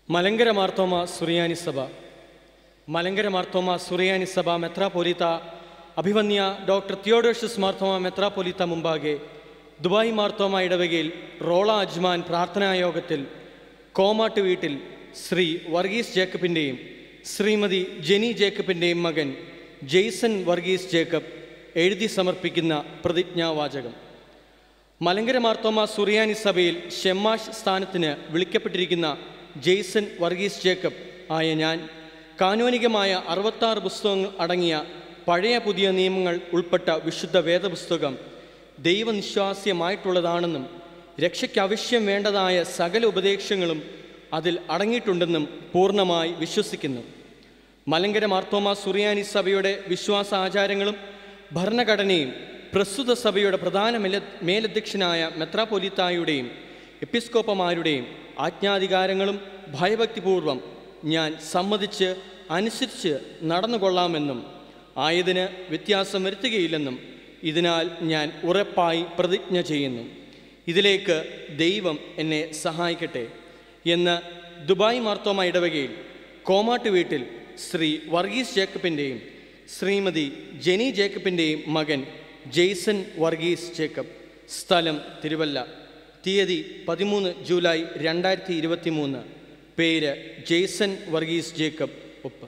മലങ്കര മാർത്തോമ സുറിയാനി സഭ മലങ്കര മാർത്തോമ സുറിയാനി സഭ മെത്രാപോലിത്ത അഭിവന്യ ഡോക്ടർ തിയോഡോഷ്യസ് മാർത്തോമ മെത്രാപോലിത്ത മുമ്പാകെ ദുബായ് മാർത്തോമ ഇടവകയിൽ റോള അജ്മാൻ പ്രാർത്ഥനായോഗത്തിൽ കോമാട്ട് വീട്ടിൽ ശ്രീ വർഗീസ് ജേക്കബിൻ്റെയും ശ്രീമതി ജെനി ജേക്കബിൻ്റെയും മകൻ ജെയ്സൺ വർഗീസ് ജേക്കബ് എഴുതി സമർപ്പിക്കുന്ന പ്രതിജ്ഞാവാചകം മലങ്കര മാർത്തോമ സുറിയാനി സഭയിൽ ഷെമ്മാഷ് സ്ഥാനത്തിന് വിളിക്കപ്പെട്ടിരിക്കുന്ന ജെയ്സൺ വർഗീസ് ജേക്കബ് ആയ ഞാൻ കാനോനികമായ അറുപത്താറ് പുസ്തകങ്ങൾ അടങ്ങിയ പഴയ പുതിയ നിയമങ്ങൾ ഉൾപ്പെട്ട വിശുദ്ധ വേദപുസ്തകം ദൈവനിശ്വാസ്യമായിട്ടുള്ളതാണെന്നും രക്ഷയ്ക്ക് ആവശ്യം വേണ്ടതായ സകല ഉപദേശങ്ങളും അതിൽ അടങ്ങിയിട്ടുണ്ടെന്നും പൂർണ്ണമായി വിശ്വസിക്കുന്നു മലങ്കര മാർത്തോമ സുറിയാനി സഭയുടെ വിശ്വാസ ആചാരങ്ങളും ഭരണഘടനയും പ്രസ്തുത സഭയുടെ പ്രധാന മേല മേലധ്യക്ഷനായ മെത്രാപൊലിത്തായുടെയും എപ്പിസ്കോപ്പമാരുടെയും ആജ്ഞാധികാരങ്ങളും ഭയഭക്തിപൂർവം ഞാൻ സമ്മതിച്ച് അനുസരിച്ച് നടന്നുകൊള്ളാമെന്നും ആയതിന് വ്യത്യാസം വരുത്തുകയില്ലെന്നും ഇതിനാൽ ഞാൻ ഉറപ്പായി പ്രതിജ്ഞ ചെയ്യുന്നു ഇതിലേക്ക് ദൈവം എന്നെ സഹായിക്കട്ടെ എന്ന് ദുബായ് മാർത്തോമ ഇടവകയിൽ കോമാട്ട് വീട്ടിൽ ശ്രീ വർഗീസ് ജേക്കബിൻ്റെയും ശ്രീമതി ജെനി ജേക്കബിൻ്റെയും മകൻ ജെയ്സൺ വർഗീസ് ജേക്കബ് സ്ഥലം തിരുവല്ല തീയതി പതിമൂന്ന് ജൂലൈ രണ്ടായിരത്തി ഇരുപത്തി മൂന്ന് പേര് ജെയ്സൺ വർഗീസ് ജേക്കബ് ഒപ്പ്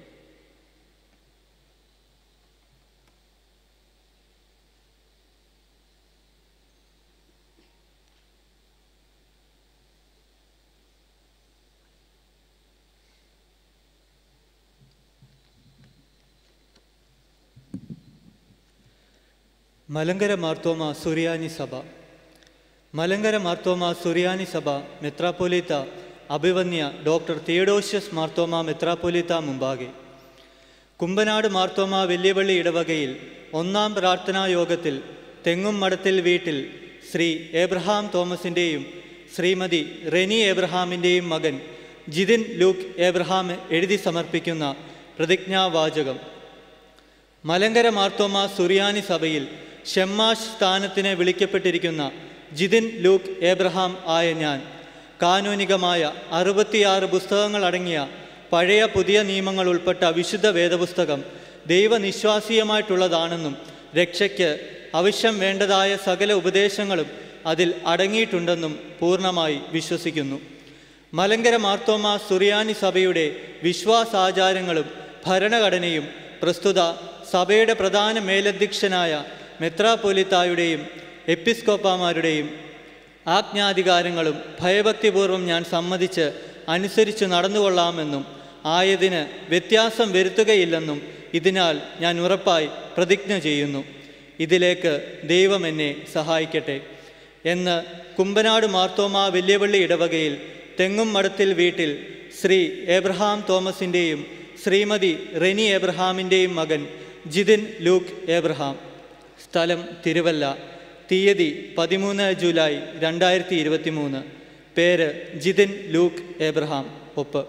മലങ്കര മാർത്തോമ സുറിയാനി സഭ മലങ്കര മാർത്തോമ സുറിയാനി സഭ മെത്രാപ്പൊലീത്ത അഭിവന്യ ഡോക്ടർ തിയഡോഷ്യസ് മാർത്തോമ മെത്രാപ്പൊലീത്ത മുമ്പാകെ കുമ്പനാട് മാർത്തോമ വെല്ലുവള്ളി ഇടവകയിൽ ഒന്നാം പ്രാർത്ഥനാ യോഗത്തിൽ തെങ്ങും മടത്തിൽ വീട്ടിൽ ശ്രീ ഏബ്രഹാം തോമസിൻ്റെയും ശ്രീമതി റെനി ഏബ്രഹാമിൻ്റെയും മകൻ ജിതിൻ ലൂക്ക് ഏബ്രഹാം എഴുതി സമർപ്പിക്കുന്ന പ്രതിജ്ഞാവാചകം മലങ്കര മാർത്തോമ സുറിയാനി സഭയിൽ ഷെമ്മാഷ് സ്ഥാനത്തിന് വിളിക്കപ്പെട്ടിരിക്കുന്ന ജിതിൻ ലൂക്ക് ഏബ്രഹാം ആയ ഞാൻ കാനൂനികമായ അറുപത്തിയാറ് പുസ്തകങ്ങൾ അടങ്ങിയ പഴയ പുതിയ നിയമങ്ങൾ ഉൾപ്പെട്ട വിശുദ്ധ വേദപുസ്തകം ദൈവനിശ്വാസീയമായിട്ടുള്ളതാണെന്നും രക്ഷയ്ക്ക് ആവശ്യം വേണ്ടതായ സകല ഉപദേശങ്ങളും അതിൽ അടങ്ങിയിട്ടുണ്ടെന്നും പൂർണ്ണമായി വിശ്വസിക്കുന്നു മലങ്കര മാർത്തോമ സുറിയാനി സഭയുടെ വിശ്വാസാചാരങ്ങളും ഭരണഘടനയും പ്രസ്തുത സഭയുടെ പ്രധാന മേലധ്യക്ഷനായ മെത്രാപ്പൊലിത്തായുടെയും എപ്പിസ്കോപ്പാമാരുടെയും ആജ്ഞാധികാരങ്ങളും ഭയഭക്തിപൂർവ്വം ഞാൻ സമ്മതിച്ച് അനുസരിച്ച് നടന്നുകൊള്ളാമെന്നും ആയതിന് വ്യത്യാസം വരുത്തുകയില്ലെന്നും ഇതിനാൽ ഞാൻ ഉറപ്പായി പ്രതിജ്ഞ ചെയ്യുന്നു ഇതിലേക്ക് ദൈവം എന്നെ സഹായിക്കട്ടെ എന്ന് കുമ്പനാട് മാർത്തോമ വെല്ലുവള്ളി ഇടവകയിൽ തെങ്ങും മടത്തിൽ വീട്ടിൽ ശ്രീ ഏബ്രഹാം തോമസിൻ്റെയും ശ്രീമതി റെനി ഏബ്രഹാമിൻ്റെയും മകൻ ജിതിൻ ലൂക്ക് ഏബ്രഹാം സ്ഥലം തിരുവല്ല തീയതി പതിമൂന്ന് ജൂലൈ രണ്ടായിരത്തി ഇരുപത്തി മൂന്ന് പേര് ജിതിൻ ലൂക്ക് ഏബ്രഹാം ഒപ്പ്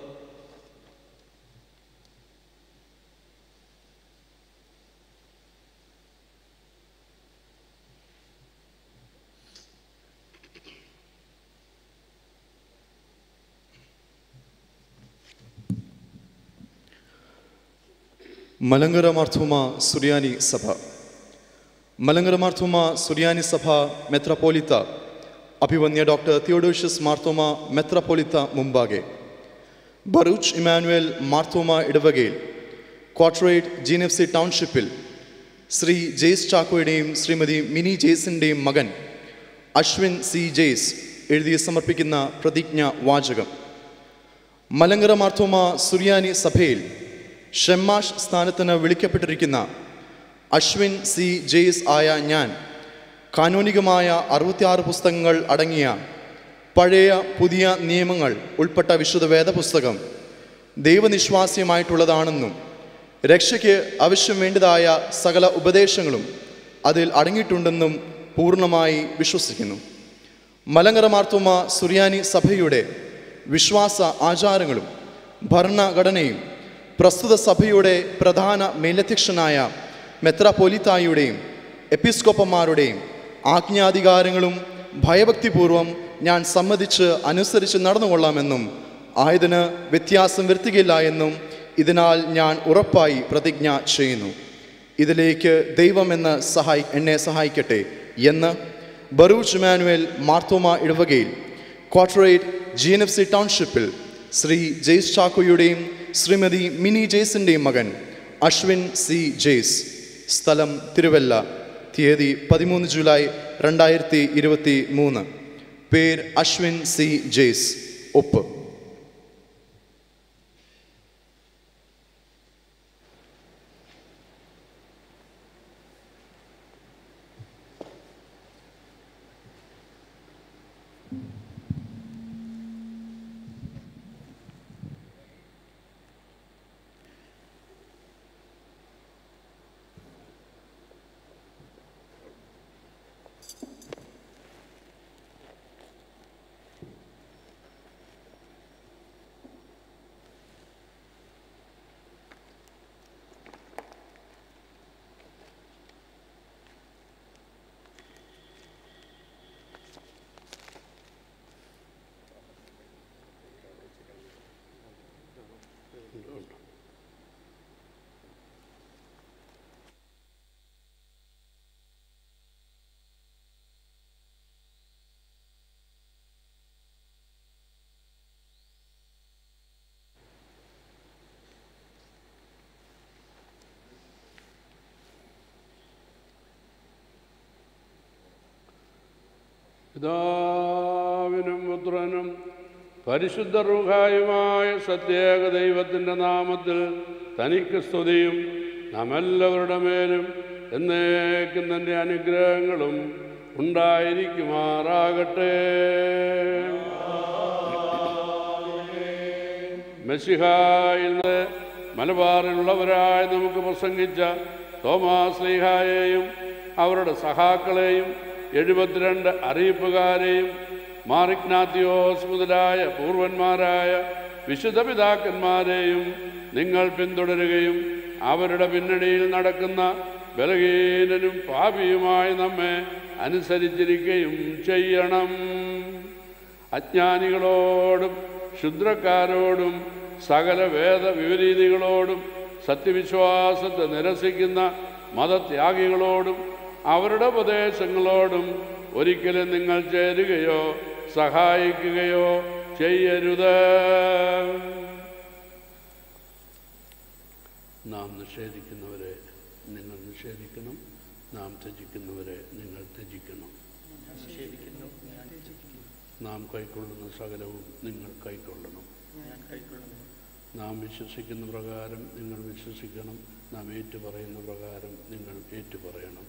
മലങ്കര മാർത്തോമ സുറിയാനി സഭ മലങ്കര മാർത്തോമ സുറിയാനി സഭ മെത്രപ്പോലിത്ത അഭിവന്യ ഡോക്ടർ തിയോഡോഷ്യസ് മാർത്തോമ മെത്രപ്പോലിത്ത മുമ്പാകെ ബറൂച്ച് ഇമാനുവൽ മാർത്തോമ ഇടവകയിൽ ക്വാർട്ടറേറ്റ് ജി എഫ് സി ടൗൺഷിപ്പിൽ ശ്രീ ജെയ്സ് ചാക്കോയുടെയും ശ്രീമതി മിനി ജെയ്സിൻ്റെയും മകൻ അശ്വിൻ സി ജെയ്സ് എഴുതി സമർപ്പിക്കുന്ന പ്രതിജ്ഞ വാചകം മലങ്കര മാർത്തോമ സുറിയാനി സഭയിൽ ഷെമ്മാഷ് സ്ഥാനത്തിന് വിളിക്കപ്പെട്ടിരിക്കുന്ന അശ്വിൻ സി ജെയ്സ് ആയ ഞാൻ കാനോനികമായ അറുപത്തിയാറ് പുസ്തകങ്ങൾ അടങ്ങിയ പഴയ പുതിയ നിയമങ്ങൾ ഉൾപ്പെട്ട വിശുദ്ധ വേദപുസ്തകം ദൈവനിശ്വാസ്യമായിട്ടുള്ളതാണെന്നും രക്ഷയ്ക്ക് ആവശ്യം വേണ്ടതായ സകല ഉപദേശങ്ങളും അതിൽ അടങ്ങിയിട്ടുണ്ടെന്നും പൂർണ്ണമായി വിശ്വസിക്കുന്നു മലങ്കര മാർത്തോമ സുറിയാനി സഭയുടെ വിശ്വാസ ആചാരങ്ങളും ഭരണഘടനയും പ്രസ്തുത സഭയുടെ പ്രധാന മേലധ്യക്ഷനായ മെത്രാപ്പൊലിത്തായുടെയും എപ്പിസ്കോപ്പന്മാരുടെയും ആജ്ഞാധികാരങ്ങളും ഭയഭക്തിപൂർവം ഞാൻ സമ്മതിച്ച് അനുസരിച്ച് നടന്നുകൊള്ളാമെന്നും ആയതിന് വ്യത്യാസം വരുത്തുകയില്ല എന്നും ഇതിനാൽ ഞാൻ ഉറപ്പായി പ്രതിജ്ഞ ചെയ്യുന്നു ഇതിലേക്ക് ദൈവം എന്ന് സഹായി എന്നെ സഹായിക്കട്ടെ എന്ന് ബറൂച്ച് മാനുവൽ മാർത്തോമ ഇടവകയിൽ ക്വാർട്ടറേറ്റ് ജി എൻ എഫ് സി ടൗൺഷിപ്പിൽ ശ്രീ ജെയ്സ് ചാക്കോയുടെയും ശ്രീമതി മിനി ജെയ്സിൻ്റെയും മകൻ അശ്വിൻ സി ജെയ്സ് സ്ഥലം തിരുവല്ല തീയതി പതിമൂന്ന് ജൂലൈ രണ്ടായിരത്തി ഇരുപത്തി മൂന്ന് പേര് അശ്വിൻ സി ജെയ്സ് ഒപ്പ് പിതാവിനും പുത്രനും പരിശുദ്ധ റുഹായുമായ സത്യേക ദൈവത്തിൻ്റെ നാമത്തിൽ തനിക്ക് സ്തുതിയും നാം എല്ലാവരുടെ മേലും എന്നേക്കും തൻ്റെ അനുഗ്രഹങ്ങളും ഉണ്ടായിരിക്കുമാറാകട്ടെ മെസ്സിഹായിൽ നിന്ന് മലബാറിലുള്ളവരായി നമുക്ക് പ്രസംഗിച്ച തോമാസ് ലീഹായെയും അവരുടെ സഹാക്കളെയും എഴുപത്തിരണ്ട് അറിയിപ്പുകാരെയും മാറിക്നാത്തിയോസ് മുതലായ പൂർവന്മാരായ വിശുദ്ധ പിതാക്കന്മാരെയും നിങ്ങൾ പിന്തുടരുകയും അവരുടെ പിന്നണിയിൽ നടക്കുന്ന ബലഹീനനും പാപിയുമായി നമ്മെ അനുസരിച്ചിരിക്കുകയും ചെയ്യണം അജ്ഞാനികളോടും ക്ഷുദ്രക്കാരോടും സകല വേദ വിപരീതികളോടും സത്യവിശ്വാസത്തെ നിരസിക്കുന്ന മതത്യാഗികളോടും അവരുടെ ഉപദേശങ്ങളോടും ഒരിക്കലും നിങ്ങൾ ചേരുകയോ സഹായിക്കുകയോ ചെയ്യരുത് നാം നിഷേധിക്കുന്നവരെ നിങ്ങൾ നിഷേധിക്കണം നാം ത്യജിക്കുന്നവരെ നിങ്ങൾ ത്യജിക്കണം നാം കൈക്കൊള്ളുന്ന സകലവും നിങ്ങൾ കൈക്കൊള്ളണം നാം വിശ്വസിക്കുന്ന പ്രകാരം നിങ്ങൾ വിശ്വസിക്കണം നാം ഏറ്റുപറയുന്ന പ്രകാരം നിങ്ങൾ ഏറ്റുപറയണം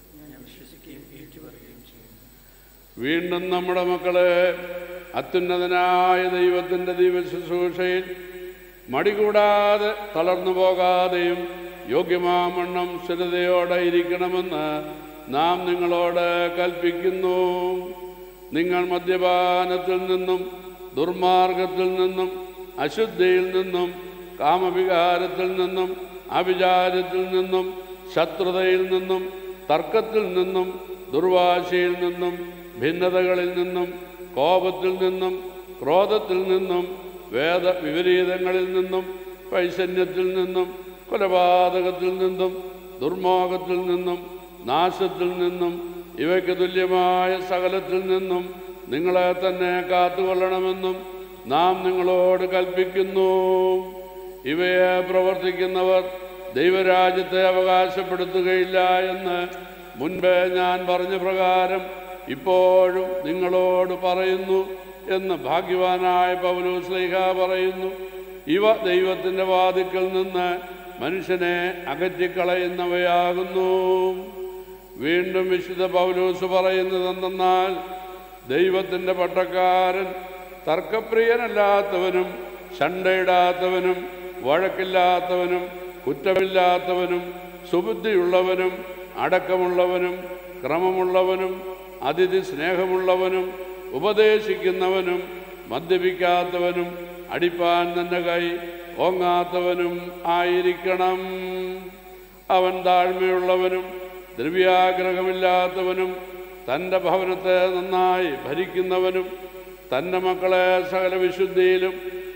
വീണ്ടും നമ്മുടെ മക്കളെ അത്യുന്നതനായ ദൈവത്തിൻ്റെ ദൈവശുശ്രൂഷയിൽ മടികൂടാതെ തളർന്നു പോകാതെയും യോഗ്യമാമണ്ണം സ്ഥിരതയോടെ ഇരിക്കണമെന്ന് നാം നിങ്ങളോട് കൽപ്പിക്കുന്നു നിങ്ങൾ മദ്യപാനത്തിൽ നിന്നും ദുർമാർഗത്തിൽ നിന്നും അശുദ്ധിയിൽ നിന്നും കാമവികാരത്തിൽ നിന്നും അവിചാരത്തിൽ നിന്നും ശത്രുതയിൽ നിന്നും തർക്കത്തിൽ നിന്നും ദുർവാശയിൽ നിന്നും ഭിന്നതകളിൽ നിന്നും കോപത്തിൽ നിന്നും ക്രോധത്തിൽ നിന്നും വേദ വിപരീതങ്ങളിൽ നിന്നും പൈശന്യത്തിൽ നിന്നും കൊലപാതകത്തിൽ നിന്നും ദുർമോഹത്തിൽ നിന്നും നാശത്തിൽ നിന്നും ഇവയ്ക്ക് തുല്യമായ സകലത്തിൽ നിന്നും നിങ്ങളെ തന്നെ കാത്തുകൊള്ളണമെന്നും നാം നിങ്ങളോട് കൽപ്പിക്കുന്നു ഇവയെ പ്രവർത്തിക്കുന്നവർ ദൈവരാജ്യത്തെ അവകാശപ്പെടുത്തുകയില്ല എന്ന് മുൻപേ ഞാൻ പറഞ്ഞ പ്രകാരം ഇപ്പോഴും നിങ്ങളോട് പറയുന്നു എന്ന് ഭാഗ്യവാനായ പൗലോസ്ലിഹ പറയുന്നു ഇവ ദൈവത്തിൻ്റെ വാതിക്കൽ നിന്ന് മനുഷ്യനെ അകറ്റിക്കളയുന്നവയാകുന്നു വീണ്ടും വിശുദ്ധ പൗലോസ് പറയുന്നത് എന്തെന്നാൽ ദൈവത്തിൻ്റെ പട്ടക്കാരൻ തർക്കപ്രിയനല്ലാത്തവനും ശണ്ടയിടാത്തവനും വഴക്കില്ലാത്തവനും കുറ്റമില്ലാത്തവനും സുബുദ്ധിയുള്ളവനും അടക്കമുള്ളവനും ക്രമമുള്ളവനും അതിഥി സ്നേഹമുള്ളവനും ഉപദേശിക്കുന്നവനും മദ്യപിക്കാത്തവനും അടിപ്പാൻ തന്നെ കൈ ഓങ്ങാത്തവനും ആയിരിക്കണം അവൻ താഴ്മയുള്ളവനും ദ്രവ്യാഗ്രഹമില്ലാത്തവനും തൻ്റെ ഭവനത്തെ നന്നായി ഭരിക്കുന്നവനും തൻ്റെ മക്കളെ സകല വിശുദ്ധിയിലും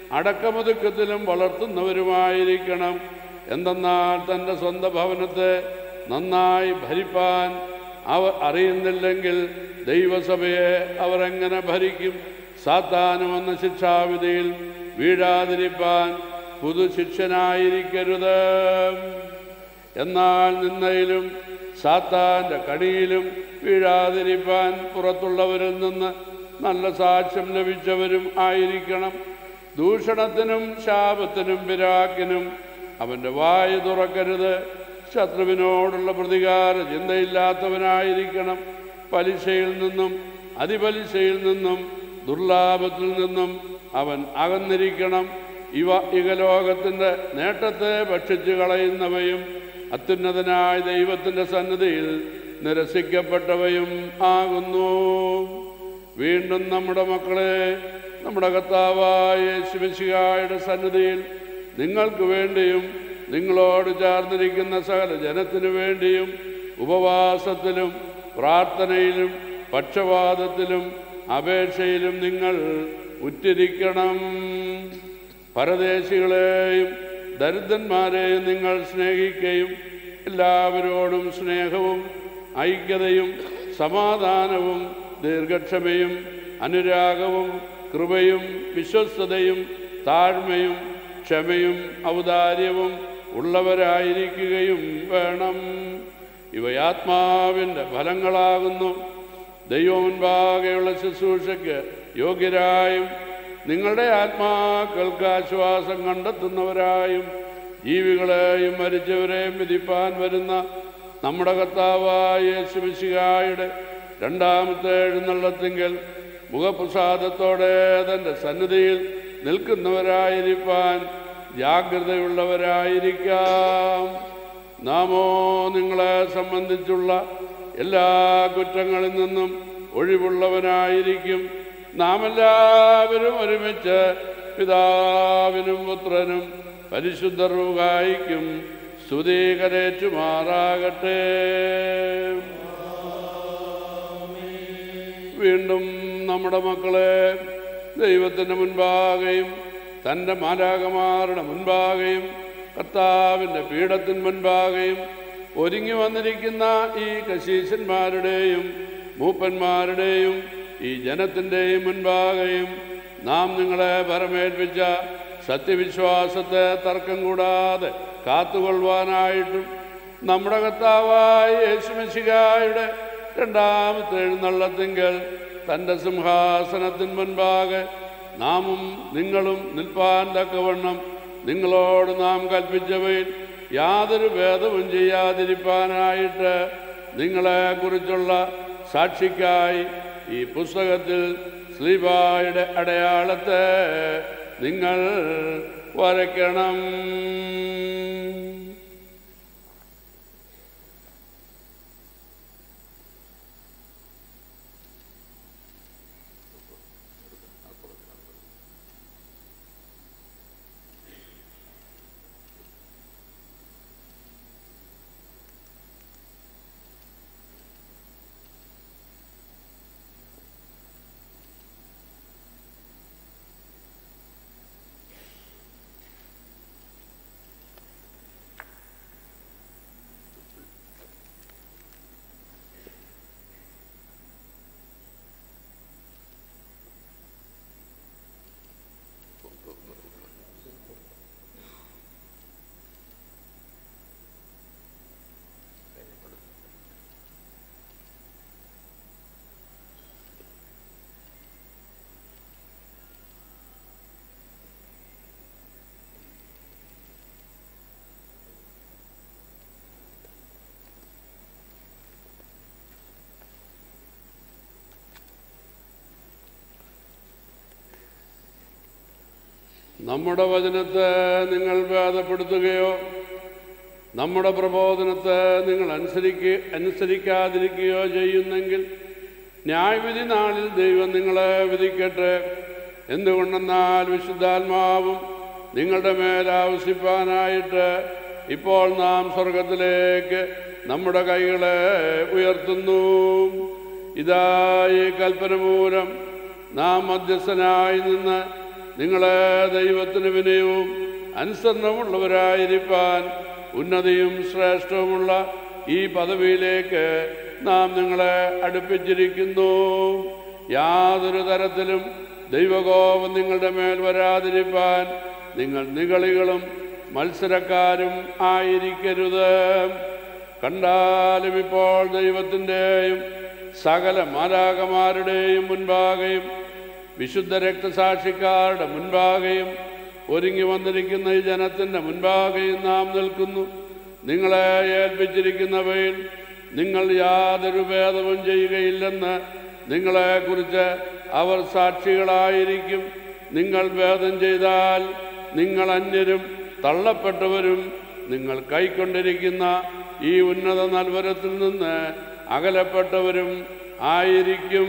അടക്കമൊതുക്കത്തിലും വളർത്തുന്നവരുമായിരിക്കണം എന്തെന്നാൽ തൻ്റെ സ്വന്തം ഭവനത്തെ നന്നായി ഭരിപ്പാൻ അവർ അറിയുന്നില്ലെങ്കിൽ ദൈവസഭയെ അവർ എങ്ങനെ ഭരിക്കും സാത്താനും എന്ന ശിക്ഷാവിധിയിൽ വീഴാതിരിപ്പാൻ പുതുശിക്ഷനായിരിക്കരുത് എന്നാൽ നിന്നയിലും സാത്താൻ്റെ കടിയിലും വീഴാതിരിപ്പാൻ പുറത്തുള്ളവരിൽ നിന്ന് നല്ല സാക്ഷ്യം ലഭിച്ചവരും ആയിരിക്കണം ദൂഷണത്തിനും ശാപത്തിനും പിരാക്കിനും അവൻ്റെ വായു തുറക്കരുത് ശത്രുവിനോടുള്ള പ്രതികാര ചിന്തയില്ലാത്തവനായിരിക്കണം പലിശയിൽ നിന്നും അതിപലിശയിൽ നിന്നും ദുർലാഭത്തിൽ നിന്നും അവൻ അകന്നിരിക്കണം ഇവ ഇകലോകത്തിൻ്റെ നേട്ടത്തെ ഭക്ഷിച്ചു കളയുന്നവയും അത്യുന്നതനായ ദൈവത്തിൻ്റെ സന്നിധിയിൽ നിരസിക്കപ്പെട്ടവയും ആകുന്നു വീണ്ടും നമ്മുടെ മക്കളെ നമ്മുടെ കർത്താവായ ശിവശികായുടെ സന്നിധിയിൽ നിങ്ങൾക്ക് വേണ്ടിയും നിങ്ങളോട് ചേർന്നിരിക്കുന്ന സകല ജനത്തിനു വേണ്ടിയും ഉപവാസത്തിലും പ്രാർത്ഥനയിലും പക്ഷപാതത്തിലും അപേക്ഷയിലും നിങ്ങൾ ഉറ്റിരിക്കണം പരദേശികളെയും ദരിദ്രന്മാരെയും നിങ്ങൾ സ്നേഹിക്കുകയും എല്ലാവരോടും സ്നേഹവും ഐക്യതയും സമാധാനവും ദീർഘക്ഷമയും അനുരാഗവും കൃപയും വിശ്വസ്തതയും താഴ്മയും ക്ഷമയും ഔദാര്യവും ഉള്ളവരായിരിക്കുകയും വേണം ഇവയാത്മാവിൻ്റെ ഫലങ്ങളാകുന്നു ദൈവമുൻപാകെയുള്ള ശുശ്രൂഷയ്ക്ക് യോഗ്യരായും നിങ്ങളുടെ ആത്മാക്കൾക്ക് ആശ്വാസം കണ്ടെത്തുന്നവരായും ജീവികളെയും മരിച്ചവരെയും വിധിപ്പാൻ വരുന്ന നമ്മുടെ കർത്താവായ യേശുമിശിഹായുടെ രണ്ടാമത്തെ എഴുന്നള്ളത്തിങ്കൽ മുഖപ്രസാദത്തോടെ തൻ്റെ സന്നിധിയിൽ നിൽക്കുന്നവരായിരിക്കാൻ ജാഗ്രതയുള്ളവരായിരിക്കാം നാമോ നിങ്ങളെ സംബന്ധിച്ചുള്ള എല്ലാ കുറ്റങ്ങളിൽ നിന്നും ഒഴിവുള്ളവനായിരിക്കും നാം എല്ലാവരും ഒരുമിച്ച് പിതാവിനും പുത്രനും പരിശുദ്ധ റൂഹായിക്കും സ്തുതീകരേറ്റുമാറാകട്ടെ വീണ്ടും നമ്മുടെ മക്കളെ ദൈവത്തിൻ്റെ മുൻപാകെയും തൻ്റെ മാലാകമാരുടെ മുൻപാകെയും കർത്താവിൻ്റെ പീഠത്തിന് മുൻപാകെയും ഒരുങ്ങി വന്നിരിക്കുന്ന ഈ കശീശന്മാരുടെയും മൂപ്പന്മാരുടെയും ഈ ജനത്തിൻ്റെയും മുൻപാകെയും നാം നിങ്ങളെ പരമേൽപ്പിച്ച സത്യവിശ്വാസത്തെ തർക്കം കൂടാതെ കാത്തുകൊള്ളുവാനായിട്ടും നമ്മുടെ കർത്താവായ യേശുമിശികായുടെ രണ്ടാമത്തെ എഴുന്നള്ളത്തിങ്കൽ തൻ്റെ സിംഹാസനത്തിന് മുൻപാകെ നാമും നിങ്ങളും നിൽപ്പാൻ തക്കവണ്ണം നിങ്ങളോട് നാം കൽപ്പിച്ചവയിൽ യാതൊരു ഭേദവും ചെയ്യാതിരിപ്പാനായിട്ട് നിങ്ങളെക്കുറിച്ചുള്ള സാക്ഷിക്കായി ഈ പുസ്തകത്തിൽ സ്ലീബായുടെ അടയാളത്തെ നിങ്ങൾ വരയ്ക്കണം നമ്മുടെ വചനത്തെ നിങ്ങൾ ഭേദപ്പെടുത്തുകയോ നമ്മുടെ പ്രബോധനത്തെ നിങ്ങൾ അനുസരിക്ക അനുസരിക്കാതിരിക്കുകയോ ചെയ്യുന്നെങ്കിൽ ന്യായവിധി നാളിൽ ദൈവം നിങ്ങളെ വിധിക്കട്ടെ എന്തുകൊണ്ടെന്നാൽ വിശുദ്ധാത്മാവും നിങ്ങളുടെ മേൽ ആവശ്യിപ്പാനായിട്ട് ഇപ്പോൾ നാം സ്വർഗത്തിലേക്ക് നമ്മുടെ കൈകളെ ഉയർത്തുന്നു ഇതാ ഈ കൽപ്പന മൂലം നാം മധ്യസ്ഥനായി നിന്ന് നിങ്ങളെ ദൈവത്തിന് വിനയവും അനുസരണമുള്ളവരായിരിക്കാൻ ഉന്നതിയും ശ്രേഷ്ഠവുമുള്ള ഈ പദവിയിലേക്ക് നാം നിങ്ങളെ അടുപ്പിച്ചിരിക്കുന്നു യാതൊരു തരത്തിലും ദൈവകോപം നിങ്ങളുടെ മേൽ വരാതിരിക്കാൻ നിങ്ങൾ നികളികളും മത്സരക്കാരും ആയിരിക്കരുത് കണ്ടാലും ഇപ്പോൾ ദൈവത്തിൻ്റെയും സകല മാലാകമാരുടെയും മുൻപാകെയും വിശുദ്ധ രക്തസാക്ഷിക്കാരുടെ മുൻപാകെയും ഒരുങ്ങി വന്നിരിക്കുന്ന ഈ ജനത്തിൻ്റെ മുൻപാകെയും നാം നിൽക്കുന്നു നിങ്ങളെ ഏൽപ്പിച്ചിരിക്കുന്നവയിൽ നിങ്ങൾ യാതൊരു ഭേദവും ചെയ്യുകയില്ലെന്ന് നിങ്ങളെക്കുറിച്ച് അവർ സാക്ഷികളായിരിക്കും നിങ്ങൾ ഭേദം ചെയ്താൽ നിങ്ങൾ അന്യരും തള്ളപ്പെട്ടവരും നിങ്ങൾ കൈക്കൊണ്ടിരിക്കുന്ന ഈ ഉന്നത നൽവരത്തിൽ നിന്ന് അകലപ്പെട്ടവരും ആയിരിക്കും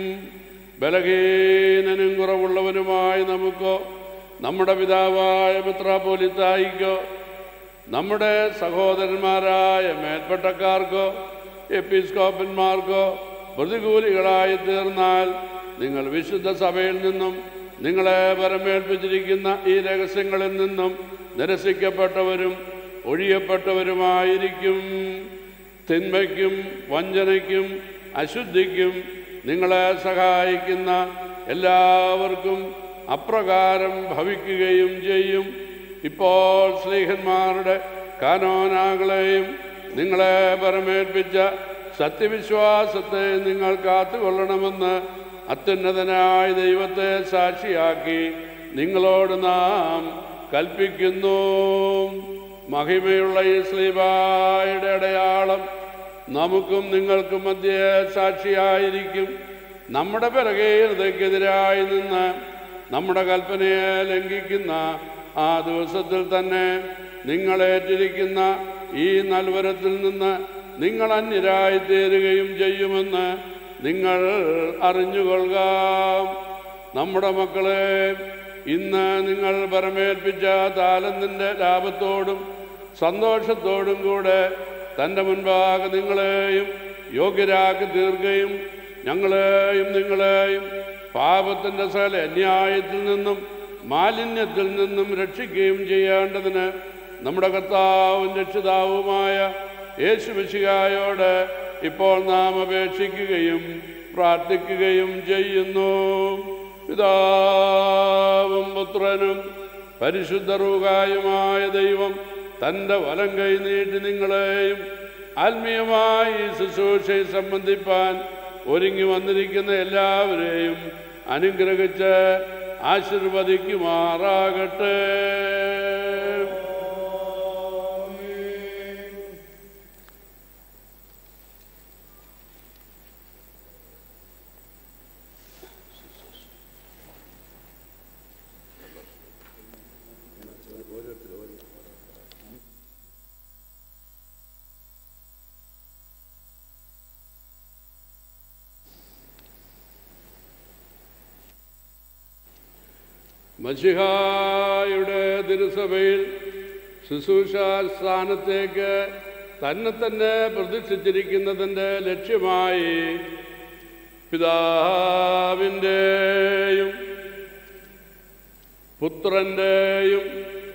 ബലഹീനനും കുറവുള്ളവനുമായി നമുക്കോ നമ്മുടെ പിതാവായ മിത്രാപോലിത്തായിക്കോ നമ്മുടെ സഹോദരന്മാരായ മേൽപ്പെട്ടക്കാർക്കോ എപ്പിസ്കോപ്പന്മാർക്കോ പ്രതികൂലികളായി തീർന്നാൽ നിങ്ങൾ വിശുദ്ധ സഭയിൽ നിന്നും നിങ്ങളെ പരമേൽപ്പിച്ചിരിക്കുന്ന ഈ രഹസ്യങ്ങളിൽ നിന്നും നിരസിക്കപ്പെട്ടവരും ഒഴിയപ്പെട്ടവരുമായിരിക്കും തിന്മയ്ക്കും വഞ്ചനയ്ക്കും അശുദ്ധിക്കും നിങ്ങളെ സഹായിക്കുന്ന എല്ലാവർക്കും അപ്രകാരം ഭവിക്കുകയും ചെയ്യും ഇപ്പോൾ സ്നേഹന്മാരുടെ കാനോനാകളെയും നിങ്ങളെ പരമേൽപ്പിച്ച സത്യവിശ്വാസത്തെ നിങ്ങൾ കാത്തുകൊള്ളണമെന്ന് അത്യുന്നതനായ ദൈവത്തെ സാക്ഷിയാക്കി നിങ്ങളോട് നാം കൽപ്പിക്കുന്നു മഹിമയുള്ള ഈ സ്ലീബായുടെ അടയാളം നമുക്കും നിങ്ങൾക്കും മധ്യേ സാക്ഷിയായിരിക്കും നമ്മുടെ പിറകെ ഹൃദയക്കെതിരായി നിന്ന് നമ്മുടെ കൽപ്പനയെ ലംഘിക്കുന്ന ആ ദിവസത്തിൽ തന്നെ നിങ്ങളേറ്റിരിക്കുന്ന ഈ നൽവരത്തിൽ നിന്ന് നിങ്ങൾ അന്യരായി തീരുകയും ചെയ്യുമെന്ന് നിങ്ങൾ അറിഞ്ഞുകൊള്ളുക നമ്മുടെ മക്കളെ ഇന്ന് നിങ്ങൾ പരമേൽപ്പിച്ച താലന്തിൻ്റെ ലാഭത്തോടും സന്തോഷത്തോടും കൂടെ തൻ്റെ മുൻപാകെ നിങ്ങളെയും യോഗ്യരാക്കി തീർക്കുകയും ഞങ്ങളെയും നിങ്ങളെയും പാപത്തിൻ്റെ സകല അന്യായത്തിൽ നിന്നും മാലിന്യത്തിൽ നിന്നും രക്ഷിക്കുകയും ചെയ്യേണ്ടതിന് നമ്മുടെ കർത്താവും രക്ഷിതാവുമായ യേശുമിശികായോട് ഇപ്പോൾ നാം അപേക്ഷിക്കുകയും പ്രാർത്ഥിക്കുകയും ചെയ്യുന്നു പിതാവും പുത്രനും പരിശുദ്ധ റൂകായുമായ ദൈവം തൻ്റെ വലം കൈ നീട്ടി നിങ്ങളെയും ആത്മീയമായി ഈ ശുശ്രൂഷയെ സംബന്ധിപ്പാൻ ഒരുങ്ങി വന്നിരിക്കുന്ന എല്ലാവരെയും അനുഗ്രഹിച്ച് ആശീർവദിക്കുമാറാകട്ടെ മഷിഹായുടെ തിരുസഭയിൽ ശുശ്രൂഷ സ്ഥാനത്തേക്ക് തന്നെ തന്നെ പ്രതിഷ്ഠിച്ചിരിക്കുന്നതിൻ്റെ ലക്ഷ്യമായി പിതാവിൻ്റെയും പുത്രൻ്റെയും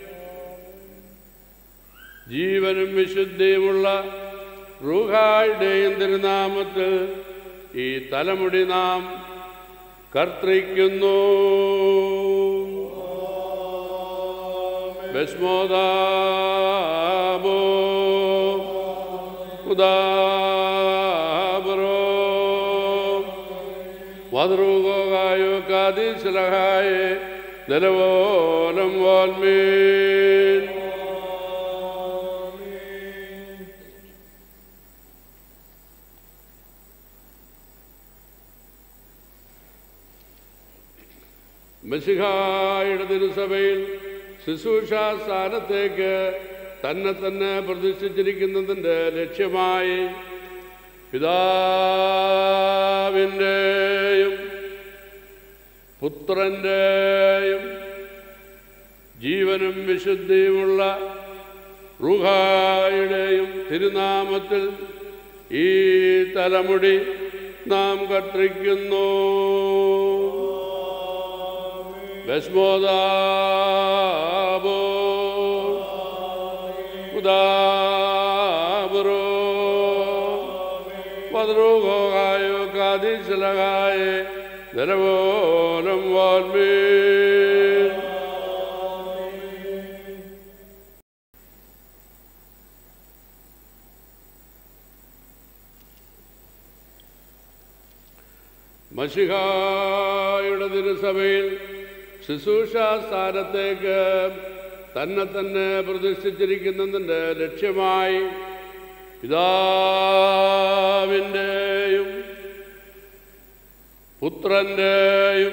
ജീവനും വിശുദ്ധിയുമുള്ള റൂഹായുടെയും തിരുനാമത്തിൽ ഈ തലമുടി നാം കർത്തിക്കുന്നു ബസ്മോദാബോ ഉദാബറോ വദ്രുഗോഗായോ കാദിശലഹായ ദലവോലം വാൽമീൻ മെസ്സിഹായുടെ തിരുസഭയിൽ ശുശ്രൂഷാ സ്ഥാനത്തേക്ക് തന്നെ തന്നെ പ്രതിഷ്ഠിച്ചിരിക്കുന്നതിൻ്റെ ലക്ഷ്യമായി പിതാവിൻ്റെയും പുത്രൻ്റെയും ജീവനും വിശുദ്ധിയുമുള്ള റുഹായുടെയും തിരുനാമത്തിൽ ഈ തലമുടി നാം കത്തിരിക്കുന്നു ബസ്മോദാബോ ഉദാബറോ മദ്രൂകോകായോ കാതിശലകായേ നിലവോലം വാൽമീൻ മഷിഹായുടെ തിരുസഭയിൽ ശുശ്രൂഷ സ്ഥാനത്തേക്ക് തന്നെ തന്നെ പ്രതിഷ്ഠിച്ചിരിക്കുന്നതിൻ്റെ ലക്ഷ്യമായി പിതാവിൻ്റെയും പുത്രൻ്റെയും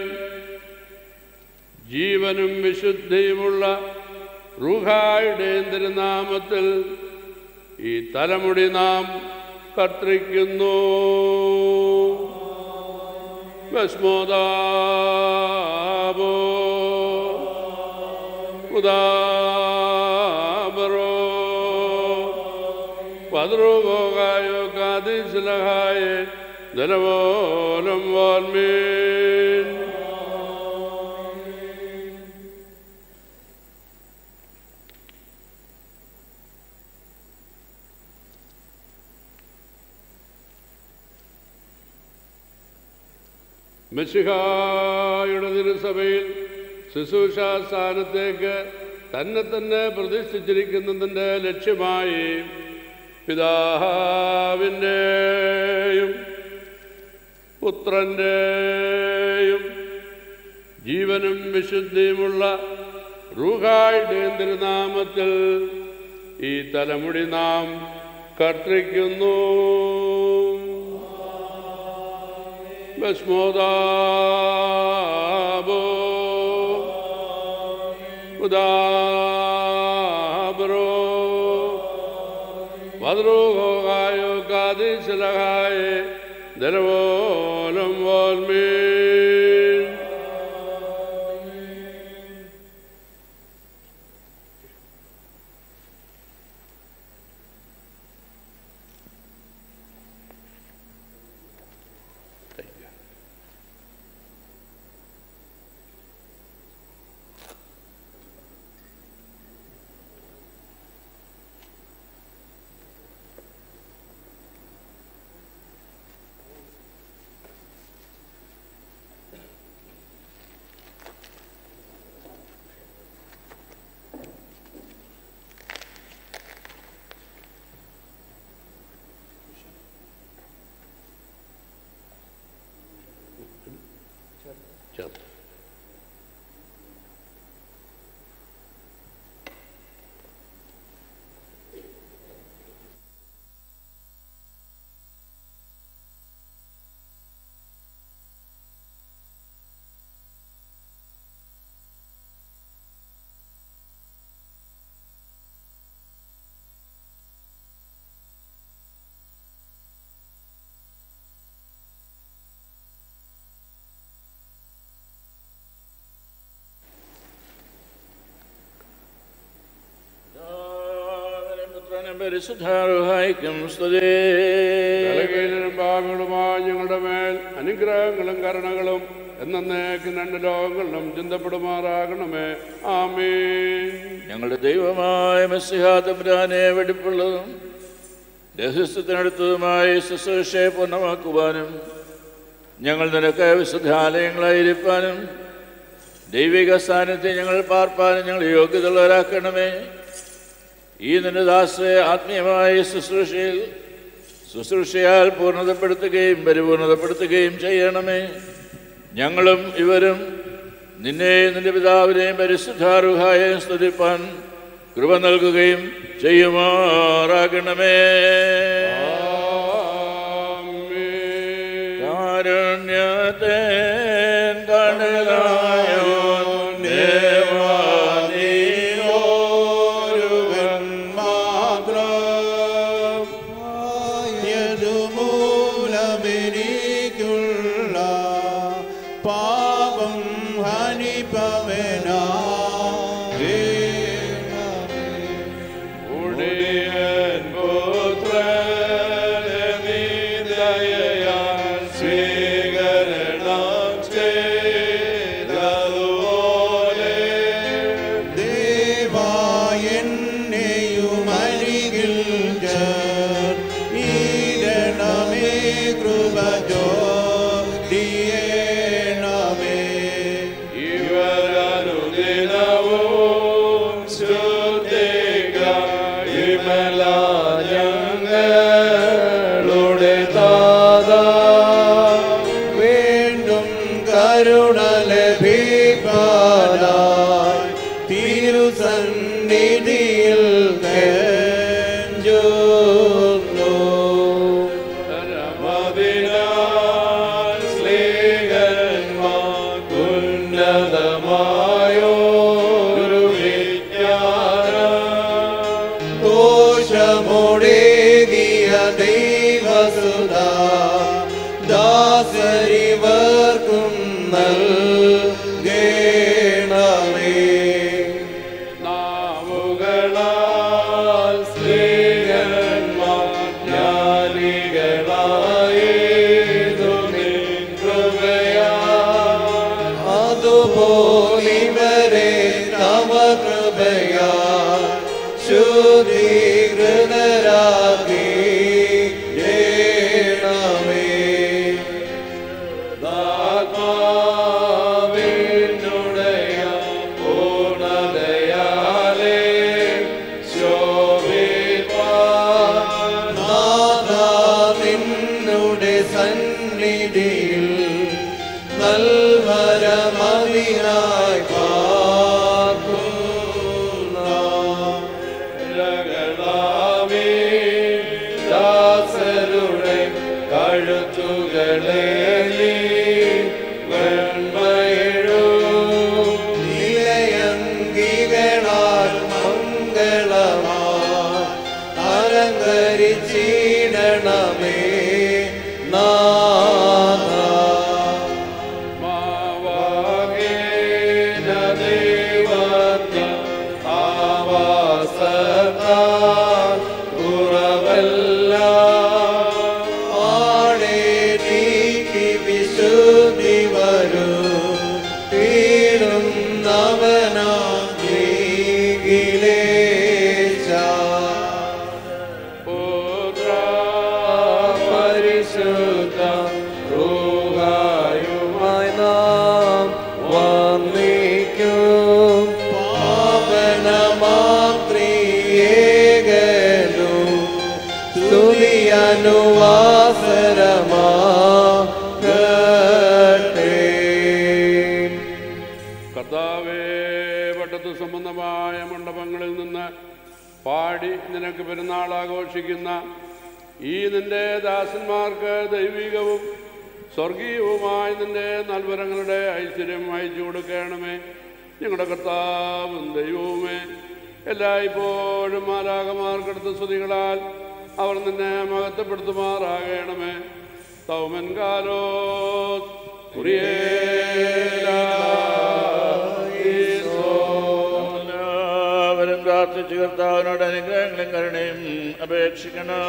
ജീവനും വിശുദ്ധിയുമുള്ള റൂഹായുടെയും തിരുനാമത്തിൽ ഈ തലമുടി നാം കർത്തിക്കുന്നു ഭസ്മോദാബോ ഉദാബറോ പദ്രുഗോകായോ കാതിശലഹായ ജലവോലം വാൽമീൻ മെസ്സിഹായുടെ തിരുസഭയിൽ ശുശ്രൂഷ സ്ഥാനത്തേക്ക് തന്നെ തന്നെ പ്രതിഷ്ഠിച്ചിരിക്കുന്നതിൻ്റെ ലക്ഷ്യമായി പിതാവിൻ്റെയും പുത്രൻ്റെയും ജീവനും വിശുദ്ധിയുമുള്ള റൂഹായുടെയും തിരുനാമത്തിൽ ഈ തലമുടി നാം കർത്തിക്കുന്നു ബസ്മോദാബോ ഉദാബറോ വദ്രോഗോകായോ കാതിശലഹായ ജലവോലം വാൽമീൻ ചേർത്ത് പരിശുദ്ധാർഹായിക്കും സ്തുതി ബലഹീനരും ഭാഗങ്ങളുമായി ഞങ്ങളുടെ മേൽ അനുഗ്രഹങ്ങളും കരുണകളും എന്നേക്ക് രണ്ട് ലോകങ്ങളിലും ചിന്തപ്പെടുമാറാകണമേ ആമീൻ ഞങ്ങളുടെ ദൈവമായ മെസ്സിഹാതമ്പുരാനെ വെടിപ്പുള്ളതും രഹസ്യത്തിനടുത്തതുമായ ശുശ്രൂഷയെ പൂർണ്ണമാക്കുവാനും ഞങ്ങൾ നിനക്ക് വിശുദ്ധാലയങ്ങളായിരിക്കാനും ദൈവിക സ്ഥാനത്തെ ഞങ്ങൾ പാർപ്പാനും ഞങ്ങൾ യോഗ്യതയുള്ളവരാക്കണമേ ഈ നിന്റെ ദാസയെ ആത്മീയമായ ശുശ്രൂഷയിൽ ശുശ്രൂഷയാൽ പൂർണ്ണതപ്പെടുത്തുകയും പരിപൂർണതപ്പെടുത്തുകയും ചെയ്യണമേ ഞങ്ങളും ഇവരും നിന്നെയും നിന്റെ പിതാവിനെയും പരിശുദ്ധാരുഹായെയും സ്തുതിപ്പാൻ കൃപ നൽകുകയും ചെയ്യുമാറാകണമേ കാരുണ്യത്തെ കടലായോ ദേവാനിയോരുവൻ മാത്രം യതുമൂലമെനിക്കുള്ള പാപം ഹനിപ്പവനാ ഉടിയൻ പുത്രൻ സന്നിധിയിൽ കെഞ്ചുന്നു പരമതിനാൽ സ്നേഹന്മാർക്കുന്നതമായോരു വിജ്ഞാനം ദോഷമൊടേകിയ ദൈവസുത ദാസരിവർക്കും നൽകേണമേ നാവുകളാൽ സ്ത്രീകന്മാർ ജ്ഞാനികളായേതു നിൻ കൃപയാ അതുപോലിവരെ തവ കൃപയാ ശുദ്ധീകൃതരാകി ആത്മാവിനുടയ പൂർണ്ണതയാലേ നിന്നുടെ സന്നിധിയിൽ നൽവരമതിനായി പാർക്കുന്നേ ദാസരുടെ കഴുത്തുകളെ നീ വെണ്മയിഴൂ നിലയങ്കികളാൽ മംഗളമാ അലങ്കരിച്ചിടണമേ നാഥ മാവാകേന ദൈവത്യ ആവാസത്താൽ കുറവല്ല ആടേ നീക്കി വിശുദ്ധി വരൂ തീരുന്നവനാ നീകിലേശ പരിശുദ്ധ റൂഹായുമായി നാം വന്നിക്കും പാവനമാത്രിയേകനു സ്തുതിയനുവാസരമാകട്ടെ കർത്താവേ പട്ടത്തു സംബന്ധമായ മണ്ഡപങ്ങളിൽ നിന്ന് പാടി നിനക്ക് പെരുന്നാൾ ആഘോഷിക്കുന്ന ഈ നിന്റെ ദാസന്മാർക്ക് ദൈവികവും സ്വർഗീയവുമായ നിന്റെ നൽവരങ്ങളുടെ ഐശ്വര്യം അയച്ചു കൊടുക്കണമേ ഞങ്ങളുടെ കർത്താവും ദൈവവുമേ എല്ലായ്പ്പോഴും മാലാകമാർക്കെടുത്ത സ്തുതികളാൽ അവർ നിന്നെ മഹത്വപ്പെടുത്തുമാറാകണമേ തൗമൻ കാലോ എല്ലാവരും പ്രാർത്ഥിച്ചു കർത്താവിനോട് അനുഗ്രഹങ്ങളും കരുണയും അപേക്ഷിക്കണം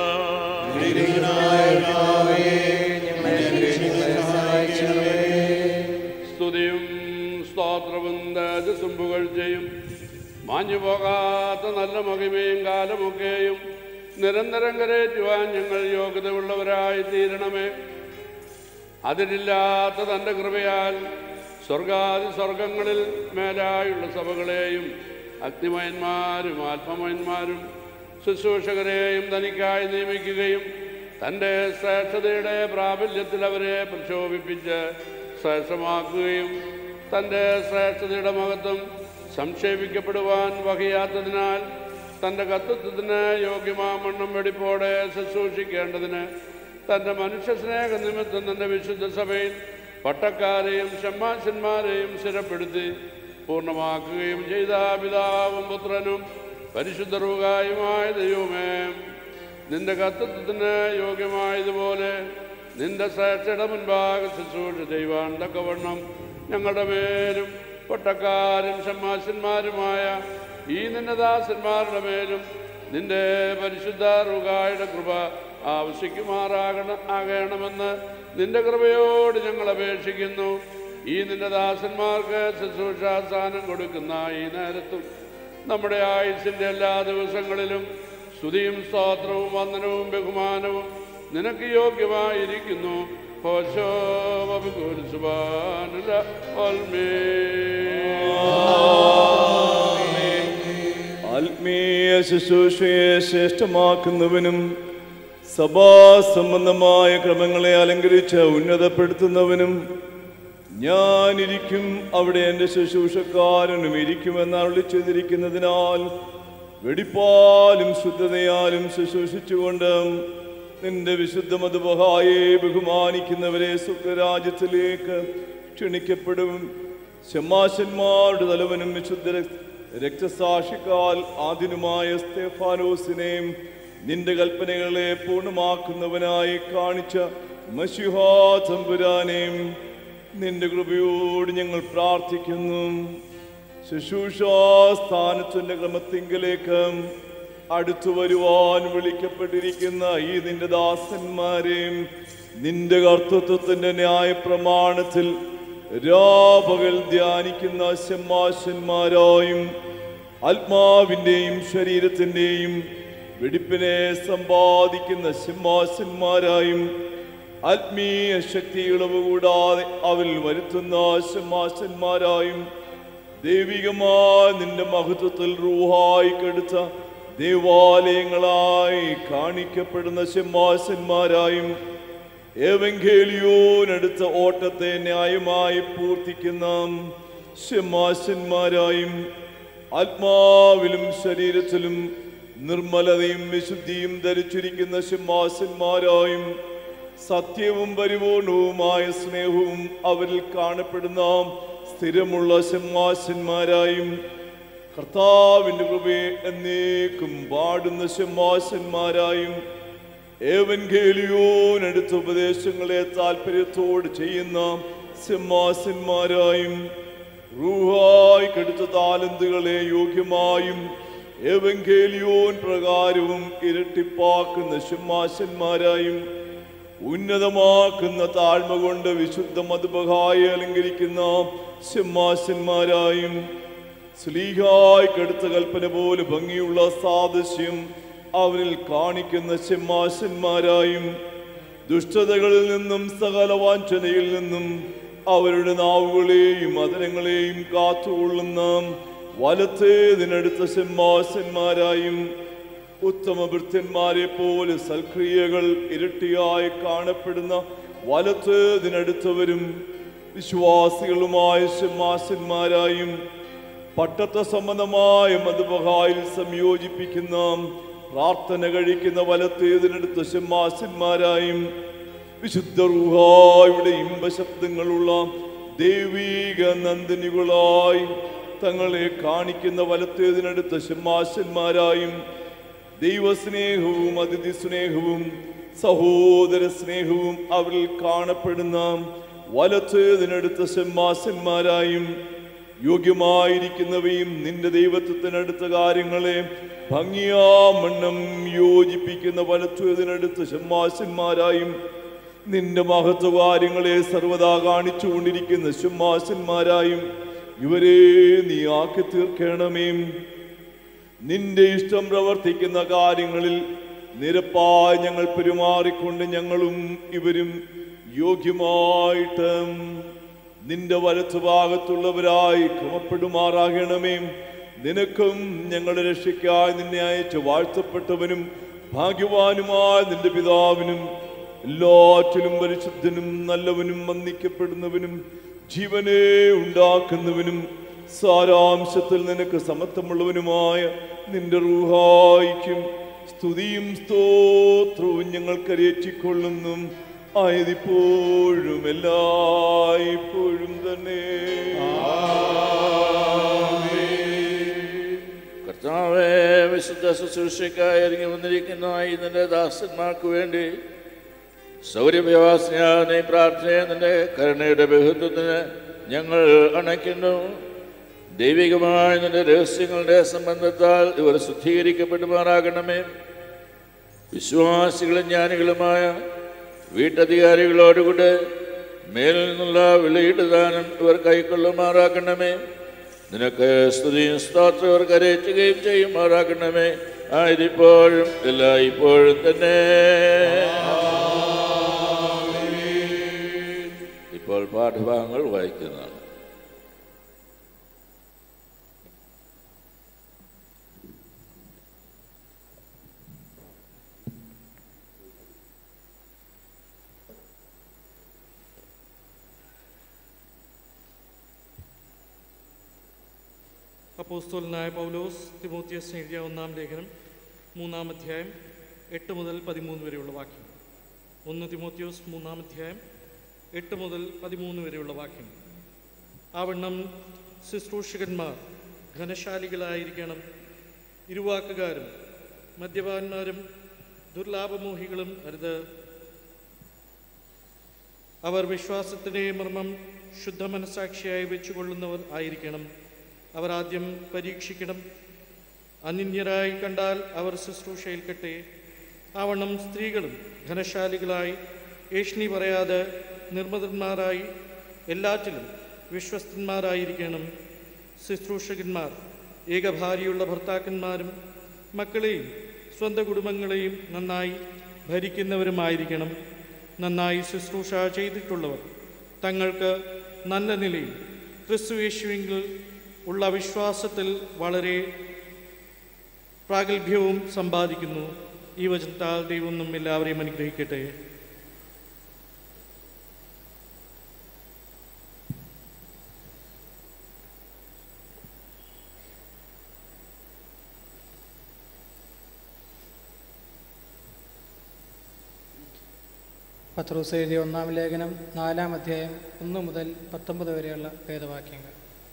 സ്തുതിയും സ്തോത്രവും തേജസ്സും പുകഴ്ചയും മാഞ്ഞു പോകാത്ത നല്ല മഹിമയും കാലമൊക്കെയും നിരന്തരം കരേറ്റുവാൻ ഞങ്ങൾ യോഗ്യതയുള്ളവരായി തീരണമേ അതിരില്ലാത്ത തൻ്റെ കൃപയാൽ സ്വർഗാദി സ്വർഗങ്ങളിൽ മേലായുള്ള സഭകളെയും അഗ്നിമയന്മാരും ആത്മമയന്മാരും ശുശ്രൂഷകരെയും തനിക്കായി നിയമിക്കുകയും തൻ്റെ ശ്രേഷ്ഠതയുടെ പ്രാബല്യത്തിൽ അവരെ പ്രക്ഷോഭിപ്പിച്ച് ശ്രേഷ്ഠമാക്കുകയും തൻ്റെ ശ്രേഷ്ഠതയുടെ മഹത്വം സംക്ഷേപിക്കപ്പെടുവാൻ വകയാത്തതിനാൽ തൻ്റെ കത്തത്വത്തിന് യോഗ്യമാമണ്ണം വെടിപ്പോടെ ശുശ്രൂഷിക്കേണ്ടതിന് തൻ്റെ മനുഷ്യ സ്നേഹ നിമിത്തം തൻ്റെ വിശുദ്ധ സഭയിൽ പട്ടക്കാരെയും ഷമ്മാശന്മാരെയും സ്ഥിരപ്പെടുത്തി പൂർണ്ണമാക്കുകയും ചെയ്ത പിതാവും പുത്രനും പരിശുദ്ധ റൂകായുമായ ദൈവമേ നിന്റെ കത്തത്വത്തിന് യോഗ്യമായതുപോലെ നിന്റെ ശ്രേഷ്ഠയുടെ മുൻപാകെ ശുശ്രൂഷ ചെയ്യുവാൻ തക്കവണ്ണം ഞങ്ങളുടെ മേലും പൊട്ടക്കാരും ഷമ്മാശന്മാരുമായ ഈ നിന്റെ ദാസന്മാരുടെ മേലും നിന്റെ പരിശുദ്ധ റുകായുടെ കൃപ ആവശ്യിക്കുമാറാകണ ആകണമെന്ന് നിന്റെ കൃപയോട് ഞങ്ങൾ അപേക്ഷിക്കുന്നു ഈ നിന്റെ ദാസന്മാർക്ക് ശുശ്രൂഷാസ്ഥാനം കൊടുക്കുന്ന ഈ നേരത്തും നമ്മുടെ ആയുസിൻ്റെ എല്ലാ ദിവസങ്ങളിലും സ്തുതിയും സ്തോത്രവും വന്ദനവും ബഹുമാനവും നിനക്ക് യോഗ്യമായിരിക്കുന്നു ഹോശോ വബുകുൽ സുബാനുല ആത്മീയ ശുശ്രൂഷയെ ശ്രേഷ്ഠമാക്കുന്നവനും സഭാ സംബന്ധമായ ക്രമങ്ങളെ അലങ്കരിച്ച് ഉന്നതപ്പെടുത്തുന്നവനും ഞാനിരിക്കും അവിടെ എൻ്റെ ശുശ്രൂഷക്കാരനും ഇരിക്കുമെന്ന് അരുളി ചെയ്തിരിക്കുന്നതിനാൽ വെടിപ്പാലും ശുദ്ധതയാലും ശുശ്രൂഷിച്ചുകൊണ്ട് നിന്റെ വിശുദ്ധ മധുബഹായെ ബഹുമാനിക്കുന്നവരെ സ്വർഗരാജ്യത്തിലേക്ക് ക്ഷണിക്കപ്പെടും ശമാശന്മാരുടെ തലവനും വിശുദ്ധ രക്ത- രക്തസാക്ഷിക്കാൽ ആദിനുമായ സ്തേഫാനോസിനെയും നിന്റെ കൽപ്പനകളെ പൂർണ്ണമാക്കുന്നവനായി കാണിച്ച മഷിഹാ തമ്പുരാനെയും നിന്റെ കൃപയോട് ഞങ്ങൾ പ്രാർത്ഥിക്കുന്നു ശുശ്രൂഷാസ്ഥാനത്തിന്റെ ക്രമത്തിങ്കലേക്ക് അടുത്തു വരുവാൻ വിളിക്കപ്പെട്ടിരിക്കുന്ന ഈ നിന്റെ ദാസന്മാരെയും നിന്റെ കർത്തൃത്വത്തിന്റെ ന്യായ പ്രമാണത്തിൽ രാപകൽ ധ്യാനിക്കുന്ന ശമ്മാശന്മാരായും ആത്മാവിൻ്റെയും ശരീരത്തിൻ്റെയും വെടിപ്പിനെ സമ്പാദിക്കുന്ന സിംഹാസന്മാരായും ആത്മീയ ശക്തി ഇളവ് കൂടാതെ അവരിൽ വരുത്തുന്ന സിംഹാസന്മാരായും ദൈവികമായ നിന്റെ മഹത്വത്തിൽ റൂഹായി കെടുത്ത ദേവാലയങ്ങളായി കാണിക്കപ്പെടുന്ന സിംഹാസന്മാരായും ഏവെങ്കേലിയോനടുത്ത ഓട്ടത്തെ ന്യായമായി പൂർത്തിക്കുന്ന സിംഹാസന്മാരായും ആത്മാവിലും ശരീരത്തിലും നിർമ്മലതയും വിശുദ്ധിയും ധരിച്ചിരിക്കുന്ന സിംഹാസന്മാരായും സത്യവും പരിപൂർണവുമായ സ്നേഹവും അവരിൽ കാണപ്പെടുന്ന സ്ഥിരമുള്ള സിംഹാസന്മാരായും കർത്താവിൻ്റെ കൃപയെ എന്നേക്കും പാടുന്ന സിംഹാസന്മാരായും ഏവൻഗേലിയോനടുത്ത ഉപദേശങ്ങളെ താല്പര്യത്തോട് ചെയ്യുന്ന സിംഹാസന്മാരായും റൂഹായി കെടുത്ത താലന്തുകളെ യോഗ്യമായും ഏവൻഗേലിയോൻ പ്രകാരവും ഇരട്ടിപ്പാക്കുന്ന സിംഹാസന്മാരായും ഉന്നതമാക്കുന്ന താഴ്മ കൊണ്ട് വിശുദ്ധ മധുബഹായി അലങ്കരിക്കുന്ന സിംഹാസന്മാരായും സ്ലീഹായി കടുത്ത കൽപ്പന പോലെ ഭംഗിയുള്ള സാദൃശ്യം അവരിൽ കാണിക്കുന്ന സിംഹാസന്മാരായും ദുഷ്ടതകളിൽ നിന്നും സകല വാഞ്ചനയിൽ നിന്നും അവരുടെ നാവുകളെയും മദനങ്ങളെയും കാത്തുകൊള്ളുന്ന വലത്തേതിനടുത്ത സിംഹാസന്മാരായും ഉത്തമ ഭൃത്യന്മാരെ പോലെ സൽക്രിയകൾ ഇരട്ടിയായി കാണപ്പെടുന്ന വലത്തേതിനടുത്തവരും വിശ്വാസികളുമായ സിംഹാസന്മാരായും പട്ടത്ത സംബന്ധമായ മധുബഹായിൽ സംയോജിപ്പിക്കുന്ന പ്രാർത്ഥന കഴിക്കുന്ന വലത്തേതിനടുത്ത സിംഹാസന്മാരായും വിശുദ്ധ റുഹായുടെ ഇമ്പശബ്ദങ്ങളുള്ള ദൈവീക നന്ദിനികളായി തങ്ങളെ കാണിക്കുന്ന വലത്തേതിനടുത്ത സിംഹാസന്മാരായും ദൈവസ്നേഹവും അതിഥി സ്നേഹവും സഹോദര സ്നേഹവും അവരിൽ കാണപ്പെടുന്ന വലത്തേതിനടുത്ത സിംഹാസന്മാരായും യോഗ്യമായിരിക്കുന്നവയും നിന്റെ ദൈവത്വത്തിനടുത്ത കാര്യങ്ങളെ ഭംഗിയാമണ്ണം യോജിപ്പിക്കുന്ന വലത്തേതിനടുത്ത സിംഹാസന്മാരായും നിന്റെ മഹത്വകാര്യങ്ങളെ സർവദാ കാണിച്ചുകൊണ്ടിരിക്കുന്ന സിംഹാസന്മാരായും ഇവരെ നീ ആക്കി തീർക്കണമേ നിന്റെ ഇഷ്ടം പ്രവർത്തിക്കുന്ന കാര്യങ്ങളിൽ നിരപ്പായി ഞങ്ങൾ പെരുമാറിക്കൊണ്ട് ഞങ്ങളും ഇവരും യോഗ്യമായിട്ട് നിന്റെ വലത്തുഭാഗത്തുള്ളവരായി ക്രമപ്പെടുമാറാകണമേ നിനക്കും ഞങ്ങളുടെ രക്ഷയ്ക്കായി നിന്നെ അയച്ച് വാഴ്ത്തപ്പെട്ടവനും ഭാഗ്യവാനുമായ നിന്റെ പിതാവിനും എല്ലാറ്റിലും പരിശുദ്ധനും നല്ലവനും വന്ദിക്കപ്പെടുന്നവനും ജീവനെ ഉണ്ടാക്കുന്നവനും സാരാംശത്തിൽ നിനക്ക് സമത്വമുള്ളവനുമായ നിന്റെ റൂഹായിക്കും സ്തുതിയും സ്തോത്രവും ഞങ്ങൾ കരയേറ്റിക്കൊള്ളുന്നു ആയതിപ്പോഴും എല്ലായ്പ്പോഴും തന്നെ കർത്താവേ വിശുദ്ധ ശുശ്രൂഷയ്ക്കായി ഇറങ്ങി വന്നിരിക്കുന്ന ഈ നിന്റെ ദാസന്മാർക്ക് വേണ്ടി സൗര്യവ്യവാസന പ്രാർത്ഥനയെ നിന്റെ കരുണയുടെ ബഹുത്വത്തിന് ഞങ്ങൾ അണയ്ക്കുന്നു ദൈവികമായ നിന്റെ രഹസ്യങ്ങളുടെ സംബന്ധത്താൽ ഇവർ ശുദ്ധീകരിക്കപ്പെടുമാറാകണമേ വിശ്വാസികളും ജ്ഞാനികളുമായ വീട്ടധികാരികളോടുകൂടെ മേലിൽ നിന്നുള്ള വിളിയിടുതാനും ഇവർ കൈക്കൊള്ളുമാറാക്കണമേ നിനക്ക് സ്തുതിയും സ്തോത്രം ഇവർ കരയറ്റുകയും ചെയ്യുമാറാക്കണമേ ആയതിപ്പോഴും എല്ലാ ഇപ്പോഴും തന്നെ ഇപ്പോൾ പാഠഭാഗങ്ങൾ വായിക്കുന്നതാണ് അപ്പോസ്തോലനായ പൗലോസ് തിമോത്തിയസ് എഴുതിയ ഒന്നാം ലേഖനം മൂന്നാം അധ്യായം എട്ട് മുതൽ പതിമൂന്ന് വരെയുള്ള വാക്യം ഒന്ന് തിമോത്തിയോസ് മൂന്നാം അധ്യായം എട്ട് മുതൽ പതിമൂന്ന് വരെയുള്ള വാക്യം ആവണ്ണം ശുശ്രൂഷകന്മാർ ഘനശാലികളായിരിക്കണം ഇരുവാക്കുകാരും മദ്യപാന്മാരും ദുർലാഭമോഹികളും അരുത് അവർ വിശ്വാസത്തിൻ്റെ മർമ്മം ശുദ്ധ മനസാക്ഷിയായി വെച്ചുകൊള്ളുന്നവർ ആയിരിക്കണം അവർ ആദ്യം പരീക്ഷിക്കണം അനിന്യരായി കണ്ടാൽ അവർ ശുശ്രൂഷ ഏൽക്കട്ടെ ആവണ്ണം സ്ത്രീകളും ഘനശാലികളായി ഏഷ്ണി പറയാതെ നിർമ്മതന്മാരായി എല്ലാറ്റിലും വിശ്വസ്തന്മാരായിരിക്കണം ശുശ്രൂഷകന്മാർ ഏകഭാര്യയുള്ള ഭർത്താക്കന്മാരും മക്കളെയും സ്വന്തം കുടുംബങ്ങളെയും നന്നായി ഭരിക്കുന്നവരുമായിരിക്കണം നന്നായി ശുശ്രൂഷ ചെയ്തിട്ടുള്ളവർ തങ്ങൾക്ക് നല്ല നിലയിൽ ക്രിസ്തു യേശുവിങ്കിൽ ഉള്ള വിശ്വാസത്തിൽ വളരെ പ്രാഗൽഭ്യവും സമ്പാദിക്കുന്നു ഈ വചനത്താൽ ദൈവം നമ്മെ എല്ലാവരെയും അനുഗ്രഹിക്കട്ടെ പത്രോസ് എഴുതിയ ഒന്നാം ലേഖനം നാലാം അധ്യായം ഒന്ന് മുതൽ പത്തൊമ്പത് വരെയുള്ള വേദവാക്യങ്ങൾ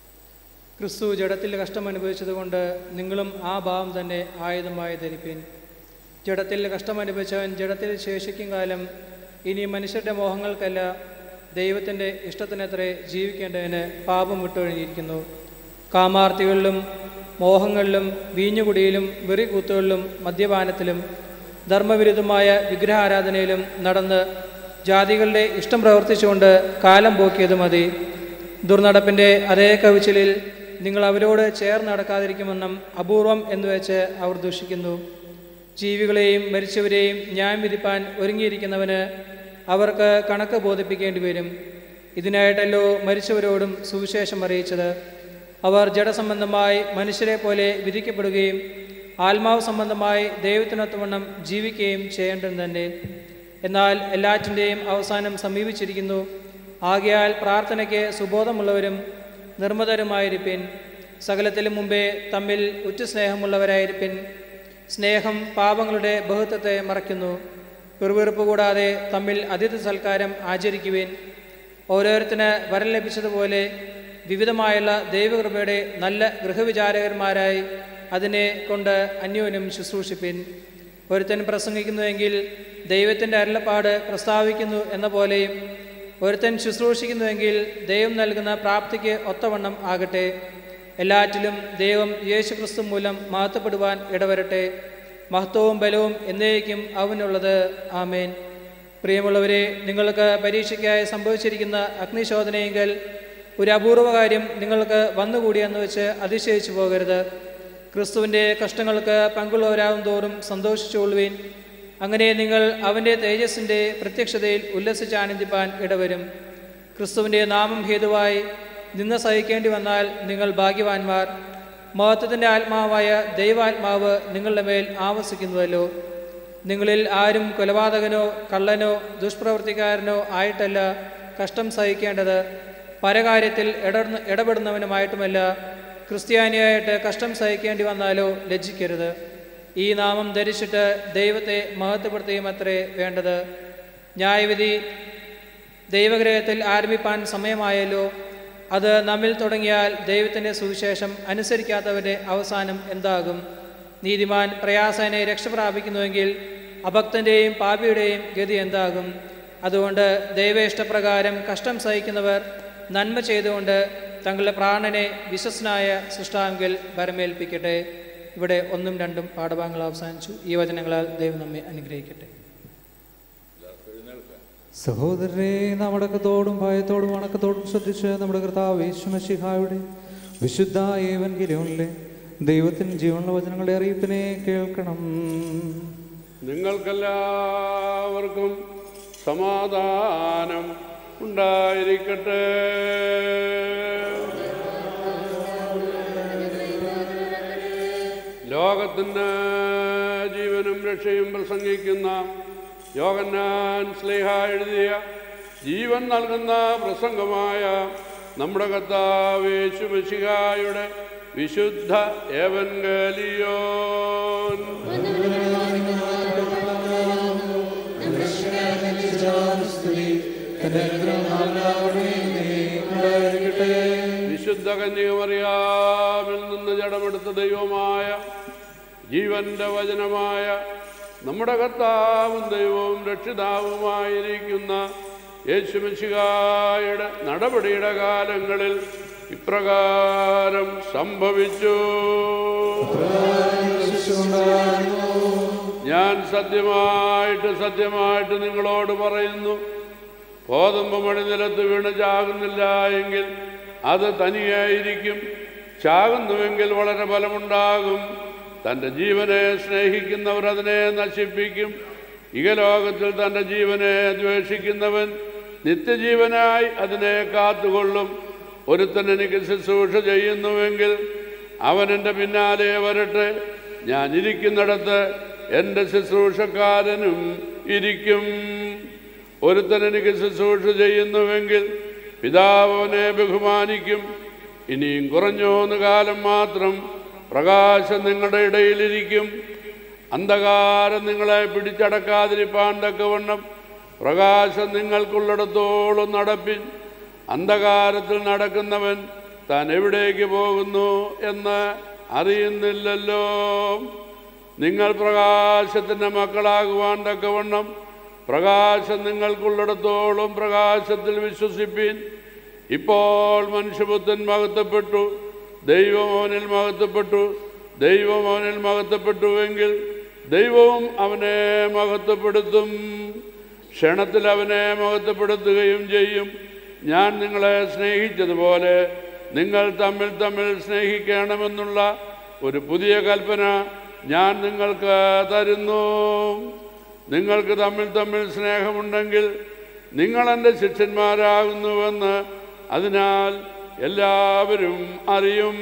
ക്രിസ്തു ജഡത്തിൽ കഷ്ടം അനുഭവിച്ചതുകൊണ്ട് നിങ്ങളും ആ ഭാവം തന്നെ ആയുധമായി ധരിപ്പിൻ ജഡത്തിൽ കഷ്ടം അനുഭവിച്ചവൻ ജഡത്തിൽ ശേഷിക്കും കാലം ഇനി മനുഷ്യരുടെ മോഹങ്ങൾക്കല്ല ദൈവത്തിൻ്റെ ഇഷ്ടത്തിനത്രേ ജീവിക്കേണ്ടതിന് പാപം വിട്ടൊഴിഞ്ഞിരിക്കുന്നു കാമാർത്തികളിലും മോഹങ്ങളിലും വീഞ്ഞുകുടിയിലും വെറികൂത്തുകളിലും മദ്യപാനത്തിലും ധർമ്മവിരുദ്ധമായ വിഗ്രഹാരാധനയിലും നടന്ന് ജാതികളുടെ ഇഷ്ടം പ്രവർത്തിച്ചുകൊണ്ട് കാലം പോക്കിയത് മതി ദുർനടപ്പിൻ്റെ അതേ കവിച്ചിലിൽ നിങ്ങൾ അവരോട് ചേർന്ന് നടക്കാതിരിക്കുമെന്നും അപൂർവം എന്ന് വെച്ച് അവർ ദൂഷിക്കുന്നു ജീവികളെയും മരിച്ചവരെയും ന്യായം വിധിപ്പാൻ ഒരുങ്ങിയിരിക്കുന്നവന് അവർക്ക് കണക്ക് ബോധിപ്പിക്കേണ്ടി വരും ഇതിനായിട്ടല്ലോ മരിച്ചവരോടും സുവിശേഷം അറിയിച്ചത് അവർ ജഡസംബന്ധമായി മനുഷ്യരെ പോലെ വിധിക്കപ്പെടുകയും ആത്മാവ് സംബന്ധമായി ദൈവത്തിനൊത്തവണ്ണം ജീവിക്കുകയും ചെയ്യേണ്ടത് തന്നെ എന്നാൽ എല്ലാറ്റിൻ്റെയും അവസാനം സമീപിച്ചിരിക്കുന്നു ആകയാൽ പ്രാർത്ഥനയ്ക്ക് സുബോധമുള്ളവരും നിർമ്മതരുമായിരിപ്പിൻ സകലത്തിലും മുമ്പേ തമ്മിൽ ഉച്ചസ്നേഹമുള്ളവരായിരിപ്പിൻ സ്നേഹം പാപങ്ങളുടെ ബഹുത്വത്തെ മറയ്ക്കുന്നു പിറുവിറുപ്പ് കൂടാതെ തമ്മിൽ അതിഥി സൽക്കാരം ആചരിക്കുവിൻ ഓരോരുത്തന് വരം ലഭിച്ചതുപോലെ വിവിധമായുള്ള ദൈവകൃപയുടെ നല്ല ഗൃഹവിചാരകന്മാരായി അതിനെ കൊണ്ട് അന്യോന്യം ശുശ്രൂഷിപ്പിൻ ഒരുത്തൻ പ്രസംഗിക്കുന്നുവെങ്കിൽ ദൈവത്തിൻ്റെ അരുളപ്പാട് പ്രസ്താവിക്കുന്നു എന്ന പോലെയും ഒരുത്തൻ ശുശ്രൂഷിക്കുന്നുവെങ്കിൽ ദൈവം നൽകുന്ന പ്രാപ്തിക്ക് ഒത്തവണ്ണം ആകട്ടെ എല്ലാറ്റിലും ദൈവം യേശുക്രിസ്തു മൂലം മഹത്വപ്പെടുവാൻ ഇടവരട്ടെ മഹത്വവും ബലവും എന്നേക്കും അവനുള്ളത് ആമേൻ പ്രിയമുള്ളവരെ നിങ്ങൾക്ക് പരീക്ഷയ്ക്കായി സംഭവിച്ചിരിക്കുന്ന അഗ്നിശോധനയെങ്കിൽ ഒരു അപൂർവ കാര്യം നിങ്ങൾക്ക് വന്നുകൂടിയെന്ന് വെച്ച് അതിശയിച്ചു പോകരുത് ക്രിസ്തുവിൻ്റെ കഷ്ടങ്ങൾക്ക് പങ്കുള്ളവരാകും തോറും സന്തോഷിച്ചുകൊള്ളുവീൻ അങ്ങനെ നിങ്ങൾ അവൻ്റെ തേജസ്സിൻ്റെ പ്രത്യക്ഷതയിൽ ഉല്ലസിച്ച് ആനന്ദിപ്പാൻ ഇടവരും ക്രിസ്തുവിൻ്റെ നാമം ഹേതുവായി നിന്ന് സഹിക്കേണ്ടി വന്നാൽ നിങ്ങൾ ഭാഗ്യവാന്മാർ മഹത്വത്തിൻ്റെ ആത്മാവായ ദൈവാത്മാവ് നിങ്ങളുടെ മേൽ ആവസിക്കുന്നുവല്ലോ നിങ്ങളിൽ ആരും കൊലപാതകനോ കള്ളനോ ദുഷ്പ്രവർത്തിക്കാരനോ ആയിട്ടല്ല കഷ്ടം സഹിക്കേണ്ടത് പരകാര്യത്തിൽ ഇടർന്ന് ഇടപെടുന്നവനുമായിട്ടുമല്ല ക്രിസ്ത്യാനിയായിട്ട് കഷ്ടം സഹിക്കേണ്ടി വന്നാലോ ലജ്ജിക്കരുത് ഈ നാമം ധരിച്ചിട്ട് ദൈവത്തെ മഹത്വപ്പെടുത്തുകയും അത്രേ വേണ്ടത് ന്യായവിധി ദൈവഗ്രഹത്തിൽ ആരംഭിപ്പാൻ സമയമായല്ലോ അത് നമ്മിൽ തുടങ്ങിയാൽ ദൈവത്തിൻ്റെ സുവിശേഷം അനുസരിക്കാത്തവരുടെ അവസാനം എന്താകും നീതിമാൻ പ്രയാസനെ രക്ഷ പ്രാപിക്കുന്നുവെങ്കിൽ അഭക്തൻ്റെയും പാപിയുടെയും ഗതി എന്താകും അതുകൊണ്ട് ദൈവ ഇഷ്ടപ്രകാരം കഷ്ടം സഹിക്കുന്നവർ നന്മ ചെയ്തുകൊണ്ട് തങ്ങളുടെ പ്രാണനെ വിശ്വസനായ സൃഷ്ടാവിൽ വരമേൽപ്പിക്കട്ടെ ഇവിടെ ഒന്നും രണ്ടും പാഠഭാഗങ്ങൾ അവസാനിച്ചു ഈ വചനങ്ങളാൽ ദൈവം നമ്മെ അനുഗ്രഹിക്കട്ടെ സഹോദരരെ നാം അടക്കത്തോടും ഭയത്തോടും അണക്കത്തോടും ശ്രദ്ധിച്ച് നമ്മുടെ കർത്താവ് യേശുമശിഹായുടെ വിശുദ്ധ ഏവൻകിരിയോനിലെ ദൈവത്തിന് ജീവനുള്ള വചനങ്ങളുടെ അറിയിപ്പിനെ കേൾക്കണം നിങ്ങൾക്കെല്ലാവർക്കും സമാധാനം ഉണ്ടായിരിക്കട്ടെ ലോകത്തിന് ജീവനും രക്ഷയും പ്രസംഗിക്കുന്ന യോഗന്നാൻ സ്ലേഹ എഴുതിയ ജീവൻ നൽകുന്ന പ്രസംഗമായ നമ്മുടെ കർത്താവേശു മെസ്സിഹായുടെ വിശുദ്ധ ഏവൻഗലിയോൻ വിശുദ്ധ കന്യകമറിയാമിൽ നിന്ന് ജടമെടുത്ത ദൈവമായ ജീവന്റെ വചനമായ നമ്മുടെ കർത്താവും ദൈവവും രക്ഷിതാവുമായിരിക്കുന്ന യേശുമിശികായുടെ നടപടിയുടെ കാലങ്ങളിൽ ഇപ്രകാരം സംഭവിച്ചു ഞാൻ സത്യമായിട്ട് സത്യമായിട്ട് നിങ്ങളോട് പറയുന്നു കോതമ്പ് മണി നിലത്ത് വീണ് ചാകുന്നില്ല എങ്കിൽ അത് തനിയായിരിക്കും ചാകുന്നുവെങ്കിൽ വളരെ ഫലമുണ്ടാകും തൻ്റെ ജീവനെ സ്നേഹിക്കുന്നവർ അതിനെ നശിപ്പിക്കും ഇഹലോകത്തിൽ തൻ്റെ ജീവനെ ദ്വേഷിക്കുന്നവൻ നിത്യജീവനായി അതിനെ കാത്തുകൊള്ളും ഒരുത്തൻ എനിക്ക് ശുശ്രൂഷ ചെയ്യുന്നുവെങ്കിൽ അവൻ എൻ്റെ പിന്നാലെ വരട്ടെ ഞാൻ ഇരിക്കുന്നിടത്ത് എൻ്റെ ശുശ്രൂഷക്കാരനും ഇരിക്കും ഒരുത്തൻ എനിക്ക് ശുശ്രൂഷ ചെയ്യുന്നുവെങ്കിൽ പിതാവ് അവനെ ബഹുമാനിക്കും ഇനിയും കുറഞ്ഞോന്ന് കാലം മാത്രം പ്രകാശം നിങ്ങളുടെ ഇടയിലിരിക്കും അന്ധകാരം നിങ്ങളെ പിടിച്ചടക്കാതിരിപ്പാൻ തക്കവണ്ണം പ്രകാശം നിങ്ങൾക്കുള്ളിടത്തോളം നടപ്പിൻ അന്ധകാരത്തിൽ നടക്കുന്നവൻ താൻ എവിടേക്ക് പോകുന്നു എന്ന് അറിയുന്നില്ലല്ലോ നിങ്ങൾ പ്രകാശത്തിൻ്റെ മക്കളാകുവാൻ തക്കവണ്ണം പ്രകാശം നിങ്ങൾക്കുള്ളിടത്തോളം പ്രകാശത്തിൽ വിശ്വസിപ്പീൻ ഇപ്പോൾ മനുഷ്യപുത്രൻ മഹത്വപ്പെട്ടു ദൈവം അവനിൽ മഹത്വപ്പെട്ടു ദൈവം അവനിൽ മഹത്വപ്പെട്ടുവെങ്കിൽ ദൈവവും അവനെ മഹത്വപ്പെടുത്തും ക്ഷണത്തിൽ അവനെ മഹത്വപ്പെടുത്തുകയും ചെയ്യും ഞാൻ നിങ്ങളെ സ്നേഹിച്ചതുപോലെ നിങ്ങൾ തമ്മിൽ തമ്മിൽ സ്നേഹിക്കണമെന്നുള്ള ഒരു പുതിയ കൽപ്പന ഞാൻ നിങ്ങൾക്ക് തരുന്നു നിങ്ങൾക്ക് തമ്മിൽ തമ്മിൽ സ്നേഹമുണ്ടെങ്കിൽ നിങ്ങൾ എൻ്റെ ശിഷ്യന്മാരാകുന്നുവെന്ന് അതിനാൽ എല്ലാവരും അറിയും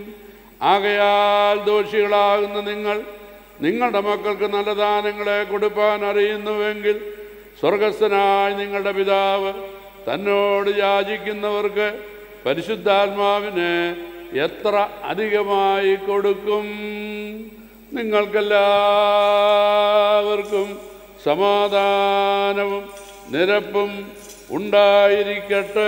ആകയാൽ ദോഷികളാകുന്ന നിങ്ങൾ നിങ്ങളുടെ മക്കൾക്ക് നല്ല ദാനങ്ങളെ കൊടുപ്പാൻ അറിയുന്നുവെങ്കിൽ സ്വർഗസ്ഥനായ നിങ്ങളുടെ പിതാവ് തന്നോട് യാചിക്കുന്നവർക്ക് പരിശുദ്ധാത്മാവിന് എത്ര അധികമായി കൊടുക്കും നിങ്ങൾക്കെല്ലാവർക്കും സമാധാനവും നിരപ്പും ഉണ്ടായിരിക്കട്ടെ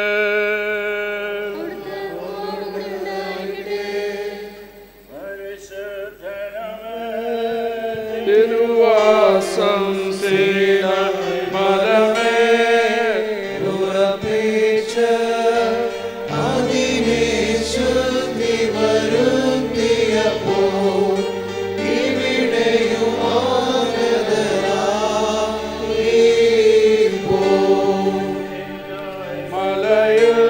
തിരുവാസം സീന മലമേ ഉറപ്പിച്ച് അതിനെ ശുദ്ധി വരുത്തിയപ്പോൾ ഇവിടെയും ആഗതരായിപ്പോൾ മലയിൽ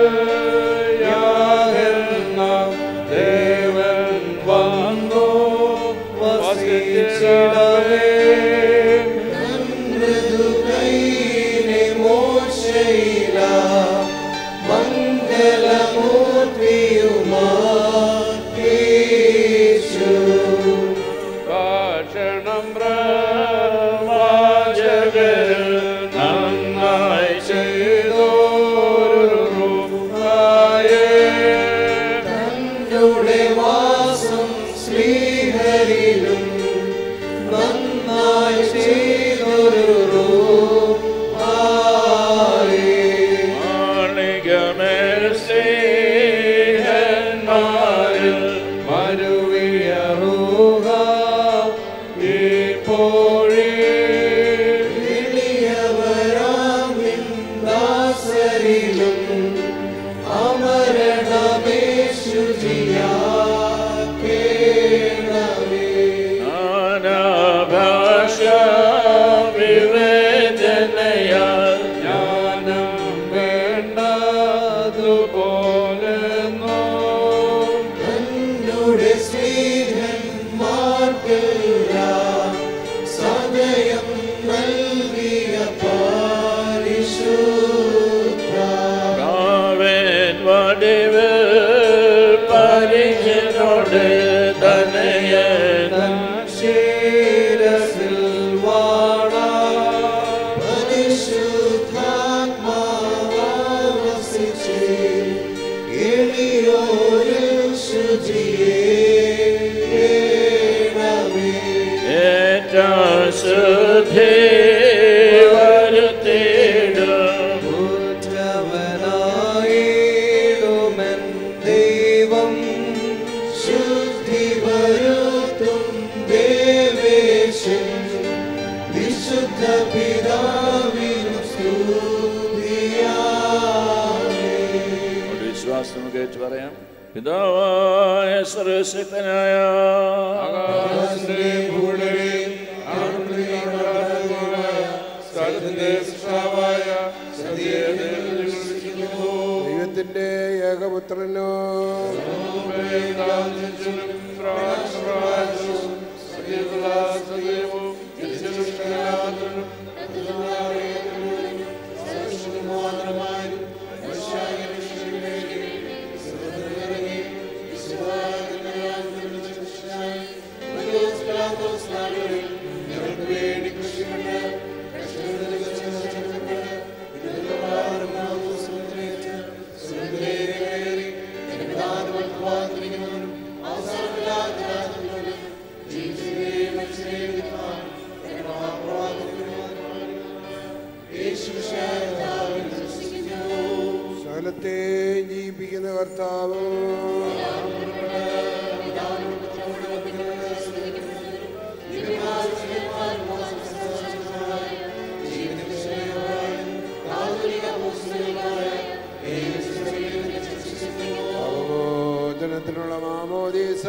യാഗെന്ന ദേവൻ വന്നു വസിച്ചിടവേ മൃദുകൈനെ മോശയില മംഗലമൂർത്തിയുമാ ഭാഷണം പ്രവാചകരിൽ നന്നായി ചെയ്തോരു തന്നുടെ വാസം ശ്രീഹരിലും നന്നായി ചെയ്തൊരു മാളികമേൽ സ്നേഹന്മാരിൽ മരുവിയറുക ഇപ്പോഴേ ദാസരിലും അമരണമേ ശുചിയാ നാനാഭാഷ വിവേചനയാൽ ജ്ഞാനം വേണ്ടതുപോലെ തന്നുടെ സ്നേഹന്മാർക്കെല്ലാം സകല ശ്രദ്ധേ വരുത്തേടും ഉറ്റവനായിടുമെൻ ദൈവം ശുദ്ധി വരുത്തും ദേവേശൻ വിശുദ്ധ പിതാവിനും സ്തുതിയാമേ ഒരു വിശ്വാസം നമുക്ക് ഏറ്റു പറയാം പിതാവായ സർവശക്തനായ ദൈവത്തിന്റെ ഏകപുത്രനോ സകലത്തെ ജീവിപ്പിക്കുന്ന കർത്താവ് അവബോധനത്തിനുള്ള മാമോദീസ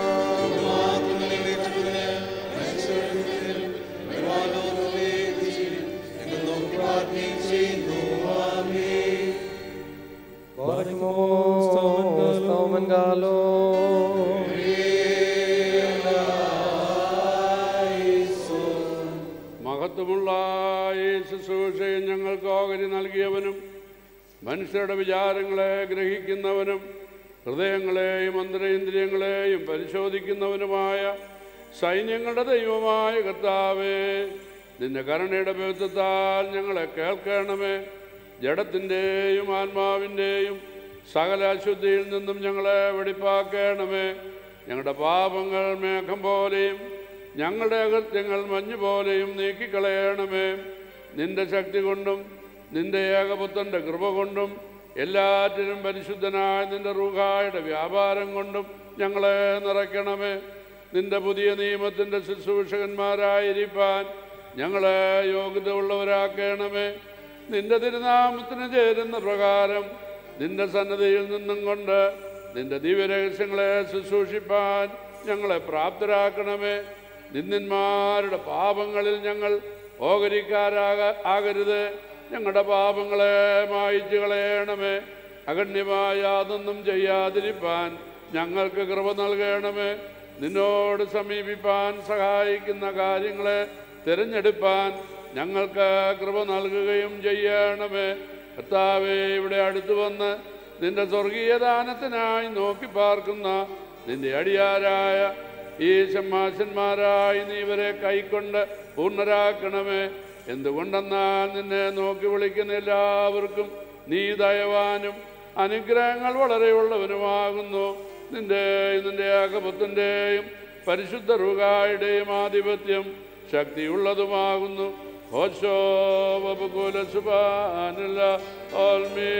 മഹത്വമുള്ള ഈ ശുശ്രൂഷയെ ഞങ്ങൾക്ക് ഓഹരി നൽകിയവനും മനുഷ്യരുടെ വിചാരങ്ങളെ ഗ്രഹിക്കുന്നവനും ഹൃദയങ്ങളെയും അന്തരേന്ദ്രിയങ്ങളെയും പരിശോധിക്കുന്നവനുമായ സൈന്യങ്ങളുടെ ദൈവമായ കർത്താവേ നിന്റെ കരുണയുടെ ബന്ധത്താൽ ഞങ്ങളെ കേൾക്കണമേ ജഡത്തിൻ്റെയും ആത്മാവിൻ്റെയും സകല അശുദ്ധിയിൽ നിന്നും ഞങ്ങളെ വെടിപ്പാക്കണമേ ഞങ്ങളുടെ പാപങ്ങൾ മേഘം പോലെയും ഞങ്ങളുടെ അകൃത്യങ്ങൾ മഞ്ഞ് പോലെയും നീക്കിക്കളയണമേ നിന്റെ ശക്തി കൊണ്ടും നിന്റെ ഏകപുത്രൻ്റെ കൃപ കൊണ്ടും എല്ലാറ്റിനും പരിശുദ്ധനായ നിന്റെ റൂഹായുടെ വ്യാപാരം കൊണ്ടും ഞങ്ങളെ നിറയ്ക്കണമേ നിന്റെ പുതിയ നിയമത്തിൻ്റെ ശുശ്രൂഷകന്മാരായിരിക്കാൻ ഞങ്ങളെ യോഗ്യത ഉള്ളവരാക്കണമേ നിന്റെ തിരുനാമത്തിന് ചേരുന്ന പ്രകാരം നിന്റെ സന്നദ്ധയിൽ നിന്നും കൊണ്ട് നിന്റെ ദിവ്യരഹസ്യങ്ങളെ ശുശ്രൂഷിപ്പാൻ ഞങ്ങളെ പ്രാപ്തരാക്കണമേ നിന്ദന്മാരുടെ പാപങ്ങളിൽ ഞങ്ങൾ ഓഹരിക്കാരാക ആകരുത് ഞങ്ങളുടെ പാപങ്ങളെ മായിച്ചു കളയണമേ അഗണ്യമായ യാതൊന്നും ചെയ്യാതിരിപ്പാൻ ഞങ്ങൾക്ക് കൃപ നൽകണമേ നിന്നോട് സമീപിപ്പാൻ സഹായിക്കുന്ന കാര്യങ്ങളെ തിരഞ്ഞെടുപ്പാൻ ഞങ്ങൾക്ക് കൃപ നൽകുകയും ചെയ്യണമേ കർത്താവെ ഇവിടെ അടുത്തു വന്ന് നിന്റെ സ്വർഗീയ ദാനത്തിനായി നോക്കി പാർക്കുന്ന നിന്റെ അടിയാരായ ഈ ശമ്മാശന്മാരായി നീ ഇവരെ കൈക്കൊണ്ട് പൂർണ്ണരാക്കണമേ എന്തുകൊണ്ടെന്നാൽ നിന്നെ നോക്കി വിളിക്കുന്ന എല്ലാവർക്കും നീ ദയവാനും അനുഗ്രഹങ്ങൾ വളരെയുള്ളവനുമാകുന്നു നിന്റെ നിന്റെ ഏകപുത്തിൻ്റെയും പരിശുദ്ധ റുകായുടെയും ആധിപത്യം ശക്തിയുള്ളതുമാകുന്നു ഹോശോ വപുകുല സുബാനില്ല ഓൽമേ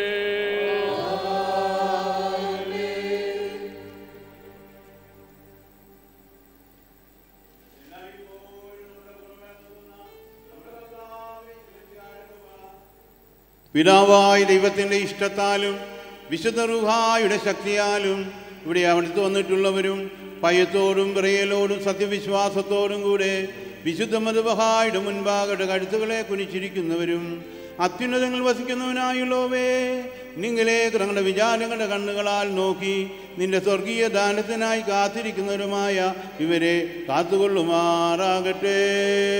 പിതാവായ ദൈവത്തിൻ്റെ ഇഷ്ടത്താലും വിശുദ്ധ റുഹായുടെ ശക്തിയാലും ഇവിടെ അവിടുത്തെ വന്നിട്ടുള്ളവരും ഭയത്തോടും വിറയലോടും സത്യവിശ്വാസത്തോടും കൂടെ വിശുദ്ധ മധുബഹായുടെ മുൻപാകട്ടെ കഴുത്തുകളെ കുനിച്ചിരിക്കുന്നവരും അത്യുന്നതങ്ങൾ വസിക്കുന്നവനായുള്ളവേ നിങ്ങളെ ഞങ്ങളുടെ വിചാരങ്ങളുടെ കണ്ണുകളാൽ നോക്കി നിന്റെ സ്വർഗീയ ദാനത്തിനായി കാത്തിരിക്കുന്നവരുമായ ഇവരെ കാത്തുകൊള്ളുമാറാകട്ടെ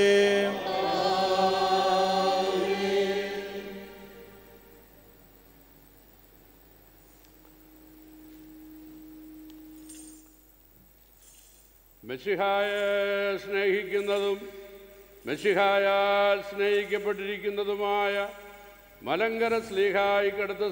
മെസ്സിഹായെ സ്നേഹിക്കുന്നതും മെസ്സിഹായാൽ സ്നേഹിക്കപ്പെട്ടിരിക്കുന്നതുമായ മലങ്കര സ്ലീഹായിക്കടുത്ത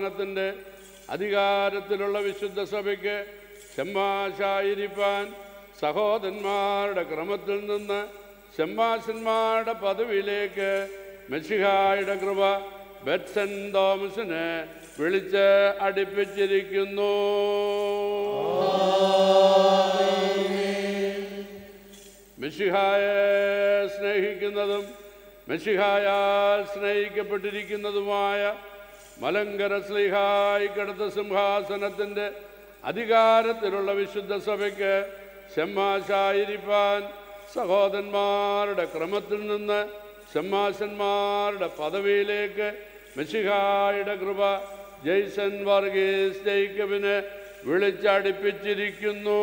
സിംഹാസനത്തിൻ്റെ അധികാരത്തിലുള്ള വിശുദ്ധ സഭയ്ക്ക് ചെമ്മാശായിരിക്കാൻ സഹോദരന്മാരുടെ ക്രമത്തിൽ നിന്ന് ശമ്മാശന്മാരുടെ പദവിയിലേക്ക് മെസ്സിഹായുടെ കൃപ ബെറ്റ്സൺ തോമസിനെ വിളിച്ച് അടുപ്പിച്ചിരിക്കുന്നു മെസ്സിഹായെ സ്നേഹിക്കുന്നതും മെസ്സിഹായാൽ സ്നേഹിക്കപ്പെട്ടിരിക്കുന്നതുമായ മലങ്കര സ്ലിഹായി കിടത്ത സിംഹാസനത്തിൻ്റെ അധികാരത്തിലുള്ള വിശുദ്ധ സഭയ്ക്ക് ഷമ്മാശായിരിക്കാൻ സഹോദരന്മാരുടെ ക്രമത്തിൽ നിന്ന് ഷമ്മാശന്മാരുടെ പദവിയിലേക്ക് മെസ്സിഹായുടെ കൃപ ജയ്സൺ വർഗീസ് ജയിക്കബിനെ വിളിച്ചടിപ്പിച്ചിരിക്കുന്നു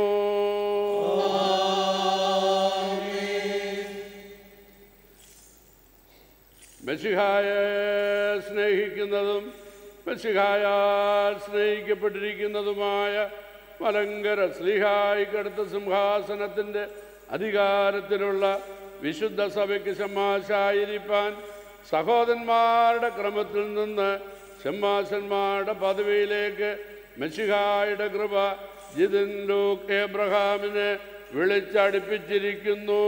മെസ്സിഹായെ സ്നേഹിക്കുന്നതും മെസ്സിഹായാൽ സ്നേഹിക്കപ്പെട്ടിരിക്കുന്നതുമായ മലങ്കര സ്ലിഹായി കടുത്ത സിംഹാസനത്തിൻ്റെ അധികാരത്തിലുള്ള വിശുദ്ധ സഭയ്ക്ക് ഷമ്മാശായിരിക്കാൻ സഹോദരന്മാരുടെ ക്രമത്തിൽ നിന്ന് ഷമ്മാശന്മാരുടെ പദവിയിലേക്ക് മെസ്സിഹായുടെ കൃപ ജിതിൻ ലൂക്ക് എബ്രഹാമിനെ വിളിച്ചടുപ്പിച്ചിരിക്കുന്നു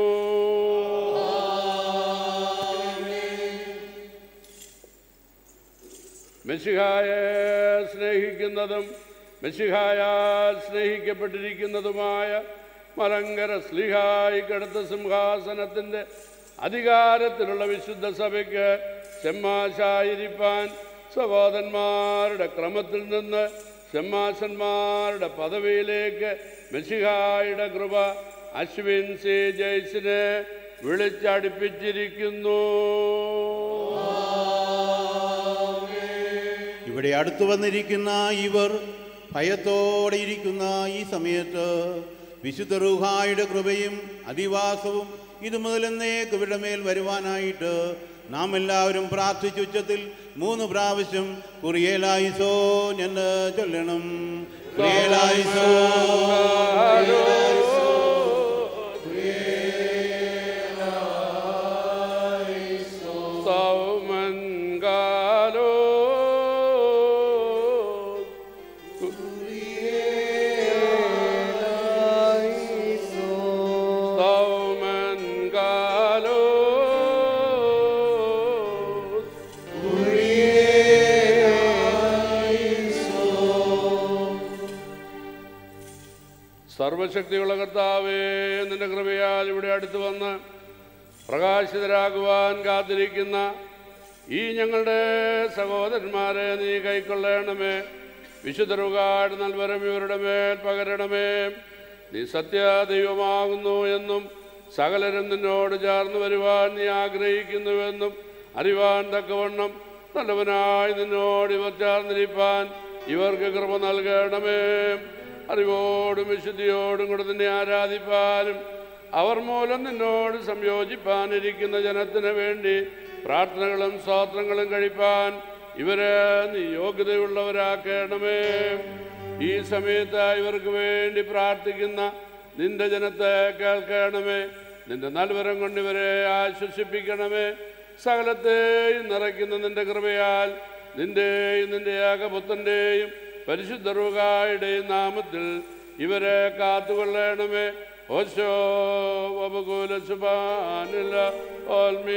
മെസ്സിഹായെ സ്നേഹിക്കുന്നതും മെസ്സിഹായാൽ സ്നേഹിക്കപ്പെട്ടിരിക്കുന്നതുമായ മലങ്കര സ്ലിഹായി കിടത്ത സിംഹാസനത്തിൻ്റെ അധികാരത്തിലുള്ള വിശുദ്ധ സഭയ്ക്ക് ചെമ്മാശായിരിക്കാൻ സഹോദരന്മാരുടെ ക്രമത്തിൽ നിന്ന് ചെമ്മാശന്മാരുടെ പദവിയിലേക്ക് മെസ്സിഹായുടെ കൃപ അശ്വിൻ സി ജയ്സിനെ വിളിച്ചടുപ്പിച്ചിരിക്കുന്നു ഇവിടെ അടുത്തു വന്നിരിക്കുന്ന ഇവർ ഭയത്തോടെ ഇരിക്കുന്ന ഈ സമയത്ത് വിശുദ്ധ റൂഹായുടെ കൃപയും അധിവാസവും ഇത് മുതലെന്നേക്ക് ഇവരുടെ മേൽ വരുവാനായിട്ട് നാം എല്ലാവരും പ്രാർത്ഥിച്ചുച്ചത്തിൽ മൂന്ന് പ്രാവശ്യം കുറിയേലായിസോ എന്ന് ചൊല്ലണം കുറിയേലായിസോ സൗമൻകാലോ സൗമൻകാലോ സർവശക്തിയുള്ള കർത്താവേ നിന്റെ കൃപയാൽ ഇവിടെ അടുത്ത് വന്ന് പ്രകാശിതരാകുവാൻ കാത്തിരിക്കുന്ന ഈ ഞങ്ങളുടെ സഹോദരന്മാരെ നീ കൈക്കൊള്ളണമേ വിശുദ്ധരുകാട് നൽവരം ഇവരുടെ മേൽ പകരണമേ നീ സത്യദൈവമാകുന്നു എന്നും സകലരും നിന്നോട് ചേർന്ന് വരുവാൻ നീ ആഗ്രഹിക്കുന്നുവെന്നും അറിവാൻ തക്കവണ്ണം നല്ലവനായി നിന്നോട് ഇവർ ചേർന്നിരിപ്പാൻ ഇവർക്ക് കൃപ നൽകണമേ അറിവോടും വിശുദ്ധിയോടും കൂടെ നിന്നെ ആരാധിപ്പാനും അവർ മൂലം നിന്നോട് സംയോജിപ്പാനിരിക്കുന്ന ജനത്തിന് വേണ്ടി പ്രാർത്ഥനകളും സ്തോത്രങ്ങളും കഴിപ്പാൻ ഇവരെ നീ യോഗ്യതയുള്ളവരാക്കണമേ ഈ സമയത്ത് ഇവർക്ക് വേണ്ടി പ്രാർത്ഥിക്കുന്ന നിന്റെ ജനത്തെ കേൾക്കണമേ നിന്റെ നൽവരം കൊണ്ട് ഇവരെ ആശ്വസിപ്പിക്കണമേ സകലത്തെയും നിറയ്ക്കുന്ന നിന്റെ കൃപയാൽ നിന്റെയും നിന്റെ ഏകപുത്രൻ്റെയും പരിശുദ്ധ റുകായുടെയും നാമത്തിൽ ഇവരെ കാത്തുകൊള്ളണമേ ഓശോ വപകുല സുബാനില്ല ഓൽമീ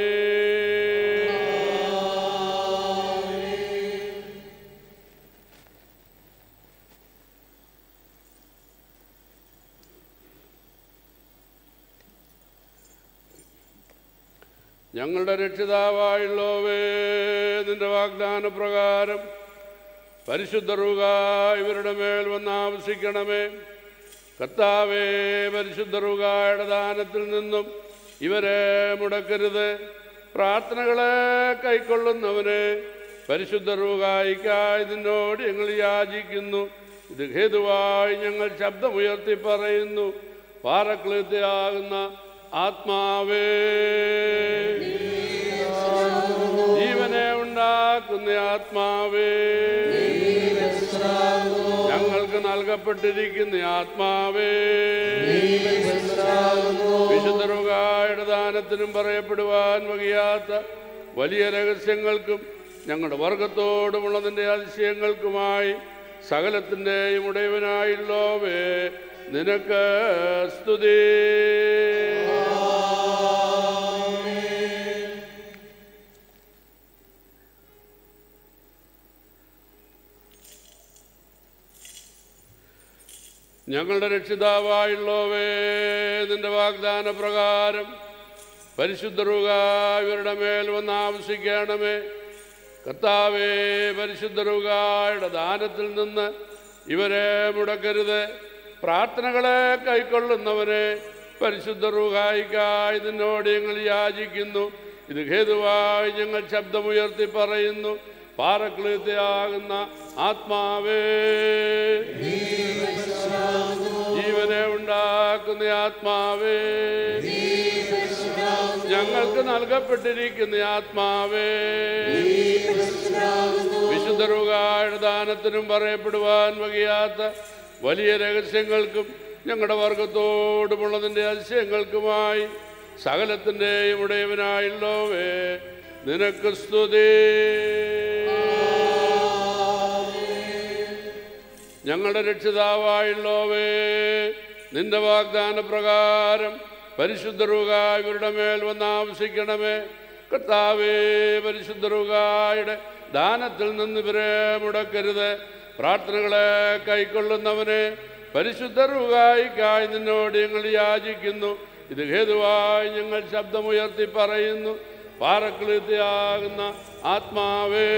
ഞങ്ങളുടെ രക്ഷിതാവായുള്ളവേ നിന്റെ വാഗ്ദാന പ്രകാരം പരിശുദ്ധ റുക ഇവരുടെ മേൽ വന്ന് ആവസിക്കണമേ കർത്താവേ പരിശുദ്ധ റുകായുടെ ദാനത്തിൽ നിന്നും ഇവരെ മുടക്കരുത് പ്രാർത്ഥനകളെ കൈക്കൊള്ളുന്നവനെ പരിശുദ്ധ റുകായിക്കായി നിന്നോട് ഞങ്ങൾ യാചിക്കുന്നു ഇത് ഹേതുവായി ഞങ്ങൾ ശബ്ദമുയർത്തി പറയുന്നു പാറക്ലത്യാകുന്ന ആത്മാവേ ജീവനെ ഉണ്ടാക്കുന്ന ആത്മാവേ ഞങ്ങൾക്ക് നൽകപ്പെട്ടിരിക്കുന്ന ആത്മാവേ വിശുദ്ധരുകായുടെ ദാനത്തിനും പറയപ്പെടുവാൻ വകയാത്ത വലിയ രഹസ്യങ്ങൾക്കും ഞങ്ങളുടെ വർഗത്തോടുമുള്ളതിൻ്റെ അതിശയങ്ങൾക്കുമായി സകലത്തിൻ്റെയും ഉടയവനായുള്ളോവേ നിനക്ക് സ്തുതി ഞങ്ങളുടെ രക്ഷിതാവായുള്ളവേ നിന്റെ വാഗ്ദാന പ്രകാരം പരിശുദ്ധരുക ഇവരുടെ മേൽ വന്ന് ആവശ്യിക്കണമേ കർത്താവേ പരിശുദ്ധരുകായുടെ ദാനത്തിൽ നിന്ന് ഇവരെ മുടക്കരുത് പ്രാർത്ഥനകളെ കൈക്കൊള്ളുന്നവരെ പരിശുദ്ധ റുഹായിക്കായി നിന്നോട് ഞങ്ങൾ യാചിക്കുന്നു ഇത് ഹേതുവായി ഞങ്ങൾ ശബ്ദമുയർത്തി പറയുന്നു പാറക്ലീത്തയാകുന്ന ആത്മാവേ ജീവനെ ഉണ്ടാക്കുന്ന ആത്മാവേ ഞങ്ങൾക്ക് നൽകപ്പെട്ടിരിക്കുന്ന ആത്മാവേ വിശുദ്ധരുകായുടെ ദാനത്തിനും പറയപ്പെടുവാൻ വകയാത്ത വലിയ രഹസ്യങ്ങൾക്കും ഞങ്ങളുടെ വർഗത്തോടുമുള്ളതിൻ്റെ അതിശയങ്ങൾക്കുമായി സകലത്തിൻ്റെയും ഉടയവനായുള്ളവേ നിനക്ക് സ്തുതി ഞങ്ങളുടെ രക്ഷിതാവായുള്ളവേ നിന്റെ വാഗ്ദാന പ്രകാരം പരിശുദ്ധരുക ഇവരുടെ മേൽ വന്ന് ആവശ്യിക്കണമേ കർത്താവേ പരിശുദ്ധരുകായുടെ ദാനത്തിൽ നിന്ന് ഇവരെ മുടക്കരുത് പ്രാർത്ഥനകളെ കൈക്കൊള്ളുന്നവനെ പരിശുദ്ധരുകായിക്കായി നിന്നോട് ഞങ്ങൾ യാചിക്കുന്നു ഇത് ഹേതുവായി ഞങ്ങൾ ശബ്ദമുയർത്തി പറയുന്നു പാറക്ലീത്തയാകുന്ന ആത്മാവേ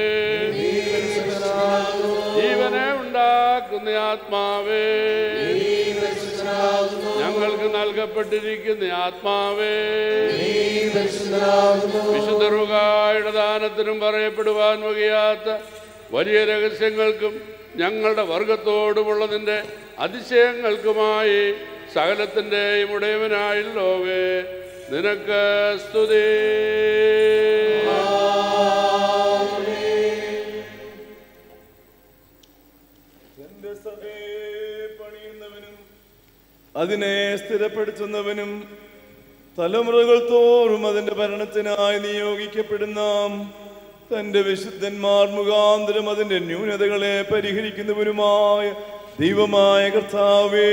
ജീവനെ ഉണ്ടാക്കുന്ന ആത്മാവേ ഞങ്ങൾക്ക് നൽകപ്പെട്ടിരിക്കുന്ന ആത്മാവേ വിശുദ്ധറുകായുടെ ദാനത്തിനും പറയപ്പെടുവാൻ വകയാത്ത വലിയ രഹസ്യങ്ങൾക്കും ഞങ്ങളുടെ വർഗത്തോടുമുള്ളതിൻ്റെ അതിശയങ്ങൾക്കുമായി സകലത്തിൻ്റെയും ഉടയവനായുള്ളോവേ നിനക്ക് സ്തുതി എന്റെ സഭയെ പണിയുന്നവനും അതിനെ സ്ഥിരപ്പെടുത്തുന്നവനും തലമുറകൾ തോറും അതിന്റെ ഭരണത്തിനായി നിയോഗിക്കപ്പെടുന്ന തന്റെ വിശുദ്ധന്മാർ മുഖാന്തരം അതിന്റെ ന്യൂനതകളെ പരിഹരിക്കുന്നവനുമായ ദൈവമായ കർത്താവേ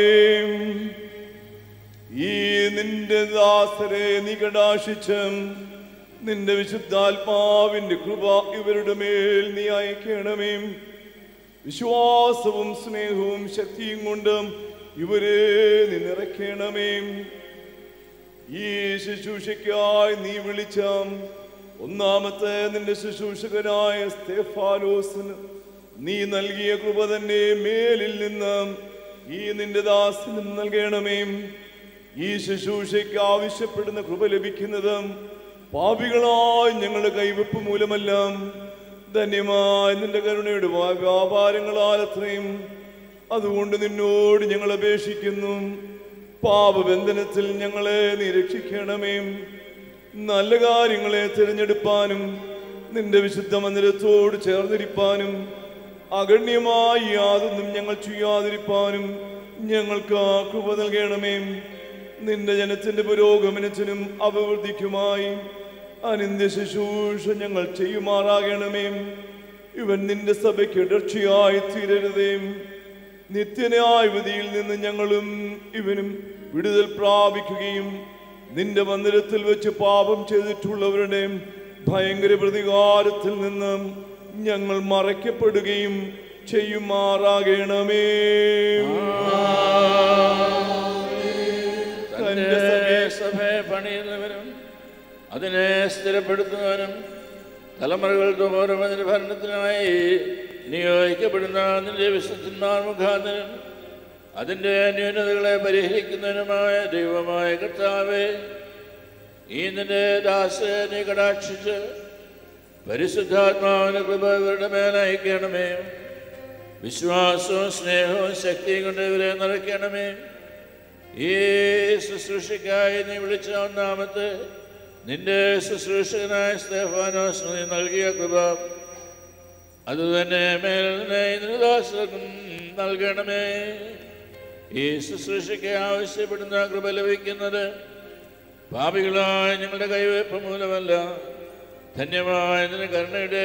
ഈ നിന്റെ ദാസരെ നീ കടാശിച്ച് നിന്റെ വിശുദ്ധാത്മാവിന്റെ കൃപ ഇവരുടെ മേൽ നീ അയക്കണമേ വിശ്വാസവും സ്നേഹവും ശക്തിയും കൊണ്ട് ഇവരെ നീ നിറയ്ക്കണമേ ഈ ശുശ്രൂഷയ്ക്കായി നീ വിളിച്ച ഒന്നാമത്തെ നിന്റെ ശുശ്രൂഷകനായ സ്തേഫാലോസിന് നീ നൽകിയ കൃപ തന്നെ മേലിൽ നിന്ന് ഈ നിന്റെ ദാസനും നൽകണമേ ഈ ശുശ്രൂഷയ്ക്ക് ആവശ്യപ്പെടുന്ന കൃപ ലഭിക്കുന്നത് പാപികളായി ഞങ്ങളുടെ കൈവെപ്പ് മൂലമല്ല ധന്യമായ നിന്റെ കരുണയുടെ വ്യാ- വ്യാപാരങ്ങളാൽ അത്രയും അതുകൊണ്ട് നിന്നോട് ഞങ്ങൾ അപേക്ഷിക്കുന്നു പാപബന്ധനത്തിൽ ഞങ്ങളെ നീ രക്ഷിക്കണമേ നല്ല കാര്യങ്ങളെ തിരഞ്ഞെടുപ്പാനും നിന്റെ വിശുദ്ധ മന്ദിരത്തോട് ചേർന്നിരിപ്പാനും അഗണ്യമായി യാതൊന്നും ഞങ്ങൾ ചെയ്യാതിരിപ്പാനും ഞങ്ങൾക്ക് ആ കൃപ നൽകണമേ നിന്റെ ജനത്തിന്റെ പുരോഗമനത്തിനും അഭിവൃദ്ധിക്കുമായി അനിന്ത്യ ശുശ്രൂഷ ഞങ്ങൾ ചെയ്യുമാറാകണമേ ഇവൻ നിന്റെ സഭയ്ക്ക് ഇടർച്ചയായി തീരരുതേ നിത്യനായ വിധിയിൽ നിന്ന് ഞങ്ങളും ഇവനും വിടുതൽ പ്രാപിക്കുകയും നിന്റെ മന്ദിരത്തിൽ വെച്ച് പാപം ചെയ്തിട്ടുള്ളവരുടെ ഭയങ്കര പ്രതികാരത്തിൽ നിന്ന് ഞങ്ങൾ മറയ്ക്കപ്പെടുകയും ചെയ്യുമാറാകണമേ തന്റെ സഭയെ പണിയുന്നവനും അതിനെ സ്ഥിരപ്പെടുത്തുന്നവനും തലമുറകൾ തോറും അതിന്റെ ഭരണത്തിനായി നിയോഗിക്കപ്പെടുന്ന നിന്റെ വിശുദ്ധന്മാർ മുഖാന്തരം അതിൻ്റെ ന്യൂനതകളെ പരിഹരിക്കുന്നതിനുമായ ദൈവമായ കർത്താവേ ഈ നിന്റെ ദാസയെ നീ കടാക്ഷിച്ച് പരിശുദ്ധാത്മാവിന്റെ കൃപ ഇവരുടെ മേലയക്കണമേ വിശ്വാസവും സ്നേഹവും ശക്തിയും കൊണ്ട് ഇവരെ നിറയ്ക്കണമേ ഈ ശുശ്രൂഷയ്ക്കായി നീ വിളിച്ച ഒന്നാമത്തെ നിന്റെ ശുശ്രൂഷകനായ സ്തേഫാനോസ് നീ നൽകിയ കൃപ അതുതന്നെ മേൽദാസർക്കും നൽകണമേ ഈ ശുശ്രൂഷയ്ക്ക് ആവശ്യപ്പെടുന്ന കൃപ ലഭിക്കുന്നത് പാപികളായ ഞങ്ങളുടെ കൈവയ്പ് മൂലമല്ല ധന്യമായ നിന്റെ കരുണയുടെ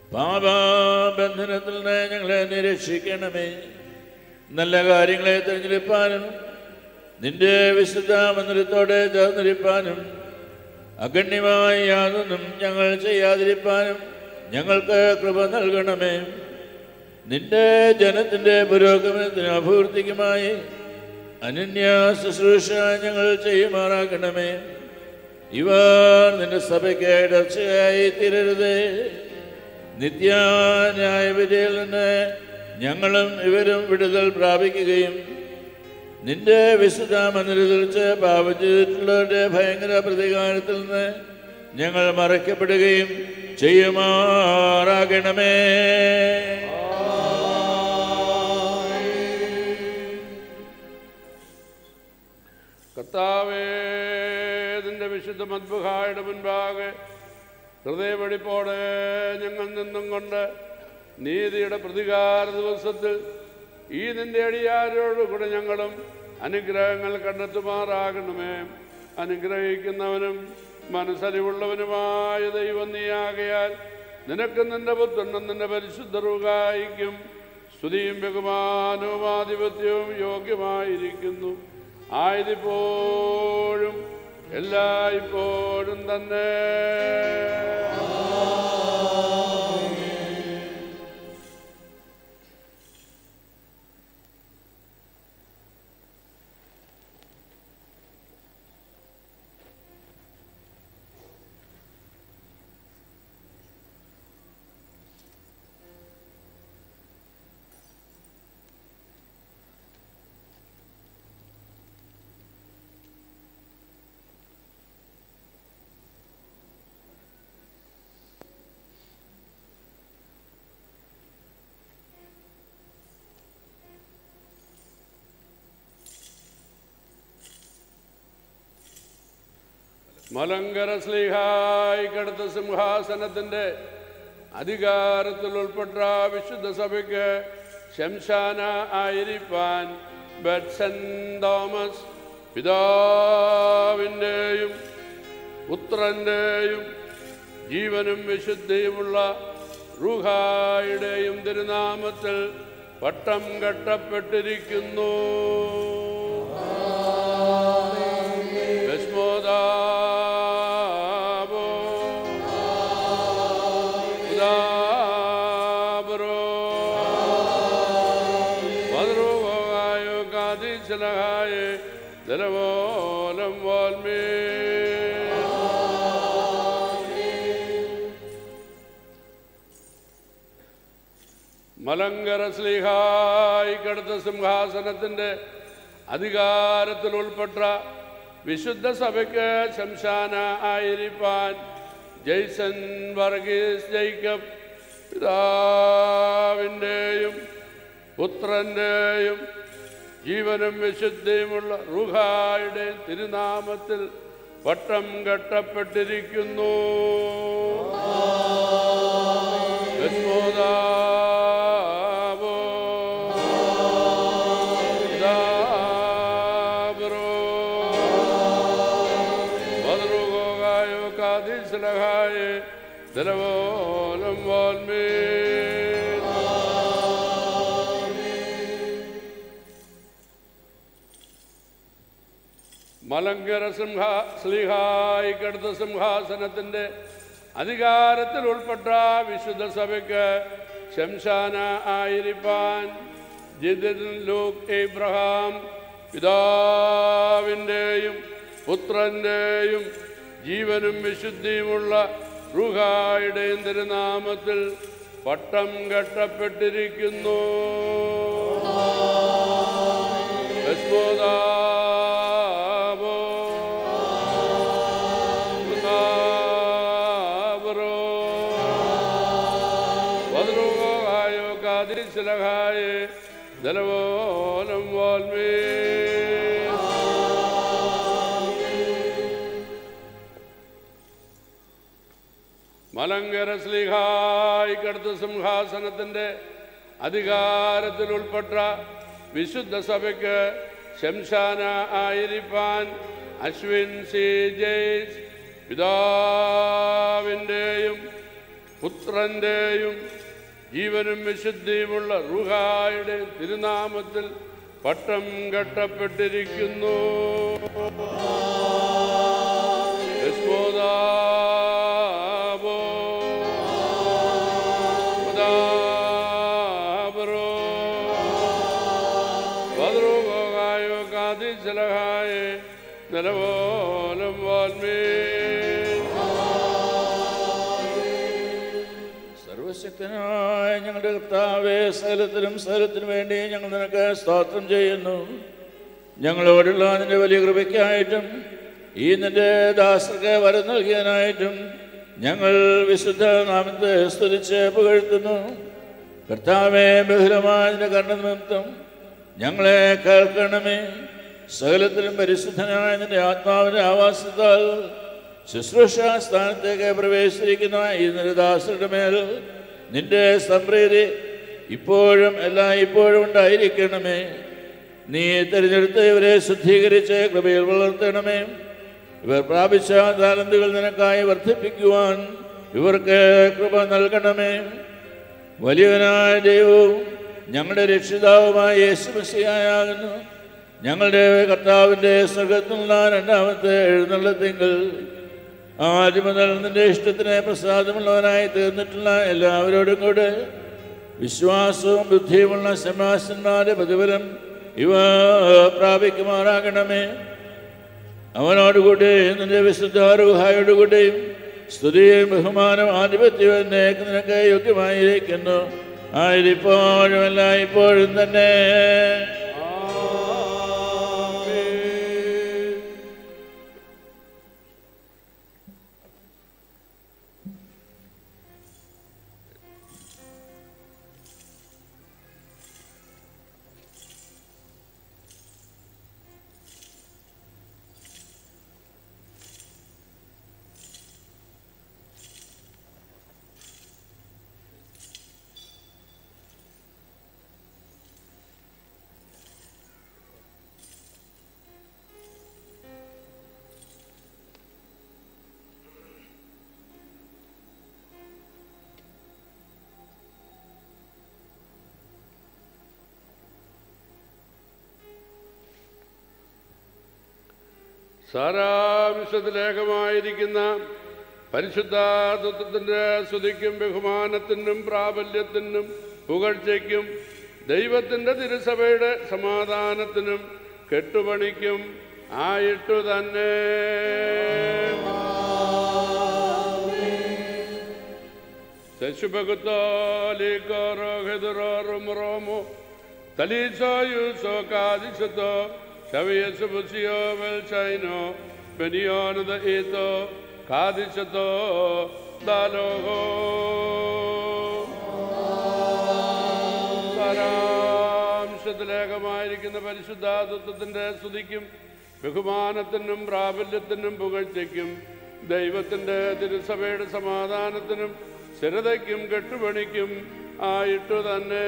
പാപബന്ധനത്തിൽ നിന്ന് ഞങ്ങളെ നിരക്ഷിക്കണമേ നല്ല കാര്യങ്ങളെ തിരഞ്ഞെടുപ്പാനും നിന്റെ വിശുദ്ധ മന്ദിരത്തോടെ ചേർന്നിരിപ്പാനും അഗണ്യമായ യാതൊന്നും ഞങ്ങൾ ചെയ്യാതിരിപ്പാനും ഞങ്ങൾക്ക് കൃപ നൽകണമേ നിന്റെ ജനത്തിൻ്റെ പുരോഗമനത്തിനും അഭിവൃദ്ധിക്കുമായി അനന്യ ശുശ്രൂഷ ഞങ്ങൾ ചെയ്യുമാറാക്കണമേ ഇവർ നിന്റെ സഭയ്ക്ക് ഇടർച്ചയായി തീരരുതേ നിത്യാന്യായവിധിയിൽ നിന്ന് ഞങ്ങളും ഇവരും വിടുതൽ പ്രാപിക്കുകയും നിന്റെ വിശുദ്ധ മന്ദിരത്തിൽ വെച്ച് പാപം ചെയ്തിട്ടുള്ളവരുടെ ഭയങ്കര പ്രതികാരത്തിൽ നിന്ന് ഞങ്ങൾ മറയ്ക്കപ്പെടുകയും ചെയ്യുമാറാകണമേ കർത്താവേ നിന്റെ വിശുദ്ധ മദ്ബുഹായുടെ മുൻപാകെ ഹൃദയവെടിപ്പോടെ ഞങ്ങൾ നിന്നും കൊണ്ട് നീതിയുടെ പ്രതികാര ദിവസത്തിൽ ഈ നിന്റെ അടിയാരോടുകൂടെ ഞങ്ങളും അനുഗ്രഹങ്ങൾ കണ്ടെത്തുമാറാകണമേ അനുഗ്രഹിക്കുന്നവനും മനസ്സരിവുള്ളവനുമായ ദൈവം നീയാകയാൽ നിനക്ക് നിന്റെ പുത്രനും നിന്റെ പരിശുദ്ധ റുകായിക്കും സ്തുതിയും ബഹുമാനവും ആധിപത്യവും യോഗ്യമായിരിക്കുന്നു ആയതിപ്പോഴും എല്ലായ്പ്പോഴും തന്നെ മലങ്കര സ്ലീഹായി കടുത്ത സിംഹാസനത്തിൻ്റെ അധികാരത്തിൽ ഉൾപ്പെട്ട വിശുദ്ധ സഭയ്ക്ക് ശംശാന ആയിരിക്കാൻ ബെറ്റ്സൻ തോമസ് പിതാവിൻ്റെയും പുത്രൻ്റെയും ജീവനും വിശുദ്ധിയുമുള്ള റൂഹായുടെയും തിരുനാമത്തിൽ പട്ടം കെട്ടപ്പെട്ടിരിക്കുന്നു ഭസ്മോദാബോ ഉദാബരോ വദ്രുവായോ കാതിശലഹായ ജലവോലം വാൽമേ മലങ്കര സ്ലീഹായി കടുത്ത സിംഹാസനത്തിൻ്റെ അധികാരത്തിൽ ഉൾപ്പെട്ട വിശുദ്ധ സഭയ്ക്ക് ശംശാന ആയിരിക്കാൻ ജയ്സൺ വർഗീസ് ജൈക്കബ് പിതാവിൻ്റെയും പുത്രൻ്റെയും ജീവനും വിശുദ്ധിയുമുള്ള റുഹായുടെ തിരുനാമത്തിൽ പട്ടം കെട്ടപ്പെട്ടിരിക്കുന്നു ഭസ്മോദാബോ ദാബരോ വദ്രുഗോഗായോ കാതിശലഹായ ജലവോലം വാൽമേ മലങ്കര സിംഹ സ്ലിഹായി കടുത്ത സിംഹാസനത്തിൻ്റെ അധികാരത്തിൽ ഉൾപ്പെട്ട വിശുദ്ധ സഭയ്ക്ക് ശംശാന ആയിരിക്കാൻ ജിദിൻ ലൂക്ക് ഇബ്രഹാം പിതാവിൻ്റെയും പുത്രൻ്റെയും ജീവനും വിശുദ്ധിയുമുള്ള റുഹായുടെയും തിരുനാമത്തിൽ പട്ടം കെട്ടപ്പെട്ടിരിക്കുന്നു ഭസ്മോദാബോ ഉദാബരോ വദ്രുഗോഹായോ കാതിരിശലഹായ ജലവോലം വാൽമേ മലങ്കര സ്ലിഹായി കടുത്ത സിംഹാസനത്തിൻ്റെ അധികാരത്തിൽ ഉൾപ്പെട്ട വിശുദ്ധ സഭയ്ക്ക് ശംശാന ആയിരിക്കാൻ അശ്വിൻ സി ജയ്സ് പിതാവിൻ്റെയും പുത്രൻ്റെയും ജീവനും വിശുദ്ധിയുമുള്ള റുഹായുടെ തിരുനാമത്തിൽ പട്ടം കെട്ടപ്പെട്ടിരിക്കുന്നു എസ്മോദാബോ മദാബറോ വദ്രുഗോഗായോ കാതിച്ചലഹായേ നിലവോലം വാൽമീൻ സർവശക്തനായ ഞങ്ങളുടെ കർത്താവേ സകലത്തിനും സകലത്തിനും വേണ്ടി ഞങ്ങൾ നിനക്ക് സ്തോത്രം ചെയ്യുന്നു ഞങ്ങളോടുള്ള നിന്റെ വലിയ കൃപയ്ക്കായിട്ടും ഈ നിന്റെ ദാസർക്ക് വരം നൽകിയതിനായിട്ടും ഞങ്ങൾ വിശുദ്ധ നാമത്തെ സ്തുതിച്ച് പുകഴ്ത്തുന്നു കർത്താവെ ബഹുലമായ നിന്റെ കർണനിമിത്തം ഞങ്ങളെ കേൾക്കണമേ സകലത്തിലും പരിശുദ്ധനായ നിന്റെ ആത്മാവിന്റെ ആവാസത്താൽ ശുശ്രൂഷ സ്ഥാനത്തേക്ക് പ്രവേശിച്ചിരിക്കുന്ന ഈ നിരദാസരുടെ മേൽ നിന്റെ സംപ്രീതി ഇപ്പോഴും എല്ലാ ഇപ്പോഴും ഉണ്ടായിരിക്കണമേ നീ തിരഞ്ഞെടുത്ത് ഇവരെ ശുദ്ധീകരിച്ച് കൃപയിൽ വളർത്തണമേ ഇവർ പ്രാപിച്ച താലന്തുകൾ നിനക്കായി വർദ്ധിപ്പിക്കുവാൻ ഇവർക്ക് കൃപ നൽകണമേ വലിയവനായ ദൈവവും ഞങ്ങളുടെ രക്ഷിതാവുമായ യേശുമസിയാകുന്നു ഞങ്ങളുടെ കർത്താവിൻ്റെ സ്വർഗത്തിലുള്ള രണ്ടാമത്തെ എഴുന്നള്ളത്തെങ്കിൽ ആദ്യം മുതൽ നിന്റെ ഇഷ്ടത്തിന് പ്രസാദമുള്ളവനായി തീർന്നിട്ടുള്ള എല്ലാവരോടും കൂടെ വിശ്വാസവും ബുദ്ധിയുമുള്ള ശമാസന്മാരുടെ പ്രതിഫലം ഇവ പ്രാപിക്കുമാറാകണമേ അവനോടുകൂടി നിന്റെ വിശുദ്ധാരുഹായോടുകൂടിയും സ്തുതിയും ബഹുമാനം ആധിപത്യവും എന്നേക്ക് നിനക്ക് യോഗ്യമായിരിക്കുന്നു ആയിരിപ്പോഴും അല്ല ഇപ്പോഴും തന്നെ സാരാംശത്തിലേഖമായിരിക്കുന്ന പരിശുദ്ധാതത്വത്തിൻ്റെ സ്തുതിക്കും ബഹുമാനത്തിനും പ്രാബല്യത്തിനും പുകഴ്ചയ്ക്കും ദൈവത്തിൻ്റെ തിരുസഭയുടെ സമാധാനത്തിനും കെട്ടുപണിക്കും ആയിട്ടു തന്നെ ശശുഭഗത്തോലിക്കോറോഹിതറോറുമറോമോ തലീസോ യൂസോ കാദിശത്തോ ശവയസ് ബുസിയോ വെൽഷൈനോ പെനിയോനത ഈത്തോ കാദിശത്തോ ദാലോഹോ സാരാംശത്തിലേകമായിരിക്കുന്ന പരിശുദ്ധാതത്വത്തിൻ്റെ സ്തുതിക്കും ബഹുമാനത്തിനും പ്രാബല്യത്തിനും പുകഴ്ചയ്ക്കും ദൈവത്തിൻ്റെ തിരുസഭയുടെ സമാധാനത്തിനും സ്ഥിരതയ്ക്കും കെട്ടുപണിക്കും ആയിട്ടു തന്നെ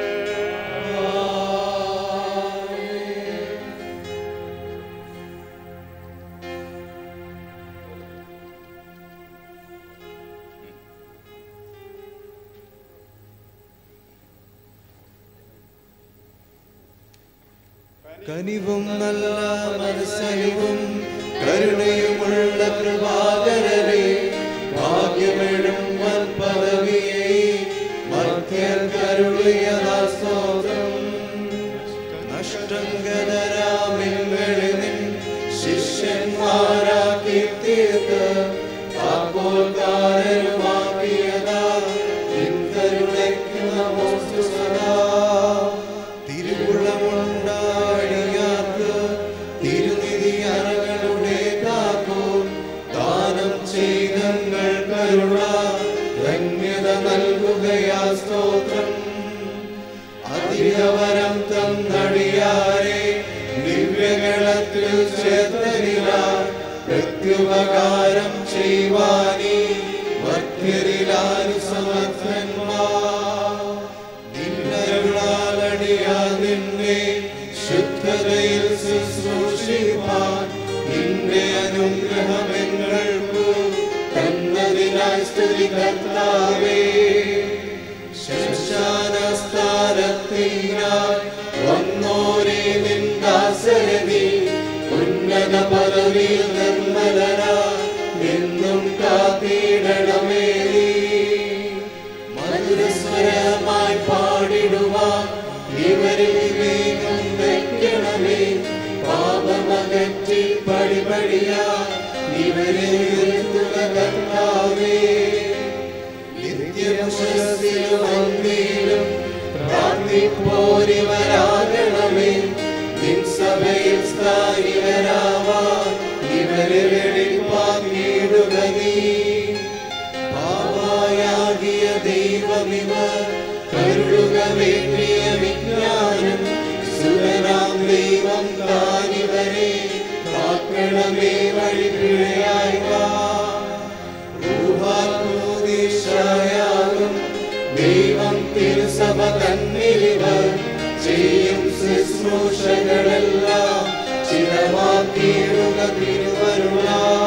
കനിവും നല്ല മനസ്സരിവും കരുണയുമുള്ള കൃപാകരരെ ഭാഗ്യമെഴും പദവിയെ മധ്യകരുളിയതാസ്തോത്രം നഷ്ടങ്കരാമിങ്ങളിൽ നിൻ ശിഷ്യന്മാരാക്കി തീർത്ത് താക്കോൽക്കാരനുമാക്കിയതാ നിൻ കരുണയ്ക്ക് നമോസ്തു സദാ തിരുവുള്ളമുണ്ടാടിയാർക്ക് തിരുനിധി അറകളുടെ കാക്കോ ദാനം ചെയ്തങ്ങൾ കരുണ ധന്യത നൽകുകയാ സ്തോത്രം അധികവരം തന്നടിയാരെ ദിവ്യകളത്തിൽ ചേർത്തരില പ്രത്യുപകാരം ചെയ്യുവാനീ മധ്യരിലാനു സമർത്ഥന്മാർ നിന്നരുളാലടിയാ നിന്നെ ശുദ്ധതയിൽ ശുശ്രൂഷിപ്പാൻ നിന്റെ അനുഗ്രഹമെങ്ങൾക്ക് തന്നതിനായി സ്തുതി കർത്താവേ നീനായി വന്നോരേ നിന്ദാസരതി ഉന്നത പദവിയിൽ നിർമ്മലരാ എന്നും കാത്തിടണമേ നീ മധുരസ്വരമായി പാടിടുവാൻ ഇവരിൽ വേഗം വയ്ക്കണമേ പാപമകറ്റി പടിപടിയാ ഇവരെ ഉയർത്തുക കർത്താവേ നിത്യമുഷസ്സിലും അന്തിയിലും പ്രാർത്ഥിപ്പോരിവരാകണമേ നിൻ സഭയിൽ സ്ഥാനികരാവാൻ ഇവരെ വെളിപ്പാക്കിയിടുക നീ പാവായാകിയ ദൈവമിവർ കരുളുക വേണ്ടിയ വിജ്ഞാനം സുരനാം ദൈവം താനിവരെ കാക്കണമേ വഴിപിഴയായി വാ ൂഹാത്മോദിശായാകും ദൈവം തിരുസഭ തന്നിലിവർ ചെയ്യും ശുശ്രൂഷകളെല്ലാം ചിരമാക്കിയിടുക തിരുവരുള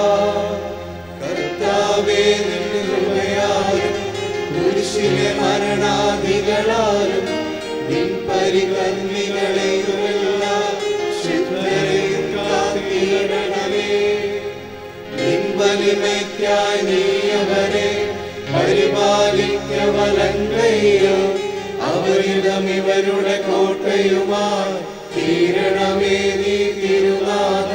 കർത്താവേ നിന്നുമയാലും കുരിശിലെ മരണാദികളാലും നിൻ പരികർമ്മികളെയുമെല്ലാം ശുദ്ധരെയും കാത്തിടണമേ നിൻ വലിമയ്ക്കായി നീ അവരെ പരിപാലിക്കവലങ്കയോ അവരിടം ഇവരുടെ കോട്ടയുമായി തീരണമേ നീ തിരുനാഥ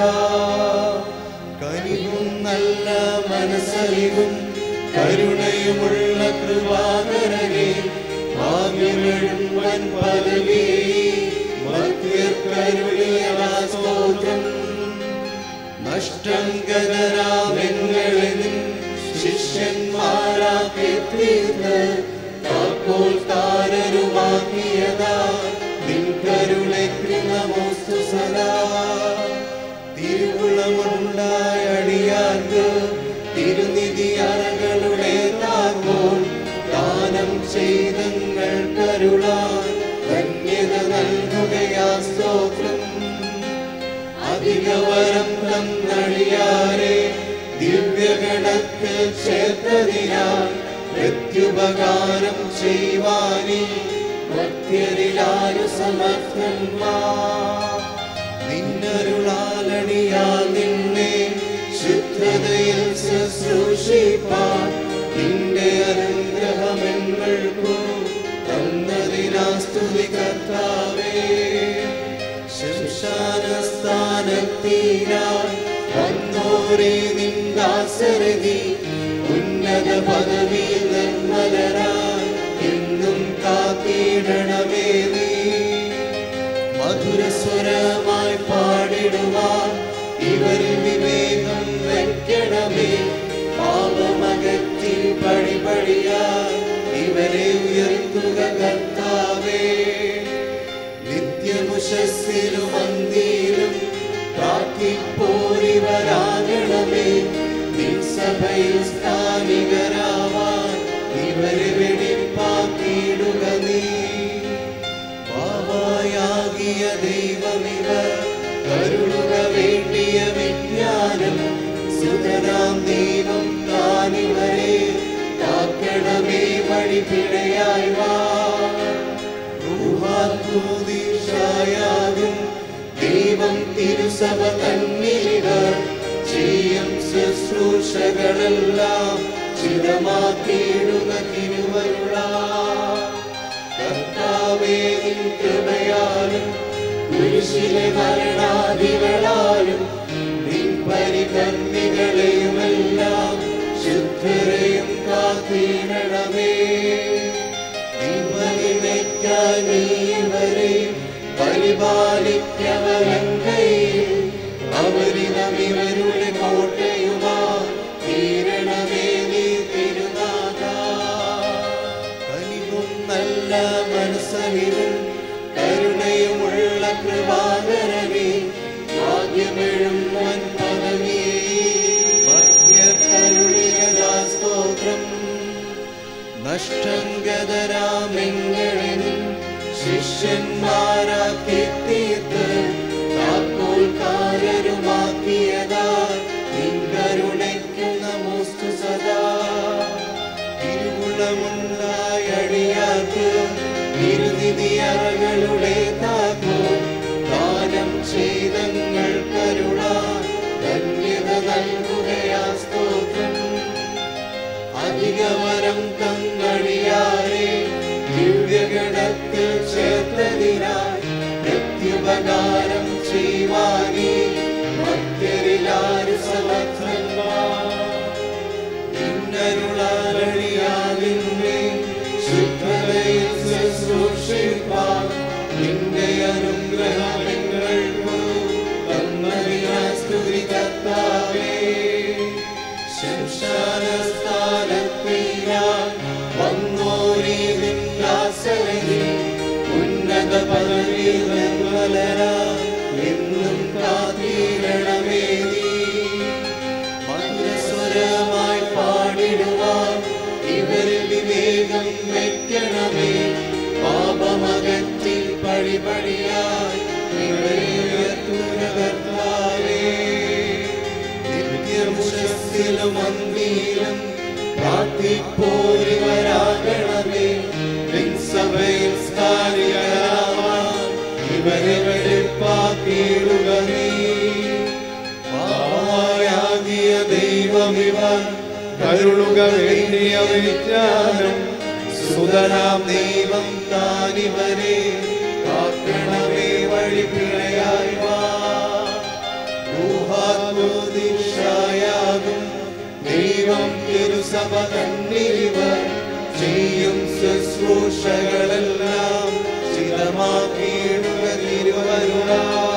കനിവും നല്ല മനസ്സറിവും കരുണയുമുള്ള കൃപാകരനെ ഭാഗ്യമെഴും വൻ പദവി മധ്യക്കരുളിയ സ്തോത്രം നഷ്ടം ഗതരാമെങ്ങളിലും ശിഷ്യന്മാരാക്കി തീർത്ത് താക്കോൽ താരരുമാക്കിയതാ നിൻ കരുണയ്ക്ക് നമോസ്തു സദാ തിരുവുളമുണ്ടായ അടിയാർക്ക് തിരുനിധി അറകളുടെ താക്കോൽ ദാനം ചെയ്തങ്ങൾ കരുളാൻ ധന്യത നൽകുകയാ സ്തോത്രം അധികവരം തന്നടിയാരെ ദിവ്യഗണത്തിൽ ചേർത്തതിനാൽ പ്രത്യുപകാരം ചെയ്യുവാനി ഭക്തരിലാരു സമർത്ഥന്മാർ നിന്നരുളാലണിയാൽ നിന്നെ ശുദ്ധതയിൽ ശുശ്രൂഷിപ്പാൻ നിന്റെ അനുഗ്രഹമെങ്ങൾക്കു തന്നതിനാ സ്തുതി കർത്താവേ ശംശാനസ്ഥാനത്തീരാൻ വന്നോരേ നിന്ദാസരതി ഉന്നത പദവിയിൽ നിർമ്മലരാൻ എന്നും കാത്തിടണമേ നീ മധുരസ്വരമായി പാടിടുവാൻ ഇവരിൽ വിവേകം വയ്ക്കണമേ പാപമകറ്റി പടിപടിയായി ഇവരെ ഉയർത്തുക കർത്താവേ നിത്യമുഷസ്സിലും അന്തിയിലും പ്രാർത്ഥിപ്പോരിവരാകണമേ നിൻ സഭയിൽ സ്ഥാനികരാവാൻ ഇവരെ വെടിപ്പാക്കിയിടുക നീ പാവായാകിയ ദൈവമിവർ കരുളുക വേണ്ടിയ വിജ്ഞാനം സുതരാം ദൈവം താനിവരെ കാക്കണമേ വഴിപിഴയായി വാ ൂതിഷായാകും ദൈവം തിരുസഭ തന്നിലിവർ ചെയ്യും ശുശ്രൂഷകളെല്ലാം ചിരമാക്കിയിടുക തിരുവരുള കർത്താവേ നിൻ കൃപയാലും കുരിശിലെ മരണാദികളാലും നിൻ പരികർമ്മികളെയുമെല്ലാം ശുദ്ധരെയും കാത്തിടണമേ നിൻവലിമയ്ക്കായി നീ ഇവരെ പരിപാലിക്കവരങ്കയിൽ അവരിനം ഇവരുടെ കോട്ടയുമാ തീരണമേ നീ തിരുനാഥ കനിവും നല്ല മനസ്സറിവും കരുണയുമുള്ള കൃപാകരമേ ഭാഗ്യമെഴും വൻ പദവിയെ ഭക്യക്കരുളിയതാ സ്തോത്രം നഷ്ടം ഗതരാമെങ്ങളിലും ശിഷ്യന്മാരാക്കി തീർത്ത് താക്കോൽക്കാരരുമാക്കിയതാ നിൻ കരുണയ്ക്കു നമോസ്തു സദാ തിരുവുളമുണ്ടായ അടിയാർക്ക് തിരുനിധി അറകൾ ഞങ്ങളുടെ താക്കോ ദാനം ചെയ്തങ്ങൾ കരുണാൻ ധന്യത നൽകുകയാ സ്തോത്രം അധികവരം തങ്ങളിയാരെ ദിവ്യഗണത്തിൽ ചേർത്തതിനായി പ്രത്യുപകാരം ചെയ്യുവാനേ ഭക്തരിലാരു സമർത്ഥന്മാർ നിന്നരുളാളിയാതിന്മേ ശുദ്ധതയിൽ ശുശ്രൂഷിപ്പാൻ നിന്റെ അനുഗ്രഹമെങ്ങൾക്കു തന്നതിനാ സ്തുതി കർത്താവേ ശംശാനസ്ഥാനത്തിനാൻ വന്നോരീ നിന്നാസനയിൽ ഉന്നത പദവി നിർമ്മലരാ എന്നും കാത്തിരണമേ നീ മധുരസ്വരമായി പാടിടുവാൻ ഇവരിൽ വിവേകം വയ്ക്കണമേ പാപമകറ്റി പഴിപഴിയായി ഇവരെ ഉയർത്തുക കർത്താവേ നിത്യമുഷസ്സിലും അന്തിയിലും പ്രാർത്ഥിപ്പോരിവരാകണമേ സഭയിൽ സ്ഥാനികരാവാൻ ഇവരെ വെളിപ്പാക്കിയിടുക നീ പാവായാകിയ ദൈവമിവർ കരുളുക വേണ്ടിയ വിജ്ഞാനം സുതരാം ദൈവം താനിവരെ കാക്കണമേ വഴി പിഴയായി വാ ൂഹാത്മോദിഷായാകും ദൈവം തിരുസഭ തന്നിരിവർ ചെയ്യും ശുശ്രൂഷകളെല്ലാം ചിതമാക്കിയിടുക തിരുവരുണ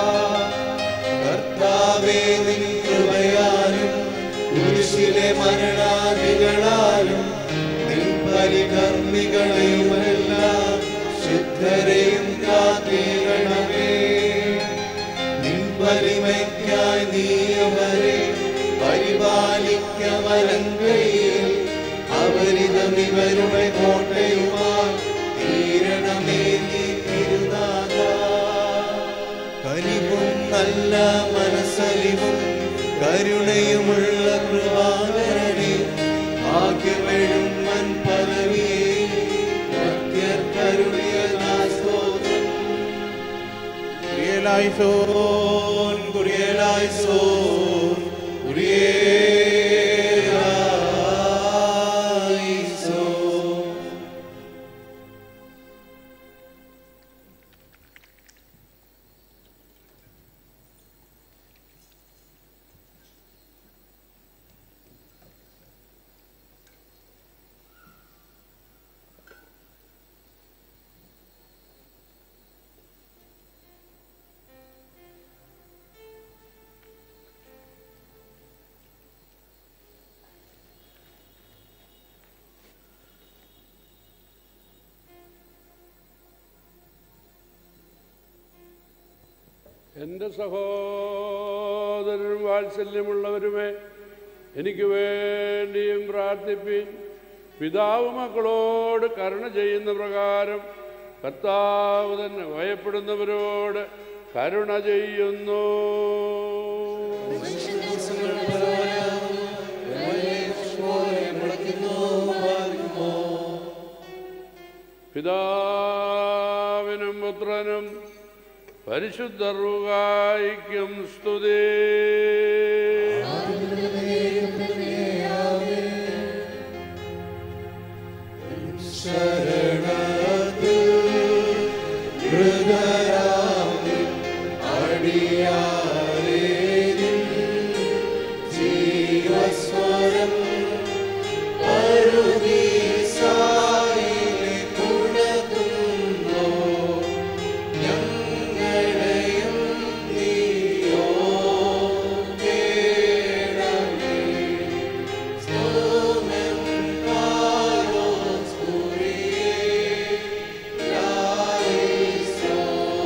കർത്താവേ നിൻ കൃപയാലും കുരിശിലെ മരണാദികളാലും നിൻ പരികർമ്മികളെയുമെല്ലാം ശുദ്ധരെയും കാത്തിരണമേ നിൻ വലിമയ്ക്കായി നീ അവരെ പരിപാലിക്ക വലങ്കയിൽ അവരിതം ഇവരുടെ കോട്ടയുമായി തീരണമേ നീ തിരുനാഥ കനിവും നല്ല മനസ്സലിവും കരുണയുമുള്ള കൃപാകരണേ ഭാഗ്യമെഴും വൻ പദവിയെ ഭക്തർക്കരുളിയ സ്തോത്രം കുറിയലായിസോൻ കുറിയലായിസോൻ കുറിയലായിസോൻ എൻ്റെ സഹോദരനും വാത്സല്യമുള്ളവരുമേ എനിക്ക് വേണ്ടിയും പ്രാർത്ഥിപ്പിൻ പിതാവ് മക്കളോട് കരുണ ചെയ്യുന്ന പ്രകാരം കർത്താവ് തന്നെ ഭയപ്പെടുന്നവരോട് കരുണ ചെയ്യുന്നു പിതാവിനും പുത്രനും പരിശുദ്ധ റുകായിക്കും സ്തുതി ജീവസ്വരം പരുദീസായിലെ കുണതുന്നോ ഞങ്ങളെയും നീയോ കേടമേ സ്തോമം കാലോസ് കുറിയേ ലായിസോ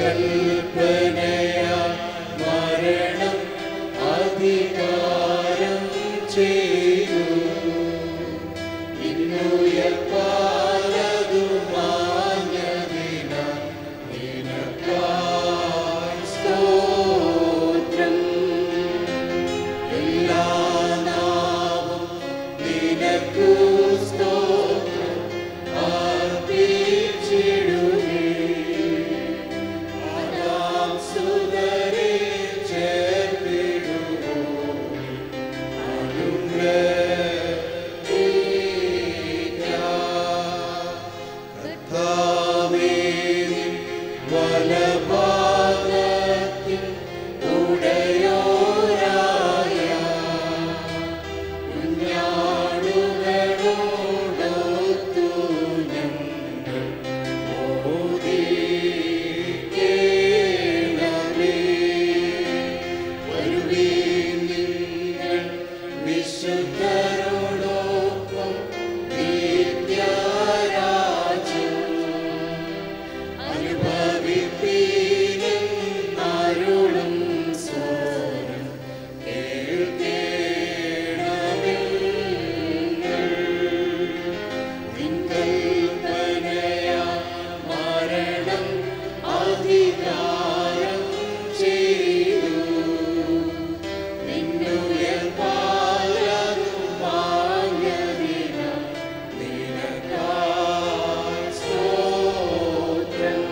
കൽപ്പനയാ മരണം അധികാരം ചെയ്തു ഇന്നുയർപ്പാലതു മാഞ്ഞതിന നിനക്കായി സ്തോത്രം എല്ലാ നാമം നിനക്കു സ്തോത്രം അർപ്പിച്ചിടുകേ ആദാം സുതരെ ചേർത്തിടുവോ കർത്താവേ നിൻ വലഭാഗത്തിൽ ഉടയോരായ കുഞ്ഞാടുകളോടൊത്തു ഞങ്ങൾ മോദിക്കേണമേ. വരുവീൻ നിങ്ങൾ വിശുദ്ധരോടൊപ്പം നിത്യരാജ്യം അനുഭവിപ്പീനെന്നരുളും സ്വരം കൽപ്പനയാ മരണം അധികാരം ചെയ്തു നിന്നുയർപ്പാലതു മാഞ്ഞതിന നിനക്കായി സ്തോത്രം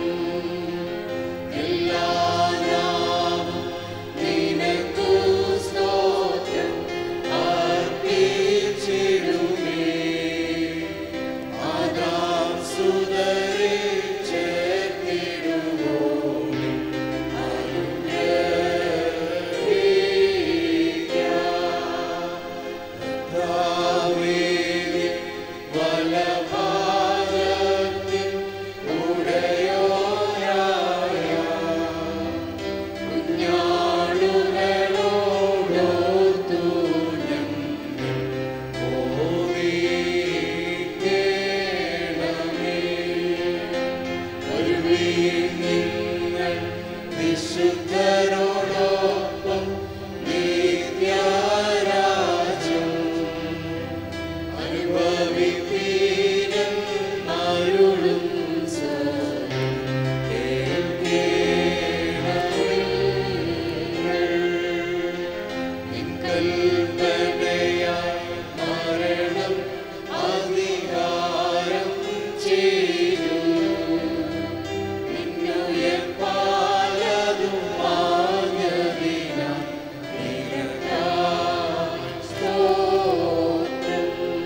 എല്ലാ നാമം നിനക്കു സ്തോത്രം അർപ്പിച്ചിടുമേ ആദാം സുതരെ ചേർത്തിടുവോനെ കർത്താവേ നിൻ വലഭാഗത്തിൽ ഉടയോരായ കുഞ്ഞാടുകളോടൊത്തു ഞങ്ങൾ മോദിക്കേണമേ. വരുവീൻ നിങ്ങൾ വിശുദ്ധരോടൊപ്പം നിത്യരാജ്യം അനുഭവിപ്പീനെന്നരുളും സ്വരം കൽപ്പനയാ മരണം അധികാരം ചെയ്തു നിന്നുയർപ്പാലതു മാഞ്ഞതിന നിനക്കായി സ്തോത്രം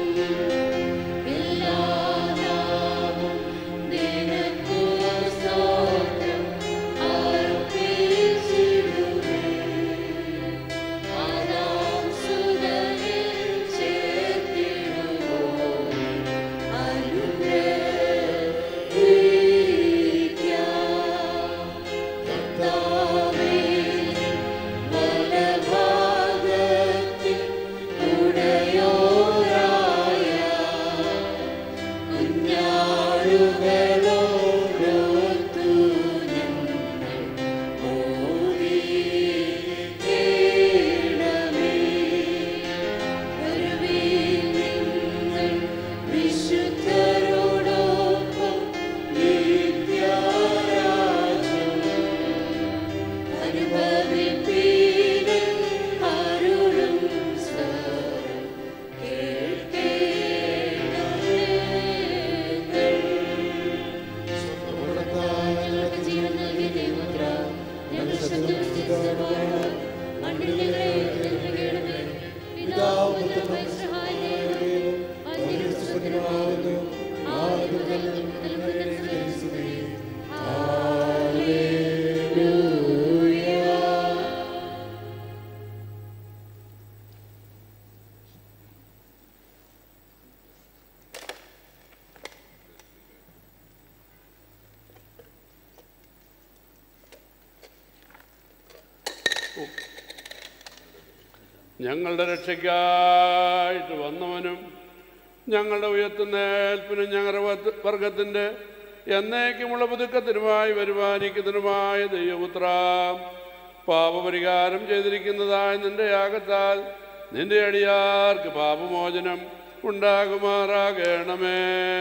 എല്ലാ നാമം നിനക്കു സ്തോത്രം അർപ്പിച്ചിടുമേ ആദാം സുതരെ ചേർത്തിടുവോ അനുഗ്രഹിക്കാം കർത്താവേ വലഭാഗത്തിൽ ഉടയോരായ കുഞ്ഞാടുകളോടൊത്തു ഞങ്ങൾ മോദിക്കേണമേ. വരുവീൻ നിങ്ങൾ വിശുദ്ധരോടൊപ്പം നിത്യരാജ്യം അനുഭവിപ്പീനെന്നരുളും സ്വരം ഞങ്ങളുടെ രക്ഷയ്ക്കായിട്ട് വന്നവനും ഞങ്ങളുടെ ഉയർത്തുന്നേൽപ്പിനും ഞങ്ങളുടെ വർഗത്തിൻ്റെ എന്നേക്കുമുള്ള പുതുക്കത്തിനുമായി വരുമാനിക്കുന്നതിനുമായ ദൈവപുത്ര പാപപരിഹാരം ചെയ്തിരിക്കുന്നതായ നിന്റെ യാഗത്താൽ നിന്റെ അടിയാർക്ക് പാപമോചനം ഉണ്ടാകുമാറാകണമേ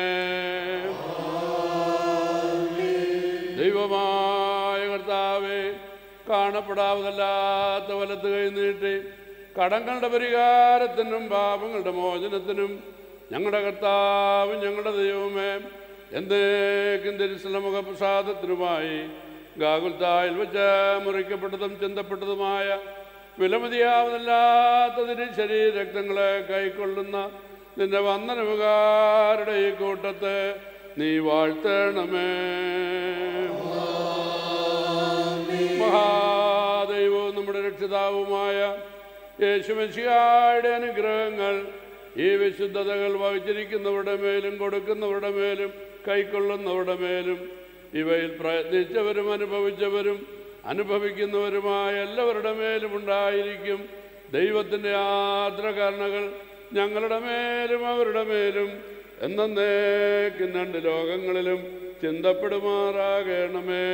ദൈവമായ കർത്താവേ കാണപ്പെടാവതല്ലാത്ത വലത്ത് കൈ നീട്ടി കടങ്ങളുടെ പരിഹാരത്തിനും പാപങ്ങളുടെ മോചനത്തിനും ഞങ്ങളുടെ കർത്താവും ഞങ്ങളുടെ ദൈവമേ എന്തേക്കും തിരുസലമുഖ പ്രസാദത്തിനുമായി ഗാകുൽത്തായിൽ വെച്ച് മുറിക്കപ്പെട്ടതും ചിന്തപ്പെട്ടതുമായ വിലമതിയാവുന്നില്ലാത്ത തിരു ശരീരക്തങ്ങളെ കൈക്കൊള്ളുന്ന നിന്റെ വന്ദനമുകാരുടെ ഈ കൂട്ടത്തെ നീ വാഴ്ത്തണമേ മഹാദൈവവും നമ്മുടെ രക്ഷിതാവുമായ യേശുമശിയായുടെ അനുഗ്രഹങ്ങൾ ഈ വിശുദ്ധതകൾ വഹിച്ചിരിക്കുന്നവരുടെ മേലും കൊടുക്കുന്നവരുടെ മേലും കൈക്കൊള്ളുന്നവരുടെ മേലും ഇവയിൽ പ്രയത്നിച്ചവരും അനുഭവിച്ചവരും അനുഭവിക്കുന്നവരുമായ എല്ലാവരുടെ മേലും ഉണ്ടായിരിക്കും ദൈവത്തിൻ്റെ ആദ്രകരണകൾ ഞങ്ങളുടെ മേലും അവരുടെ മേലും എന്നേക്കും രണ്ട് ലോകങ്ങളിലും ചിന്തപ്പെടുമാറാകണമേ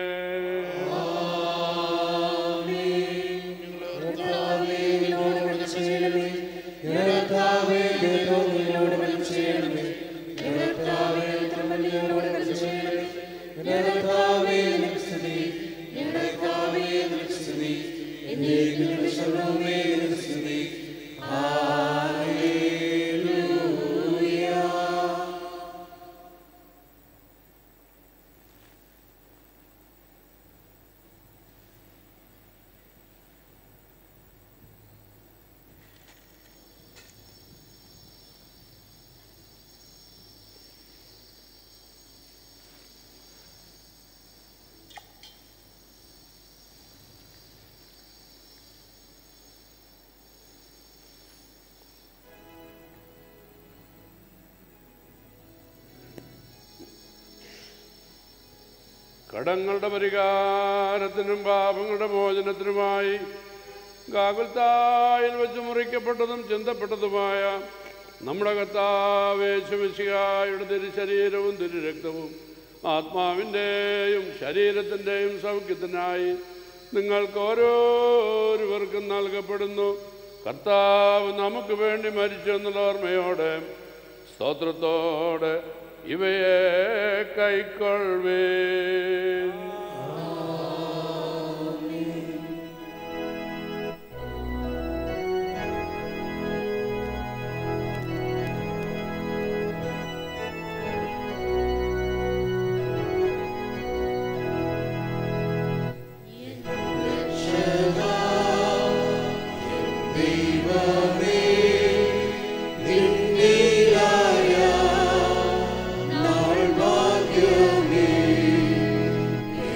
കടങ്ങളുടെ പരിഹാരത്തിനും പാപങ്ങളുടെ മോചനത്തിനുമായി ഗാകുൽത്തായിൽ വെച്ച് മുറിക്കപ്പെട്ടതും ചിന്തപ്പെട്ടതുമായ നമ്മുടെ കർത്താവേശുമിശിഹായുടെ തിരുശരീരവും തിരുരക്തവും ആത്മാവിൻ്റെയും ശരീരത്തിൻ്റെയും സൗഖ്യത്തിനായി നിങ്ങൾക്ക് ഓരോരുവർക്കും നൽകപ്പെടുന്നു കർത്താവ് നമുക്ക് വേണ്ടി മരിച്ചു എന്നുള്ള ഓർമ്മയോടെ സ്തോത്രത്തോടെ ഇവയെ കൈക്കൊള്ളുവേൻ നാൾ ഭാഗ്യമേ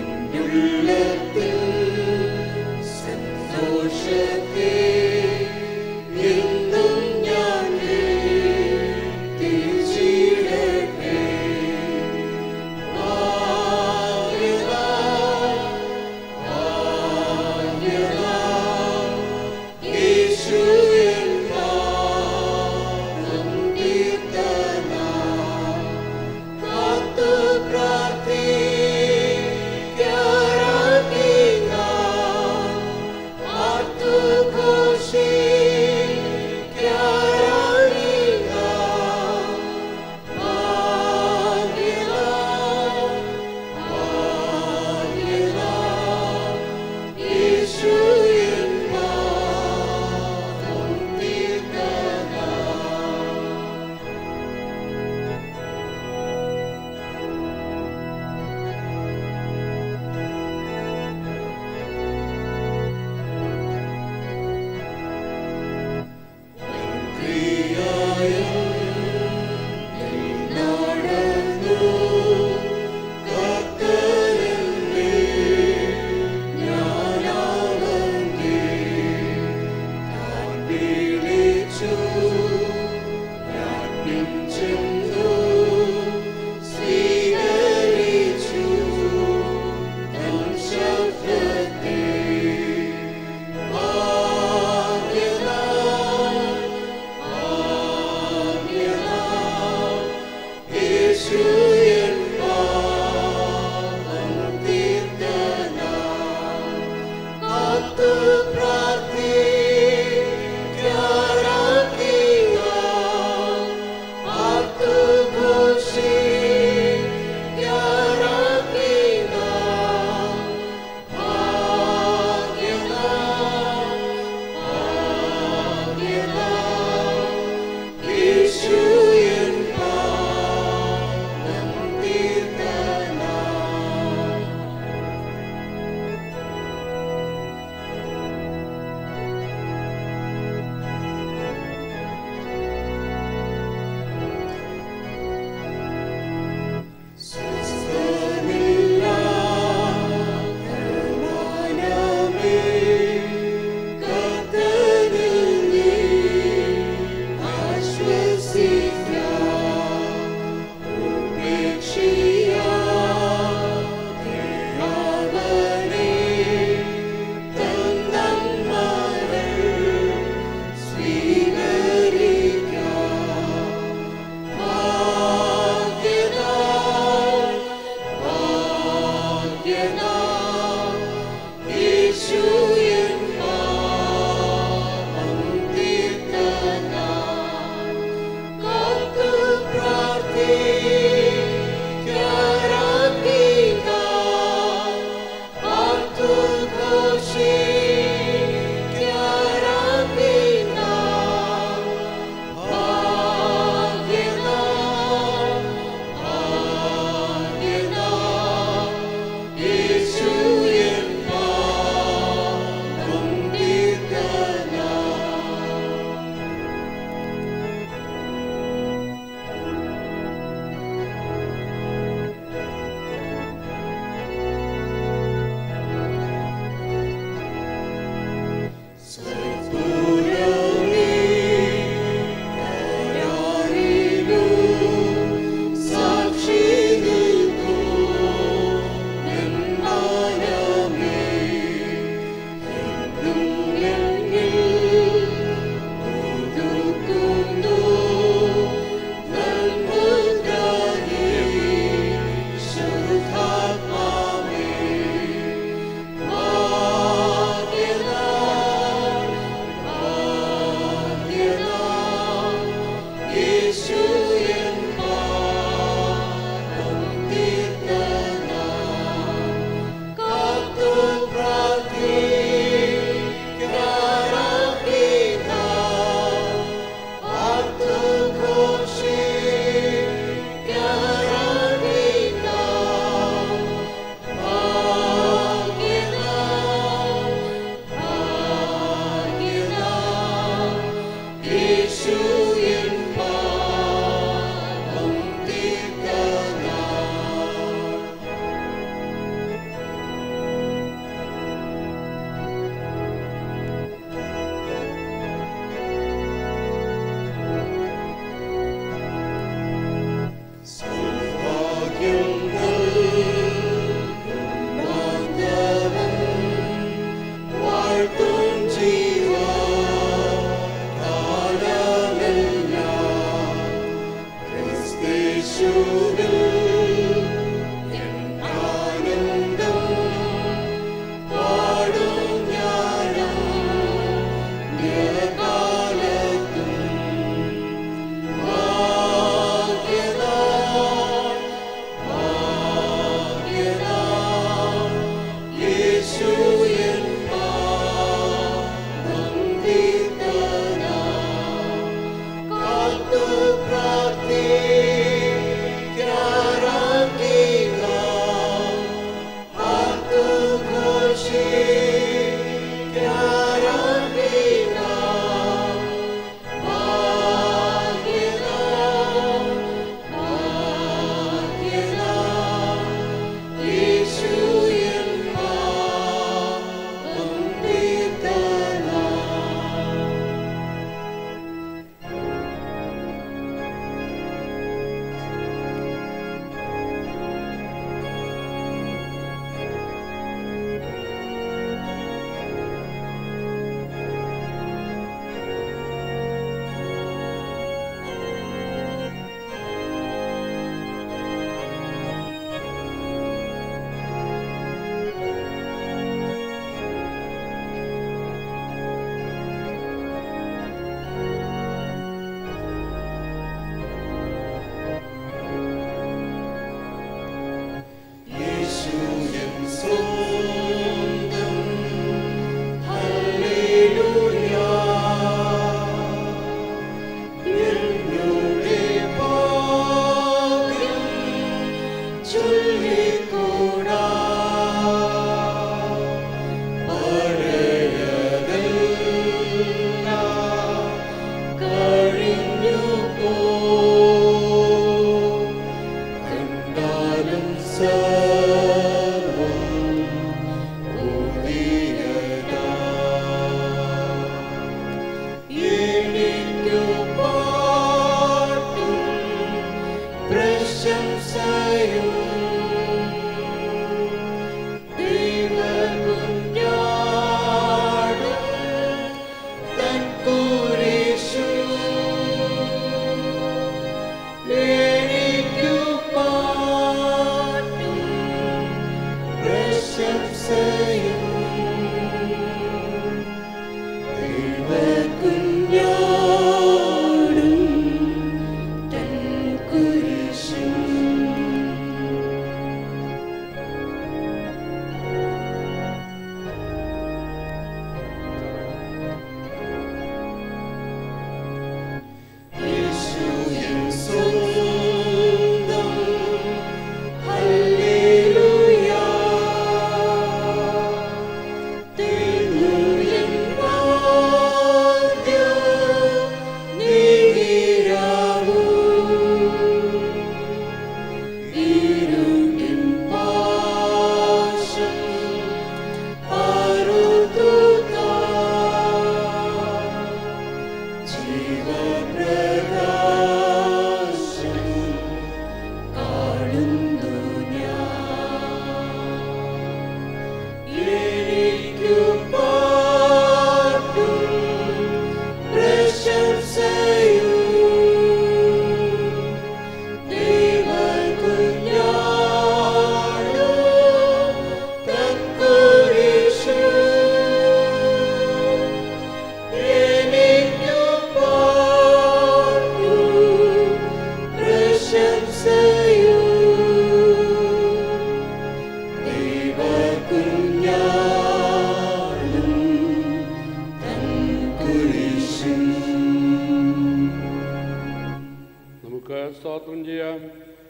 നമുക്ക് സ്തോത്രം ചെയ്യാം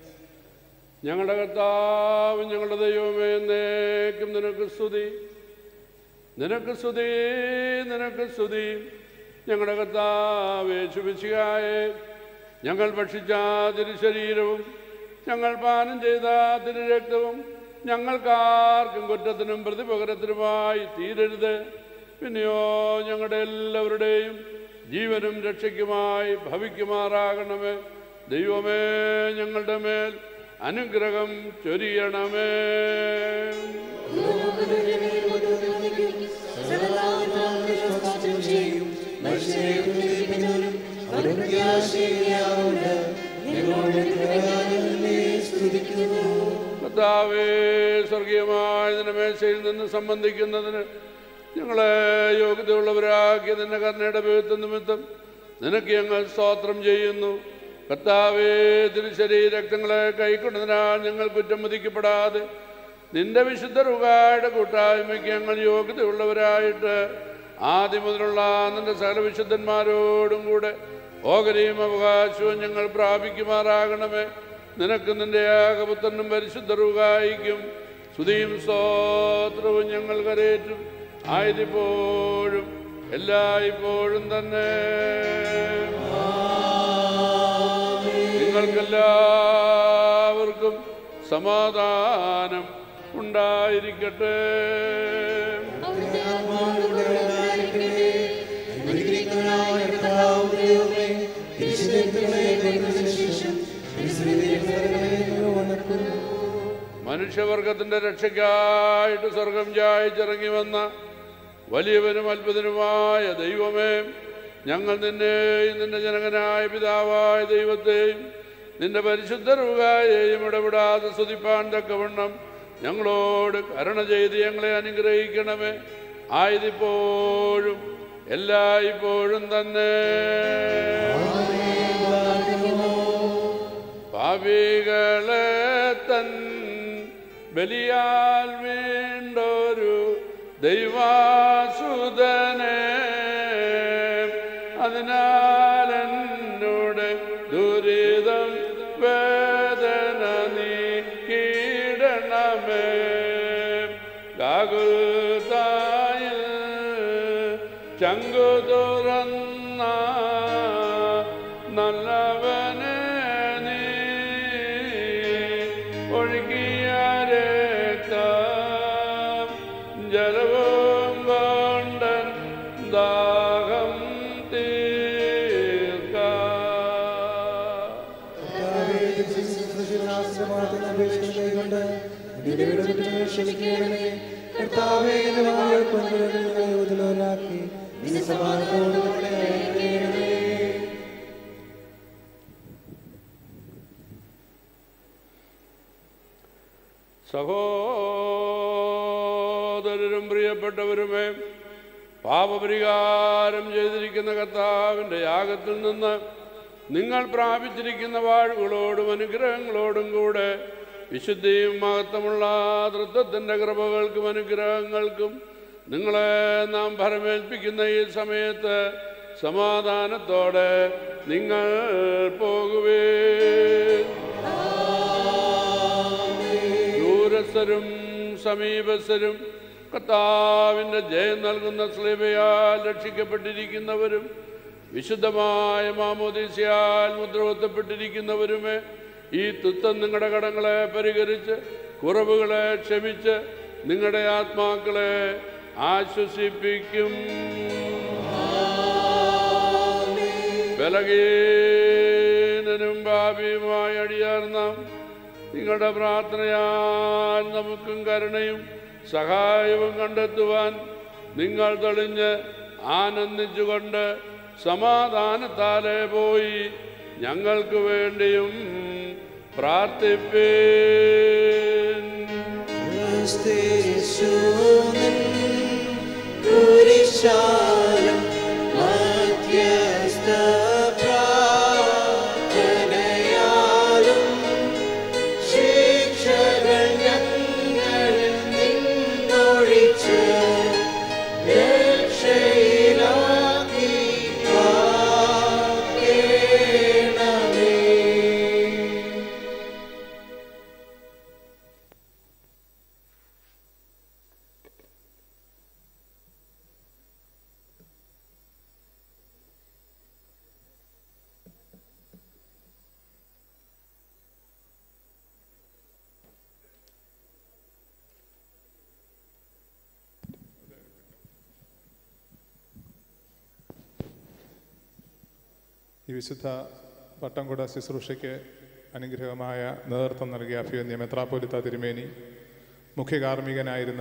ഞങ്ങളുടെ കർത്താവ് ഞങ്ങളുടെ ദൈവമേ എന്നേക്കും നിനക്ക് സ്തുതി നിനക്ക് സ്തുതി നിനക്ക് സ്തുതി ഞങ്ങളുടെ കർത്താവ് ശുഭിച്ചിയായെ ഞങ്ങൾ ഭക്ഷിച്ച തിരു ശരീരവും ഞങ്ങൾ പാനം ചെയ്ത തിരു രക്തവും ഞങ്ങൾക്കാർക്കും കുറ്റത്തിനും പ്രതിപകരത്തിനുമായി തീരരുത് പിന്നെയോ ഞങ്ങളുടെ എല്ലാവരുടെയും ജീവനും രക്ഷയ്ക്കുമായി ഭവിക്കുമാറാകണമേ ദൈവമേ ഞങ്ങളുടെ മേൽ അനുഗ്രഹം ചൊരിയണമേ കർത്താവേ സ്വർഗീയമായ നിന്റെ മേശയിൽ നിന്ന് സംബന്ധിക്കുന്നതിന് ഞങ്ങളെ യോഗ്യതയുള്ളവരാക്കിയ നിന്റെ കർണയുടെ ബന്ധം നിമിത്തം നിനക്ക് ഞങ്ങൾ സ്തോത്രം ചെയ്യുന്നു കർത്താവേ തിരുശരീ രക്തങ്ങളെ കൈക്കൊണ്ടതിനാൽ ഞങ്ങൾ കുറ്റം മതിക്കപ്പെടാതെ നിന്റെ വിശുദ്ധ റുകായുടെ കൂട്ടായ്മയ്ക്ക് ഞങ്ങൾ യോഗ്യതയുള്ളവരായിട്ട് ആദ്യം മുതലുള്ള നിന്റെ സകല വിശുദ്ധന്മാരോടും കൂടെ ഓഹരിയും അവകാശവും ഞങ്ങൾ പ്രാപിക്കുമാറാകണമേ നിനക്ക് നിന്റെ ഏകപുത്രനും പരിശുദ്ധ റുകായിക്കും സ്തുതിയും സ്തോത്രവും ഞങ്ങൾ കരേറ്റും ആയതിപ്പോഴും എല്ലായ്പ്പോഴും തന്നെ നിങ്ങൾക്കെല്ലാവർക്കും സമാധാനം ഉണ്ടായിരിക്കട്ടെ മനുഷ്യവർഗത്തിന്റെ രക്ഷയ്ക്കായിട്ട് സ്വർഗം ചായച്ചിറങ്ങി വന്ന വലിയവനും അത്ഭുതനുമായ ദൈവമേ ഞങ്ങൾ നിന്നെയും നിന്റെ ജനകനായ പിതാവായ ദൈവത്തെയും നിന്റെ പരിശുദ്ധ റുകായെയും ഇടപെടാതെ സ്തുതിപ്പാൻ തക്കവണ്ണം ഞങ്ങളോട് കരുണ ചെയ്ത് ഞങ്ങളെ അനുഗ്രഹിക്കണമേ ആയതിപ്പോഴും എല്ലായ്പ്പോഴും തന്നെ പാപികളെ തൻ ബലിയാൽ വീണ്ടൊരു ദൈവാസുതനെ അതിനാൽ എന്നോട് ദുരിതം വേദന നീക്കിടണമേ ഗാകുൽത്തായിൽ ചങ്കു തുറന്ന നല്ലവനെ നീ ഒഴുകിയ രക്തം ജലവും കൊണ്ടൻ ദാഹം തീർക്ക കർത്താവേ എന്റെ മകൾ കൊണ്ടുവരാക്കി നിന്റെ സമാനത്തോട് നമ്മളെ അയക്കണമേ സഹോദരരും പ്രിയപ്പെട്ടവരുമേ പാപപരിഹാരം ചെയ്തിരിക്കുന്ന കർത്താവിൻ്റെ യാഗത്തിൽ നിന്ന് നിങ്ങൾ പ്രാപിച്ചിരിക്കുന്ന വാഴ്വുകളോടും അനുഗ്രഹങ്ങളോടും കൂടെ വിശുദ്ധിയും മഹത്വമുള്ള തൃത്വത്തിൻ്റെ കൃപകൾക്കും അനുഗ്രഹങ്ങൾക്കും നിങ്ങളെ നാം ഭരമേൽപ്പിക്കുന്ന ഈ സമയത്ത് സമാധാനത്തോടെ നിങ്ങൾ പോകുവേ ദൂരസ്ഥരും സമീപസ്ഥരും കർത്താവിൻ്റെ ജയം നൽകുന്ന സ്ലീബയാൽ രക്ഷിക്കപ്പെട്ടിരിക്കുന്നവരും വിശുദ്ധമായ മാമോദീസയാൽ മുദ്രവത്തപ്പെട്ടിരിക്കുന്നവരുമേ ഈ തുത്തം നിങ്ങളുടെ കടങ്ങളെ പരിഹരിച്ച് കുറവുകളെ ക്ഷമിച്ച് നിങ്ങളുടെ ആത്മാക്കളെ ആശ്വസിപ്പിക്കും ബലഹീനനും ഭാവിയുമായ അടിയാർന്ന നിങ്ങളുടെ പ്രാർത്ഥനയാൽ നമുക്കും കരുണയും സഹായവും കണ്ടെത്തുവാൻ നിങ്ങൾ തെളിഞ്ഞ് ആനന്ദിച്ചുകൊണ്ട് സമാധാനത്താലെ പോയി ഞങ്ങൾക്ക് വേണ്ടിയും പ്രാർത്ഥിപ്പേൻ കുരിശാലും മധ്യസ്ഥ പ്രാർത്ഥനയാലും ശിക്ഷകൾ ഞങ്ങളിൽ നിന്നൊഴിച്ച് രക്ഷയിലാക്കി വാഴണമേ ഈ വിശുദ്ധ പട്ടംകുട ശുശ്രൂഷയ്ക്ക് അനുഗ്രഹമായ നേതൃത്വം നൽകിയ അഭിവന്യ മെത്രാപ്പോലിത്ത തിരുമേനി മുഖ്യ കാർമ്മികനായിരുന്ന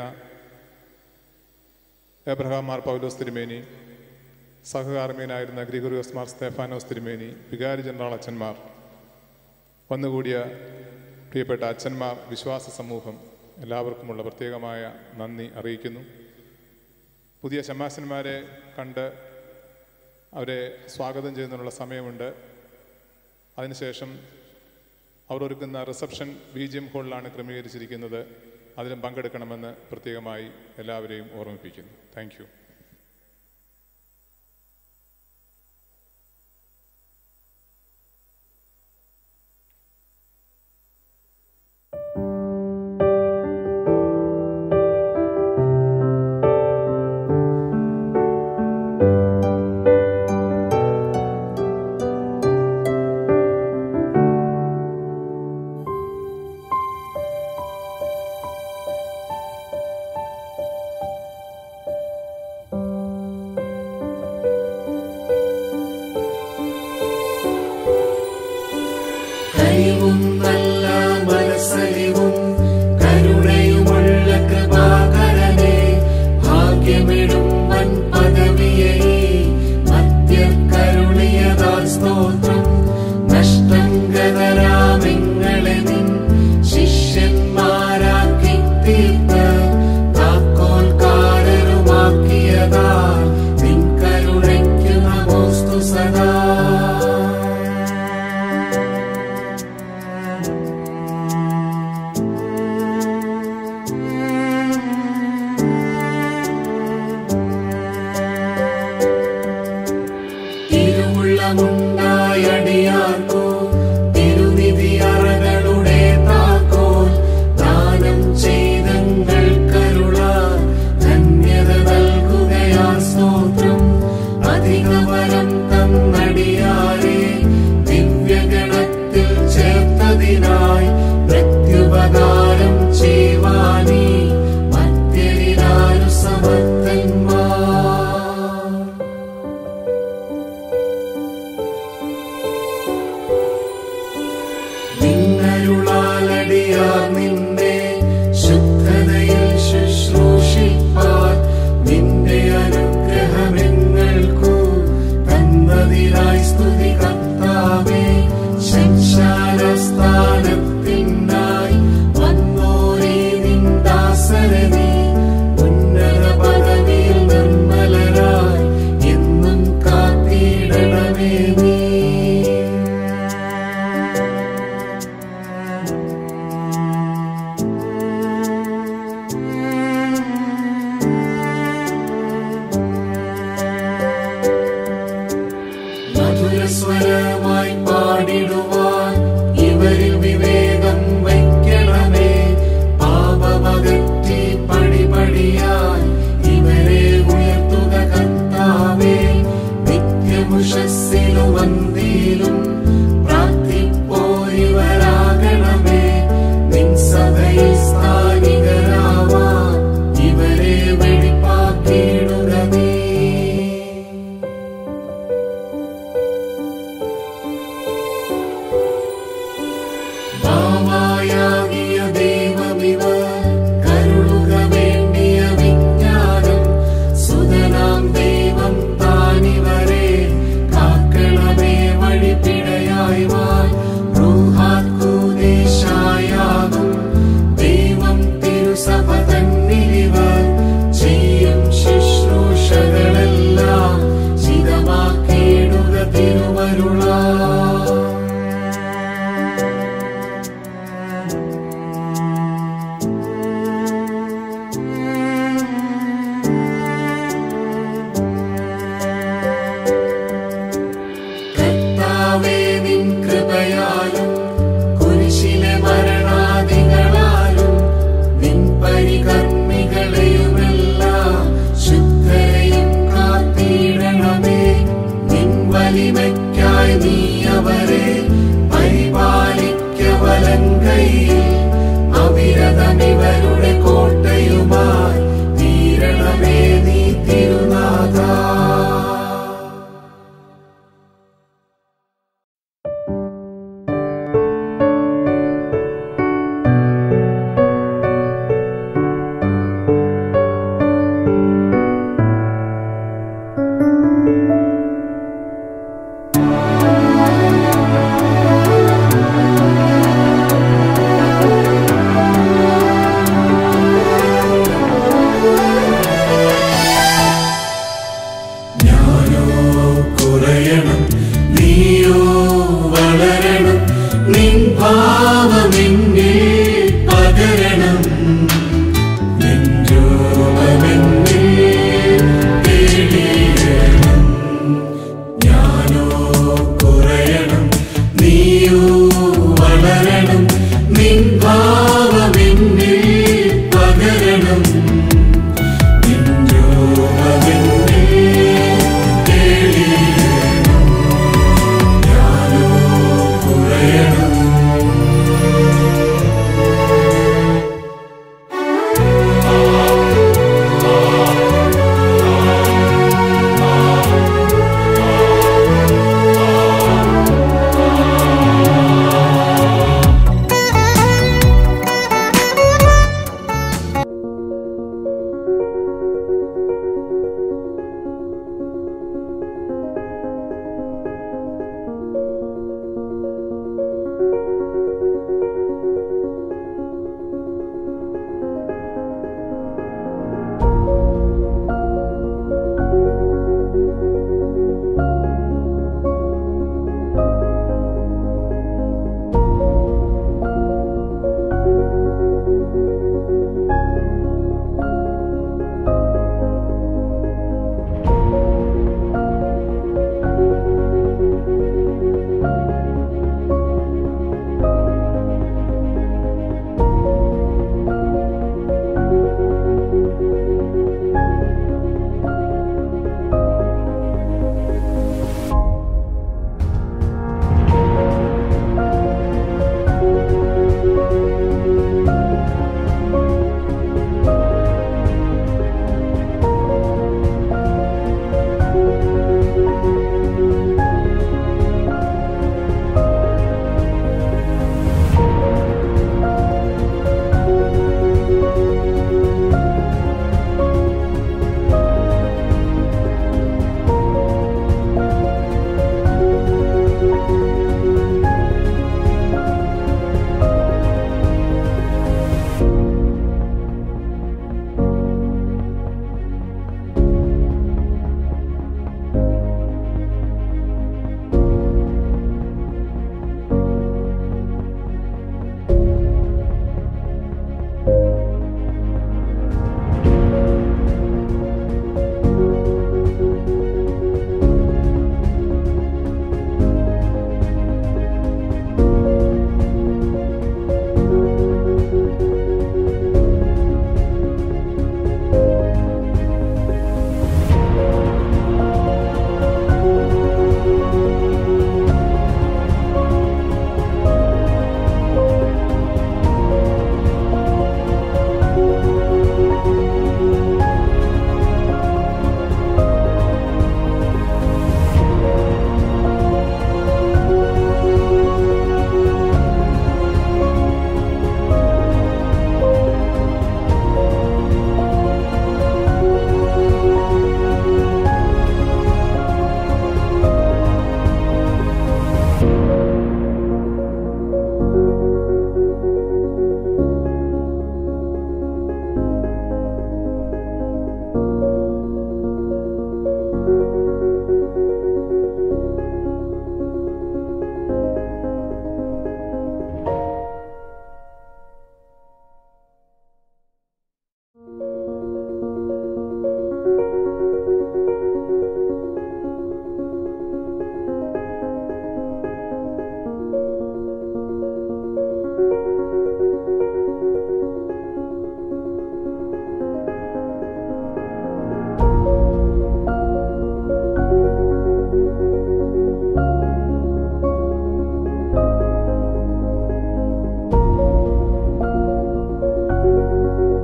എബ്രഹാം മാർ പൗലോസ് തിരുമേനി സഹകാർമ്മികനായിരുന്ന ഗ്രിഗോറിയോസ് മാർ സ്തേഫാനോസ് തിരുമേനി വികാരി ജനറൽ അച്ഛന്മാർ വന്നുകൂടിയ പ്രിയപ്പെട്ട അച്ഛന്മാർ വിശ്വാസ സമൂഹം എല്ലാവർക്കുമുള്ള പ്രത്യേകമായ നന്ദി അറിയിക്കുന്നു പുതിയ ശമാശന്മാരെ കണ്ട് അവരെ സ്വാഗതം ചെയ്യുന്നതിനുള്ള സമയമുണ്ട് അതിനുശേഷം അവർ ഒരുക്കുന്ന റിസപ്ഷൻ ബി ജി എം ഹാളിലാണ് ക്രമീകരിച്ചിരിക്കുന്നത് അതിലും പങ്കെടുക്കണമെന്ന് പ്രത്യേകമായി എല്ലാവരെയും ഓർമ്മിപ്പിക്കുന്നു താങ്ക് യു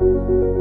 ും